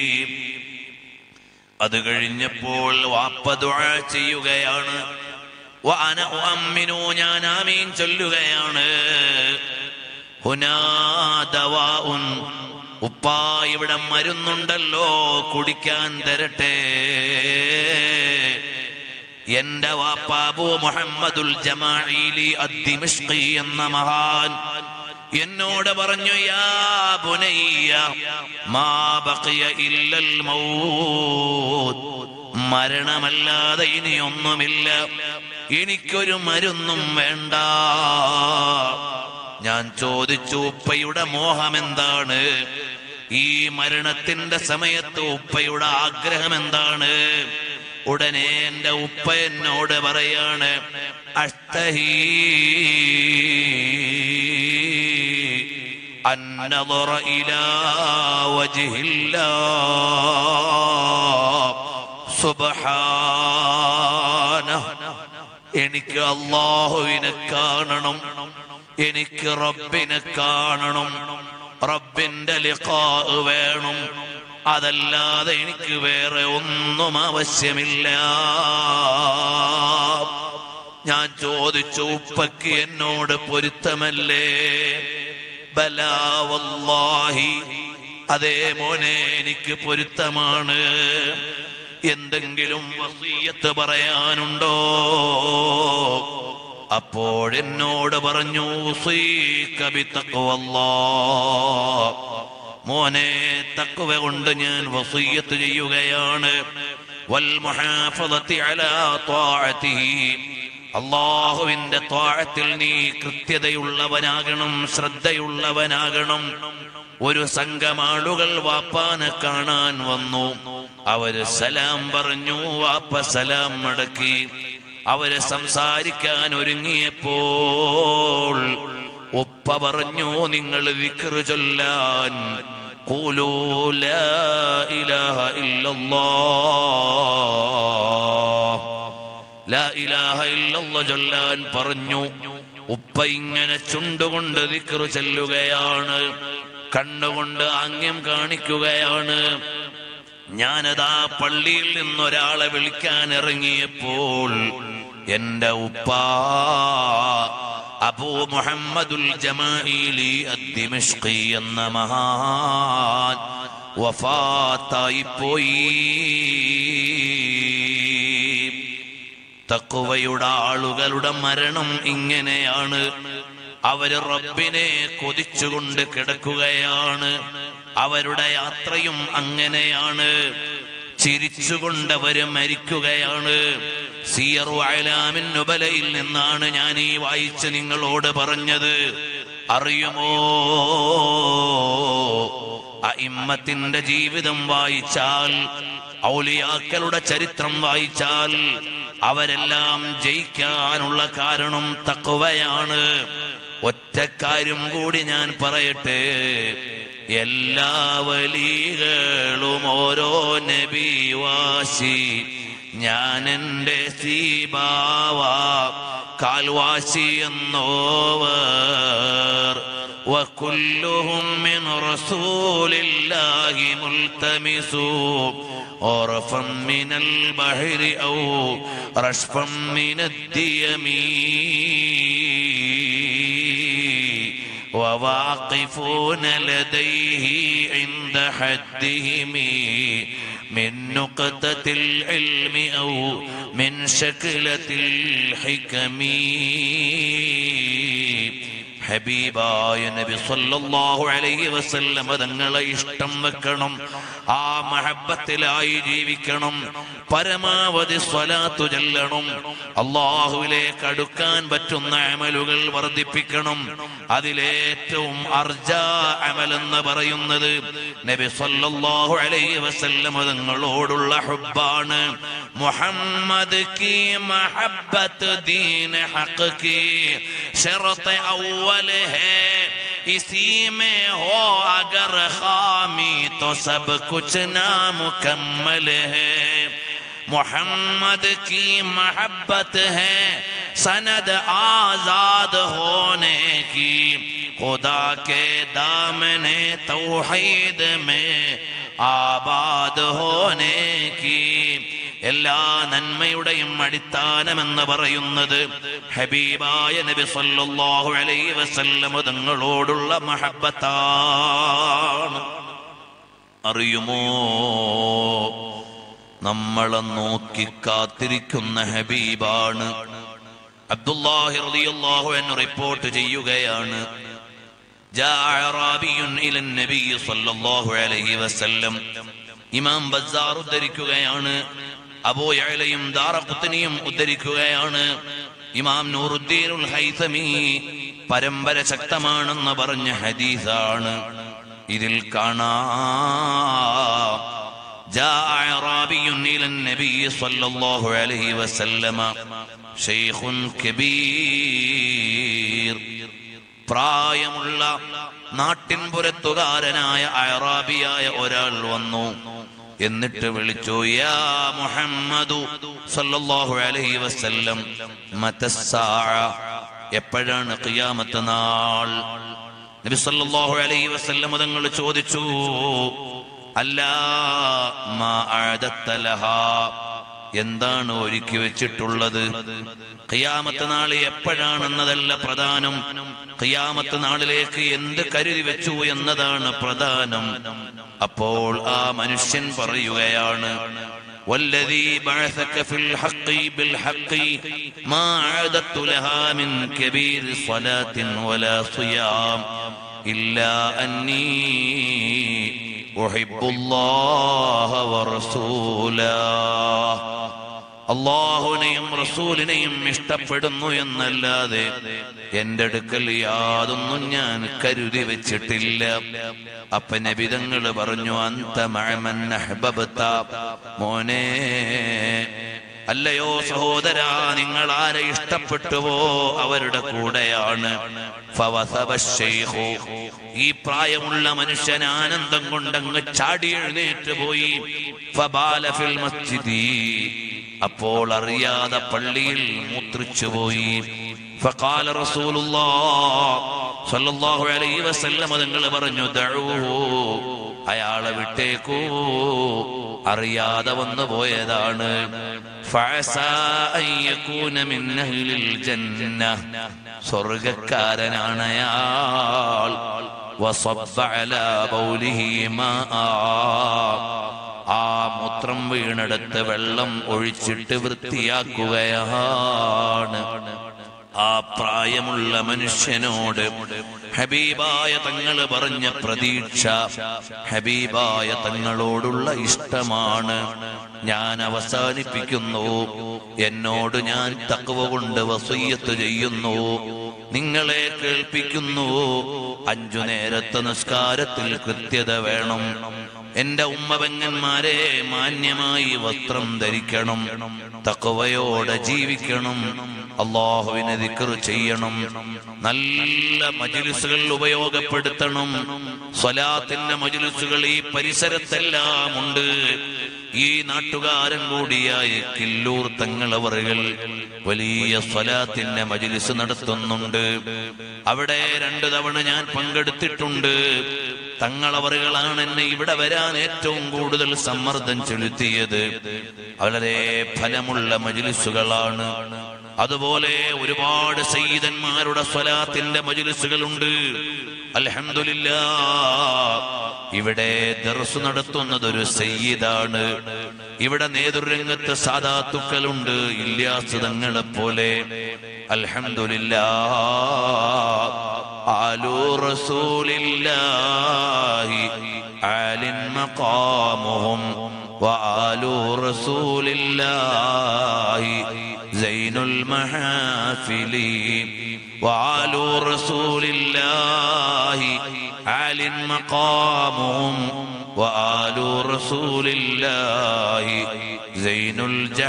അത് കഴിഞ്ഞപ്പോൾ വാപ്പ ദുആ ചെയ്യുകയാണ് വഅന ഉഅമ്മിനു ഞാൻ ആമീൻ ചൊല്ലുകയാണ് ഹുനാ ദവാഉൻ ഉപ്പാ ഇവിടെ മരുന്നുണ്ടല്ലോ കുടിക്കാൻ തരട്ടെ എന്റെ വാപ്പാബു മുഹമ്മദുൽ ജമാഇലി അദ്ദിമിഷ്കി എന്ന മഹാൻ എന്നോട് പറഞ്ഞു യാ ബുനയ്യ മാ ബഖിയ ഇല്ലൽ മൗത്ത് മരണമല്ലാതെ ഇനിയൊന്നുമില്ല എനിക്കൊരു മരുന്നും വേണ്ട ഞാൻ ചോദിച്ചു ഉപ്പയുടെ മോഹം എന്താണ് ഈ മരണത്തിന്റെ സമയത്ത് ഉപ്പയുടെ ആഗ്രഹം എന്താണ് ഉടനെ എന്റെ ഉപ്പ എന്നോട് പറയാണ് അഷ്ടഹീ النظر إلى وجه الله سبحانه എനിക്ക് അള്ളാഹുവിനെ കാണണം എനിക്ക് റബ്ബിനെ കാണണം റബ്ബിന്റെ ലിഖാ വേണം അതല്ലാതെ എനിക്ക് വേറെ ഒന്നും ആവശ്യമില്ല ഞാൻ ചോദിച്ചു ഉപ്പയ്ക്ക് എന്നോട് പൊരുത്തമല്ലേ ബലാവല്ലാഹി അതേ മോനെ എനിക്ക് പൊരുത്തമാണ് എന്തെങ്കിലും വസീയത്ത് പറയാനുണ്ടോ അപ്പോഴെന്നോട് പറഞ്ഞു "ഉസീക ബിത്തഖ്വല്ലാഹ്." മോനെ തക്കുവ കൊണ്ട് ഞാൻ വസീയത്ത് ചെയ്യുകയാണ് വൽ മുഹാഫദത്തി അലാ ത്വാഅതിഹി അള്ളാഹുവിന്റെ ത്വാഴത്തിൽ നീ കൃത്യതയുള്ളവനാകണം ശ്രദ്ധയുള്ളവനാകണം ഒരു സംഘം ആളുകൾ വാപ്പാനെ കാണാൻ വന്നു അവര് സലാം പറഞ്ഞു വാപ്പ സലാം മടക്കി അവര് സംസാരിക്കാൻ ഒരുങ്ങിയപ്പോൾ ഉപ്പ പറഞ്ഞു നിങ്ങൾ വിക്റ് ചൊല്ലാൻ قولوا لا إله إلا الله ലാ ഇലാഹ ഇല്ലല്ല ചൊല്ലാൻ പറഞ്ഞു ഉപ്പ ഇങ്ങനെ ചുണ്ടുകൊണ്ട് ദിക്റ് ചെല്ലുകയാണ് കണ്ണുകൊണ്ട് ആംഗ്യം കാണിക്കുകയാണ് ഞാനതാ പള്ളിയിൽ നിന്നൊരാളെ വിളിക്കാൻ ഇറങ്ങിയപ്പോൾ എന്റെ ഉപ്പ അബൂ മുഹമ്മദുൽ ജമാഇലി അദ്ദിമിഷ്കി എന്ന മഹാൻ വഫാത്തായി പോയി തക്കുവയുടെ ആളുകളുടെ മരണം ഇങ്ങനെയാണ് അവര് റബ്ബിനെ കൊതിച്ചുകൊണ്ട് കിടക്കുകയാണ് അവരുടെ യാത്രയും അങ്ങനെയാണ് ചിരിച്ചുകൊണ്ട് അവര് മരിക്കുകയാണ് സിയറു അലാമിൻ നുബലയിൽ നിന്നാണ് ഞാൻ ഈ വായിച്ച് നിങ്ങളോട് പറഞ്ഞത് അറിയുമോ അയിമ്മത്തിന്റെ ജീവിതം വായിച്ചാൽ ഔലിയാക്കളുടെ ചരിത്രം വായിച്ചാൽ അവരെല്ലാം ജയിക്കാനുള്ള കാരണം തക്കവയാണ് ഒറ്റക്കാര്യം കൂടി ഞാൻ പറയട്ടെ എല്ലാ വലികളും ഓരോ നബിവാശി ഞാൻ എൻ്റെ സീബാവ കാൽവാശി എന്നോവർ وكلهم من رسول الله ملتمس عرفا من البحر أو رشفا من الديم وواقفون لديه عند حدهم من نقطة العلم أو من شكلة الحكم ഹബീബായ നബി സല്ലല്ലാഹു അലൈഹി വസല്ലം തങ്ങളെ ഇഷ്ടം വെക്കണം ആ മഹബത്തിലായി ജീവിക്കണം പരമാവധി സ്വലാത്തു ചെല്ലണം അള്ളാഹുവിലേക്ക് അടുക്കാൻ പറ്റുന്ന അമലുകൾ വർദ്ധിപ്പിക്കണം അതിലേറ്റവും അർജാ അമൽ എന്ന് പറയുന്നത് നബി സല്ലല്ലാഹു അലൈഹി വസല്ലം തങ്ങളോടുള്ള ഹുബ്ബാണ് മുഹമ്മദ് की मोहब्बत दीन हक की शरत अव्वल है इसी में हो अगर खामी तो सब कुछ नामुकम्मल है मोहम्मद की मोहब्बत है सनद आजाद होने की खुदा के दामने तौहीद में आबाद होने की എല്ലാ നന്മയുടെയും അടിസ്ഥാനമെന്ന് പറയുന്നത് ഹബീബായ നബി സല്ലല്ലാഹു അലൈഹി വസല്ലം തങ്ങളോടുള്ള മഹബത്താണ് അറിയുമോ നമ്മളെ നോക്കി കാത്തിരിക്കുന്ന ഹബീബാണ് അബ്ദുല്ലാഹി റളിയല്ലാഹു അൻഹു റിപ്പോർട്ട് ചെയ്യുകയാണ് جاء أعرابي إلى النبي صلى الله عليه وسلم ഇമാം ബസാർ ഉദ്ധരിക്കുകയാണ് അബോയലയും ദാറഖുത്തനിയും ഉദ്ധരിക്കുകയാണ് ഇമാം നൂറുദ്ദീനുൽ ഹൈതമി പരമ്പര ശക്തമാണെന്ന് പറഞ്ഞ ഹദീസാണ് ഇതിൽ കാണാ جاء أعرابي إلى النبي صلى الله عليه وسلم شيخ كبير പ്രായമുള്ള നാട്ടിൻപുരത്തുകാരനായ അയറാബിയായ ഒരാൾ വന്നു എന്നിട്ട് വിളിച്ചു യാ മുഹമ്മദു സല്ലല്ലാഹു അലൈഹി വസല്ലം മതസ്സാഅ എപ്പോഴാണ് ഖിയാമത്ത് നാൾ നബി സല്ലല്ലാഹു അലൈഹി വസല്ലം തങ്ങൾ ചോദിച്ചു അല്ല മാ അഅദത്ത ലഹാ എന്താണ് ഒരുക്കി വെച്ചിട്ടുള്ളത് ഖിയാമത്ത് നാൾ എപ്പോഴാണെന്നതല്ല പ്രധാനം ഖിയാമത്ത് നാളിലേക്ക് എന്ത് കരുതി വെച്ചു എന്നതാണ് പ്രധാനം അപ്പോൾ ആ മനുഷ്യൻ പറയുകയാണ് والذي بعثك في الحق بالحق ما عادت لها من كبير صلاة ولا صيام إلا أني أحب الله ورسوله അള്ളാഹുവിനെയും റസൂലിനെയും ഇഷ്ടപ്പെടുന്നു എന്നല്ലാതെ എന്റെ അടുക്കൽ യാതൊന്നും ഞാൻ കരുതി വെച്ചിട്ടില്ല അപ്പ നബിതങ്ങൾ പറഞ്ഞു അന്ത മഴമൻ അഹ്ബബ്ത മോനെ അല്ലയോ സഹോദര നിങ്ങൾ ആരെ ഇഷ്ടപ്പെട്ടുവോ അവരുടെ കൂടെയാണ് ഫവസബ ശൈഖു. ഈ പ്രായമുള്ള മനുഷ്യൻ ആനന്ദം കൊണ്ടങ്ങ് ചാടി എഴുന്നേറ്റ് പോയി ഫബാല ഫിൽ മസ്ജിദി അപ്പോൾ അറിയാതെ പള്ളിയിൽ മൂത്രിച്ചുപോയി ഫഖാല റസൂലുള്ളാഹ് സ്വല്ലല്ലാഹു അലൈഹി വസല്ലം തങ്ങൾ പറഞ്ഞു ദഊഹു അയാളെ വിട്ടേക്കൂ അറിയാതെ വന്നു പോയതാണ് ഫഅസാ അൻ യകൂന മിൻ അഹ്ലിൽ ജന്ന സ്വർഗ്ഗക്കാരനാണ് അയാൾ വസബ്ബ അലാ ബൗലിഹി മാആ ആ മൂത്രം വീണെടുത്ത് വെള്ളം ഒഴിച്ചിട്ട് വൃത്തിയാക്കുകയാണ് ആ പ്രായമുള്ള മനുഷ്യനോട് ഹബീബായ തങ്ങൾ പറഞ്ഞ പ്രതീക്ഷ ഹബീബായ തങ്ങളോടുള്ള ഇഷ്ടമാണ് ഞാൻ അവസാനിപ്പിക്കുന്നു എന്നോട് ഞാൻ തക്കവ കൊണ്ട് വസയ്യത്ത് ചെയ്യുന്നു നിങ്ങളെ കേൾപ്പിക്കുന്നു അഞ്ചു നേരത്തെ നിസ്കാരത്തിൽ കൃത്യത വേണം എന്റെ ഉമ്മപെങ്ങന്മാരെ മാന്യമായി വസ്ത്രം ധരിക്കണം തക്കവയോടെ ജീവിക്കണം അള്ളാഹുവിനെ ദിക്കർ ചെയ്യണം നല്ല മജിലിസുകൾ ഉപയോഗപ്പെടുത്തണം സ്വലാത്തിന്റെ മജിലിസുകൾ ഈ പരിസരത്തെല്ലാം ഉണ്ട് ഈ നാട്ടുകാരൻ കൂടിയായ കില്ലൂർ തങ്ങളവറുകൾ വലിയ സ്വലാത്തിന്റെ മജിലിസ് നടത്തുന്നുണ്ട് അവിടെ രണ്ടു തവണ ഞാൻ പങ്കെടുത്തിട്ടുണ്ട് തങ്ങളവറുകളാണ് എന്നെ ഇവിടെ വരാൻ ഏറ്റവും കൂടുതൽ സമ്മർദ്ദം ചെലുത്തിയത് വളരെ ഫലമുള്ള മജിലിസുകളാണ് അതുപോലെ ഒരുപാട് സയ്യിദന്മാരുടെ സ്വലാത്തിന്റെ മജിലിസുകളുണ്ട് അൽഹംദുലില്ല ഇവിടെ ദർസ് നടത്തുന്നത് ഒരു സയ്യിദാണ് ഇവിടെ നേതൃരംഗത്ത് സാധാത്തുക്കളുണ്ട് ഇല്യാസ് തങ്ങളെ പോലെ അൽഹംദുലില്ല ആലു റസൂലില്ലാഹി ആലിൻ മഖാമുഹും وآل رسول الله زين المحافل وآل رسول الله عال مقامهم وآل رسول الله زين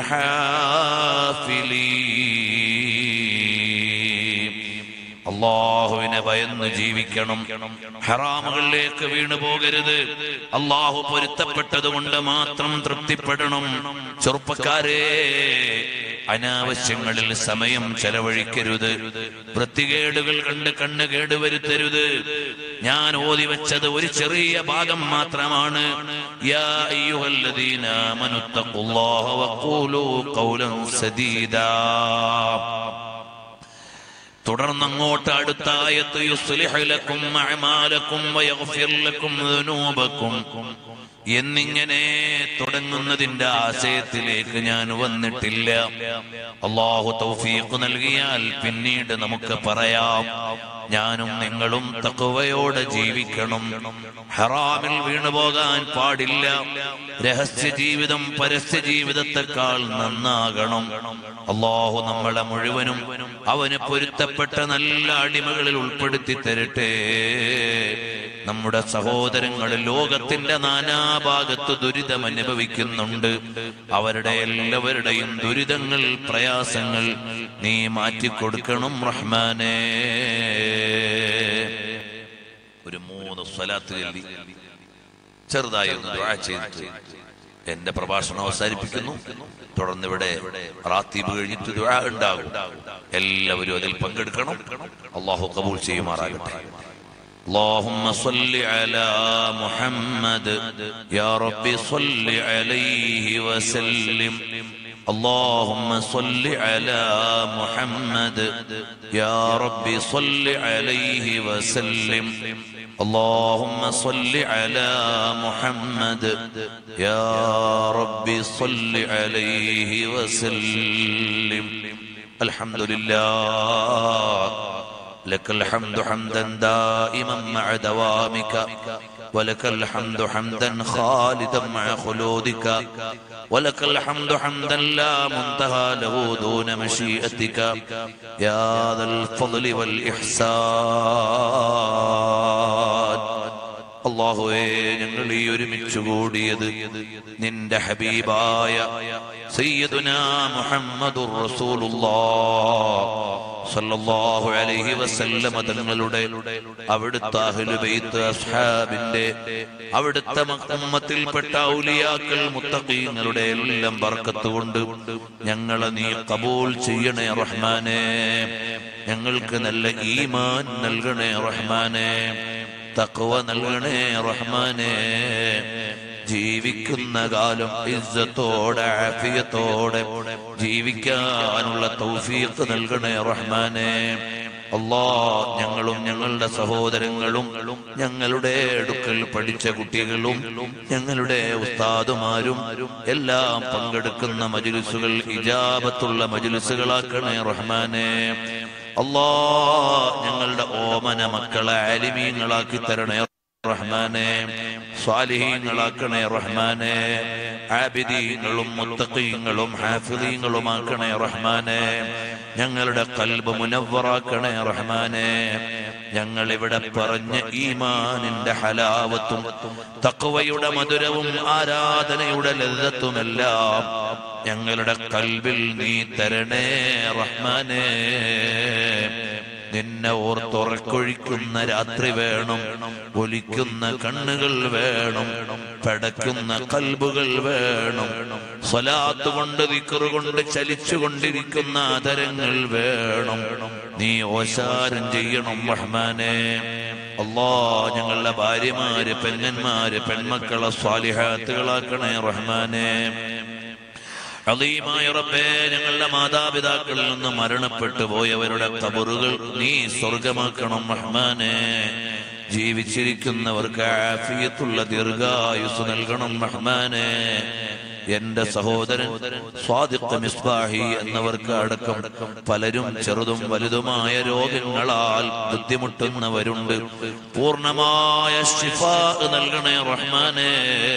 الجحافل അള്ളാഹുവിനെ ഭയന്ന് ജീവിക്കണം ഹറാമുകളിലേക്ക് വീണു പോകരുത് അള്ളാഹു പൊരുത്തപ്പെട്ടത് കൊണ്ട് മാത്രം തൃപ്തിപ്പെടണം ചെറുപ്പക്കാരെ അനാവശ്യങ്ങളിൽ സമയം ചെലവഴിക്കരുത് വൃത്തികേടുകൾ കണ്ട് കണ്ണ് കേടുവരുത്തരുത് ഞാൻ ഓതി വെച്ചത് ഒരു ചെറിയ ഭാഗം മാത്രമാണ് യാ അയ്യുഹല്ലദീന ആമനു തഖുല്ലാഹ വഖൂലൂ ഖൗലൻ സദീദാ തുടർന്ന് അങ്ങോട്ട് അടുത്ത ആയത്ത് യുസ്ലിഹ് ലക്കും അഅമാലക്കും വയഗ്ഫിർ ലക്കും ദുനൂബക്കും എന്നിങ്ങനെ തുടങ്ങുന്നതിന്റെ ആശയത്തിലേക്ക് ഞാൻ വന്നിട്ടില്ല അള്ളാഹു തൗഫീഖ് നൽകിയാൽ പിന്നീട് നമുക്ക് പറയാം ഞാനും നിങ്ങളും തക്കുവയോടെ ജീവിക്കണം ഹറാമിൽ വീണുപോകാൻ പാടില്ല രഹസ്യ ജീവിതം പരസ്യ ജീവിതത്തെക്കാൾ നന്നാകണം അള്ളാഹു നമ്മളെ മുഴുവനും അവന് പൊരുത്തപ്പെട്ട നല്ല അടിമകളിൽ ഉൾപ്പെടുത്തി തരട്ടെ നമ്മുടെ സഹോദരങ്ങൾ ലോകത്തിന്റെ നാനാഭാഗത്ത് ദുരിതം അനുഭവിക്കുന്നുണ്ട് അവരുടെ എല്ലാവരുടെയും ദുരിതങ്ങൾ പ്രയാസങ്ങൾ നീ മാറ്റിക്കൊടുക്കണം റഹ്മാനേ ഒരു മൂന്ന് സ്വലാത്ത് ചൊല്ലി ചെറുതായി ഒന്ന് ദുആ ചെയ്തിട്ട് എന്റെ പ്രഭാഷണം അവസാനിപ്പിക്കുന്നു തുടർന്ന് ഇവിടെ റാത്തീബ് കഴിഞ്ഞിട്ട് ദുആ ഉണ്ടാകും എല്ലാവരും അതിൽ പങ്കെടുക്കണം അള്ളാഹു കബൂൽ ചെയ്യുമാറാകട്ടെ اللهم صل على محمد يا رب صل عليه وسلم اللهم صل على محمد يا رب صل عليه وسلم اللهم صل على محمد يا رب صل عليه وسلم الحمد لله لك الحمد حمدا دائما مع دوامك ولك الحمد حمدا خالدا مع خلودك ولك الحمد حمدا لا منتهى له دون مشيئتك يا ذا الفضل والإحسان അള്ളാഹുവേ ഞങ്ങൾ ഈ ഒരുമിച്ച് കൂടിയത് നിന്റെ ഹബീബായ സയ്യിദുന മുഹമ്മദുർ റസൂലുള്ളാഹ് സല്ലല്ലാഹു അലൈഹി വസല്ലമ തങ്ങളുടെ അവിടുത്തെ അഹ്ലുബൈത്ത് അസ്ഹാബിന്റെ അവിടുത്തെ ഉമ്മത്തിൽപ്പെട്ട ഔലിയാക്കൾ മുത്തഖീങ്ങളുടെ എല്ലാം ബർക്കത്ത് കൊണ്ട് ഞങ്ങളെ നീ കബൂൽ ചെയ്യണേ റഹ്മാനേ ഞങ്ങൾക്ക് നല്ല ഈമാൻ നൽകണേ റഹ്മാനേ തക്വ നൽകണേ റഹ്മാനേ ജീവിക്കുന്ന കാലം ഇസ്സത്തോടെ ആഫിയത്തോടെ ജീവിക്കാനുള്ള തൗഫീഖ് നൽകണേ റഹ്മാനേ അല്ലാ ഞങ്ങളും ഞങ്ങളുടെ സഹോദരങ്ങളും ഞങ്ങളുടെ അടുക്കൽ പഠിച്ച കുട്ടികളും ഞങ്ങളുടെ ഉസ്താദുമാരും എല്ലാം പങ്കെടുക്കുന്ന മജുലിസുകൾ ഇജാബത്തുള്ള മജുലിസുകളാക്കണേ റഹ്മാനേ അല്ലാ ഞങ്ങളുടെ ഓമന മക്കളെ ആലിമീങ്ങളാക്കി തരണേ റഹ്മാനെ സ്വാലിഹീങ്ങളാക്കണേ റഹ്മാനെ ആബിദീങ്ങളും മുത്തഖീങ്ങളും ഹാഫിദീങ്ങളുമാക്കണേ റഹ്മാനെ ഞങ്ങളുടെ കൽബ് മുനവറാക്കണേ റഹ്മാനെ ഞങ്ങൾ ഇവിടെ പറഞ്ഞ ഈമാനിന്റെ ഹലാവത്തും തക്വയുടെ മധുരവും ആരാധനയുടെ ലളിതത്തുമെല്ലാം ഞങ്ങളുടെ കൽബിൽ നീ തരണേ റഹ്മാനേ നിന്നെ ഓർത്തുറക്കൊഴിക്കുന്ന രാത്രി വേണം ഒലിക്കുന്ന കണ്ണുകൾ വേണം പടക്കുന്ന കൽബുകൾ വേണം സ്വലാത്ത് കൊണ്ട് ദിക്കറ് കൊണ്ട് ചലിച്ചുകൊണ്ടിരിക്കുന്ന ആദരങ്ങൾ വേണം നീ ഓശാരം ചെയ്യണം റഹ്മാനെ അല്ലാ ഞങ്ങളുടെ ഭാര്യമാര് പെങ്ങന്മാര് പെൺമക്കളെ സ്വാലിഹാത്തുകളാക്കണേ റഹ്മാനെ അലീമായ റബ്ബേ ഞങ്ങളുടെ മാതാപിതാക്കളിൽ നിന്ന് മരണപ്പെട്ടു പോയവരുടെ കബറുകൾ നീ സ്വർഗമാക്കണം റഹ്മാനെ ജീവിച്ചിരിക്കുന്നവർക്ക് ആഫിയത്തുള്ള ദീർഘായുസ് നൽകണം റഹ്മാനെ എന്റെ സഹോദരൻ സ്വാദിഖ് മിസ്ബാഹി എന്നവർക്ക് അടക്കം പലരും ചെറുതും വലുതുമായ രോഗങ്ങളാൽ ബുദ്ധിമുട്ടുന്നവരുണ്ട് പൂർണ്ണമായ ശിഫാ നൽകണേ റഹ്മാനെ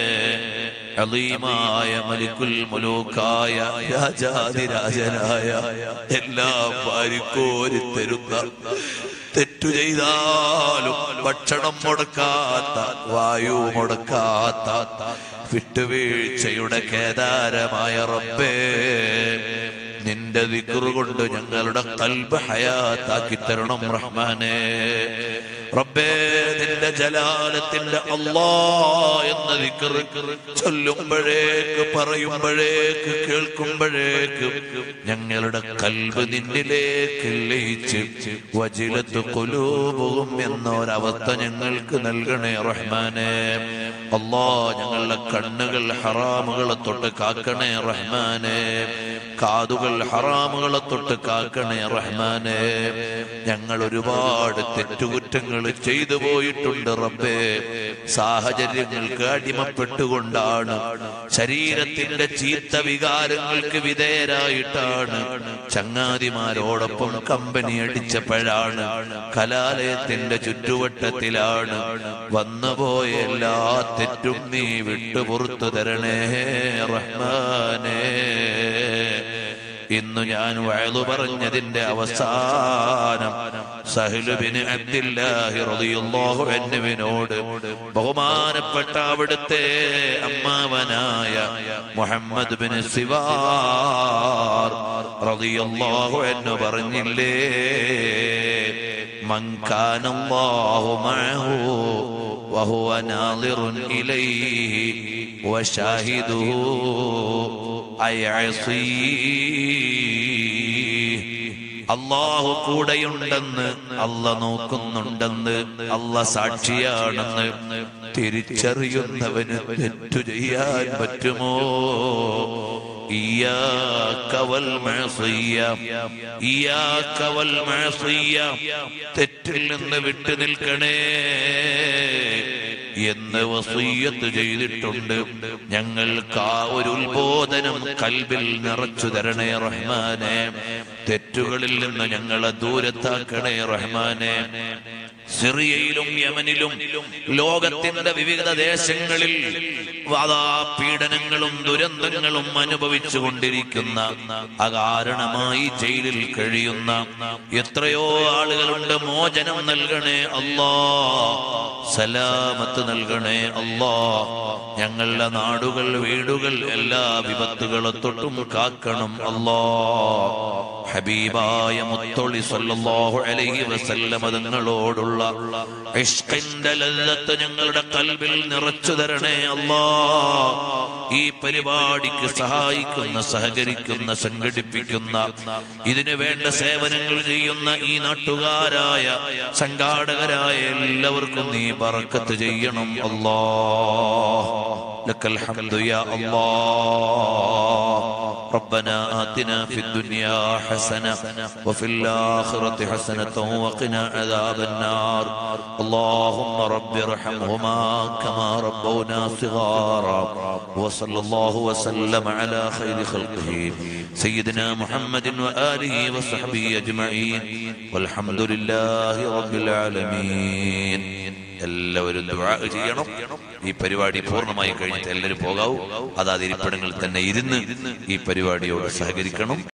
അലീമായ മലിക്കുൽ മുലൂക്കായ രാജാതിരാജനായ എല്ലാം വാരിക്കോരി തരുന്ന തെറ്റു ചെയ്താലും ഭക്ഷണം മുടക്കാത്ത വായു മുടക്കാത്ത വിട്ടുവീഴ്ചയുടെ കേദാരമായ റബ്ബേ നിന്റെ ദിക്റ് കൊണ്ട് ഞങ്ങളുടെ കൽബ് ഹയാത്താക്കി തരണം റഹ്മാനെ റബ്ബേ നിന്റെ ജലാലത്തിന്റെ അല്ലാ എന്ന ദിക്ർ ചൊല്ലുമ്പോഴേക്ക് പറയുമ്പോഴേക്ക് കേൾക്കുമ്പോഴേക്ക് ഞങ്ങളുടെ കൽബ് നിന്നിലേക്ക് ലയിച്ച് വജിലത്ത് കൊലൂപും എന്നൊരവസ്ഥ ഞങ്ങൾക്ക് നൽകണേ റഹ്മാനെ അല്ലാ ഞങ്ങളുടെ കണ്ണുകൾ ഹറാമുകളെ തൊട്ട് കാക്കണേ റഹ്മാനെ കാതുകൾ ഹറാമുകളെ തൊട്ട് കാക്കണേ റഹ്മാനെ ഞങ്ങൾ ഒരുപാട് തെറ്റുകുറ്റങ്ങൾ ചെയ്തു പോയിട്ടുണ്ട് റബ്ബേ സാഹചര്യങ്ങൾക്ക് അടിമപ്പെട്ടുകൊണ്ടാണ് ശരീരത്തിന്റെ ചീത്ത വികാരങ്ങൾക്ക് വിധേയരായിട്ടാണ് ചങ്ങാതിമാരോടൊപ്പം കമ്പനി അടിച്ചപ്പോഴാണ് കലാലയത്തിന്റെ ചുറ്റുവട്ടത്തിലാണ് വന്നുപോയ എല്ലാ തെറ്റും നീ വിട്ടുപുറത്തു തരണേ റഹ്മാനേ ഇന്ന് ഞാൻ വയലു പറഞ്ഞതിന്റെ അവസാനം സഹലുബിന് അബ്ദില്ലാഹി റളിയല്ലാഹു അൻഹുവിനോട് ബഹുമാനപ്പെട്ട അവിടുത്തെ അമ്മാവനായ മുഹമ്മദ് ബിൻ സിവാർ റളിയല്ലാഹു അൻഹു പറഞ്ഞില്ലേ من كان الله معه وهو ناظر إليه وشاهده أيعصيه അള്ളാഹു കൂടെയുണ്ടെന്ന് അല്ല നോക്കുന്നുണ്ടെന്ന് അല്ല സാക്ഷിയാണെന്ന് തിരിച്ചറിയുന്നവന് തെറ്റു ചെയ്യാൻ പറ്റുമോ إياك والمعصية إياك والمعصية തെറ്റിൽ നിന്ന് വിട്ടു നിൽക്കണേ എന്ന് വസീയത്ത് ചെയ്തിട്ടുണ്ട് ഞങ്ങൾക്ക് ആ ഒരു ഉത്ബോധനം കൽബിൽ നിറച്ചു തരണേ റഹ്മാനെ തെറ്റുകളിൽ നിന്ന് ഞങ്ങളെ ദൂരത്താക്കണേ റഹ്മാനെ സിറിയയിലും യമനിലും ലോകത്തിന്റെ വിവിധ ദേശങ്ങളിൽ വാദാ പീഡനങ്ങളും ദുരന്തങ്ങളും അനുഭവിച്ചു കൊണ്ടിരിക്കുന്ന അകാരണമായി ജയിലിൽ കഴിയുന്ന എത്രയോ ആളുകളുണ്ട് മോചനം നൽകണേ അല്ലാ സലാമത്ത് നൽകണേ അല്ലാ ഞങ്ങളുടെ നാടുകൾ വീടുകൾ എല്ലാ വിപത്തുകളെ തൊട്ടും കാക്കണം അല്ലാ ഹബീബായ മുത്തൊളി സല്ലല്ലാഹു അലൈഹി വസല്ലമ തങ്ങളോടുള്ള ഇഷ്കിന്റെ ലല്ലത്ത് ഞങ്ങളുടെ കൽബിൽ നിറച്ചു തരണേ അല്ലാ ഈ പരിപാടിക്ക് സഹായിക്കുന്ന സഹകരിക്കുന്ന സംഘടിപ്പിക്കുന്ന ഇതിനു വേണ്ട സേവനങ്ങൾ ചെയ്യുന്ന ഈ നാട്ടുകാരായ സംഘാടകരായ എല്ലാവർക്കും നീ ബറക്കത്ത് ചെയ്യണം അല്ലാ لك الحمد يا الله ربنا آتنا في الدنيا حسنة وفي الآخرة حسنة وقنا عذاب النار اللهم رب ارحمهما كما ربونا صغارا وصلى الله وسلم على خير خلقه سيدنا محمد وآله وصحبه أجمعين والحمد لله رب العالمين എല്ലാവരും ദുആ ചെയ്യണം ഈ പരിപാടി പൂർണ്ണമായി കഴിഞ്ഞിട്ട് എല്ലാവരും പോകാവൂ അതാത് ഇരിപ്പിടങ്ങളിൽ തന്നെ ഇരുന്ന് ഈ പരിപാടിയോട് സഹകരിക്കണം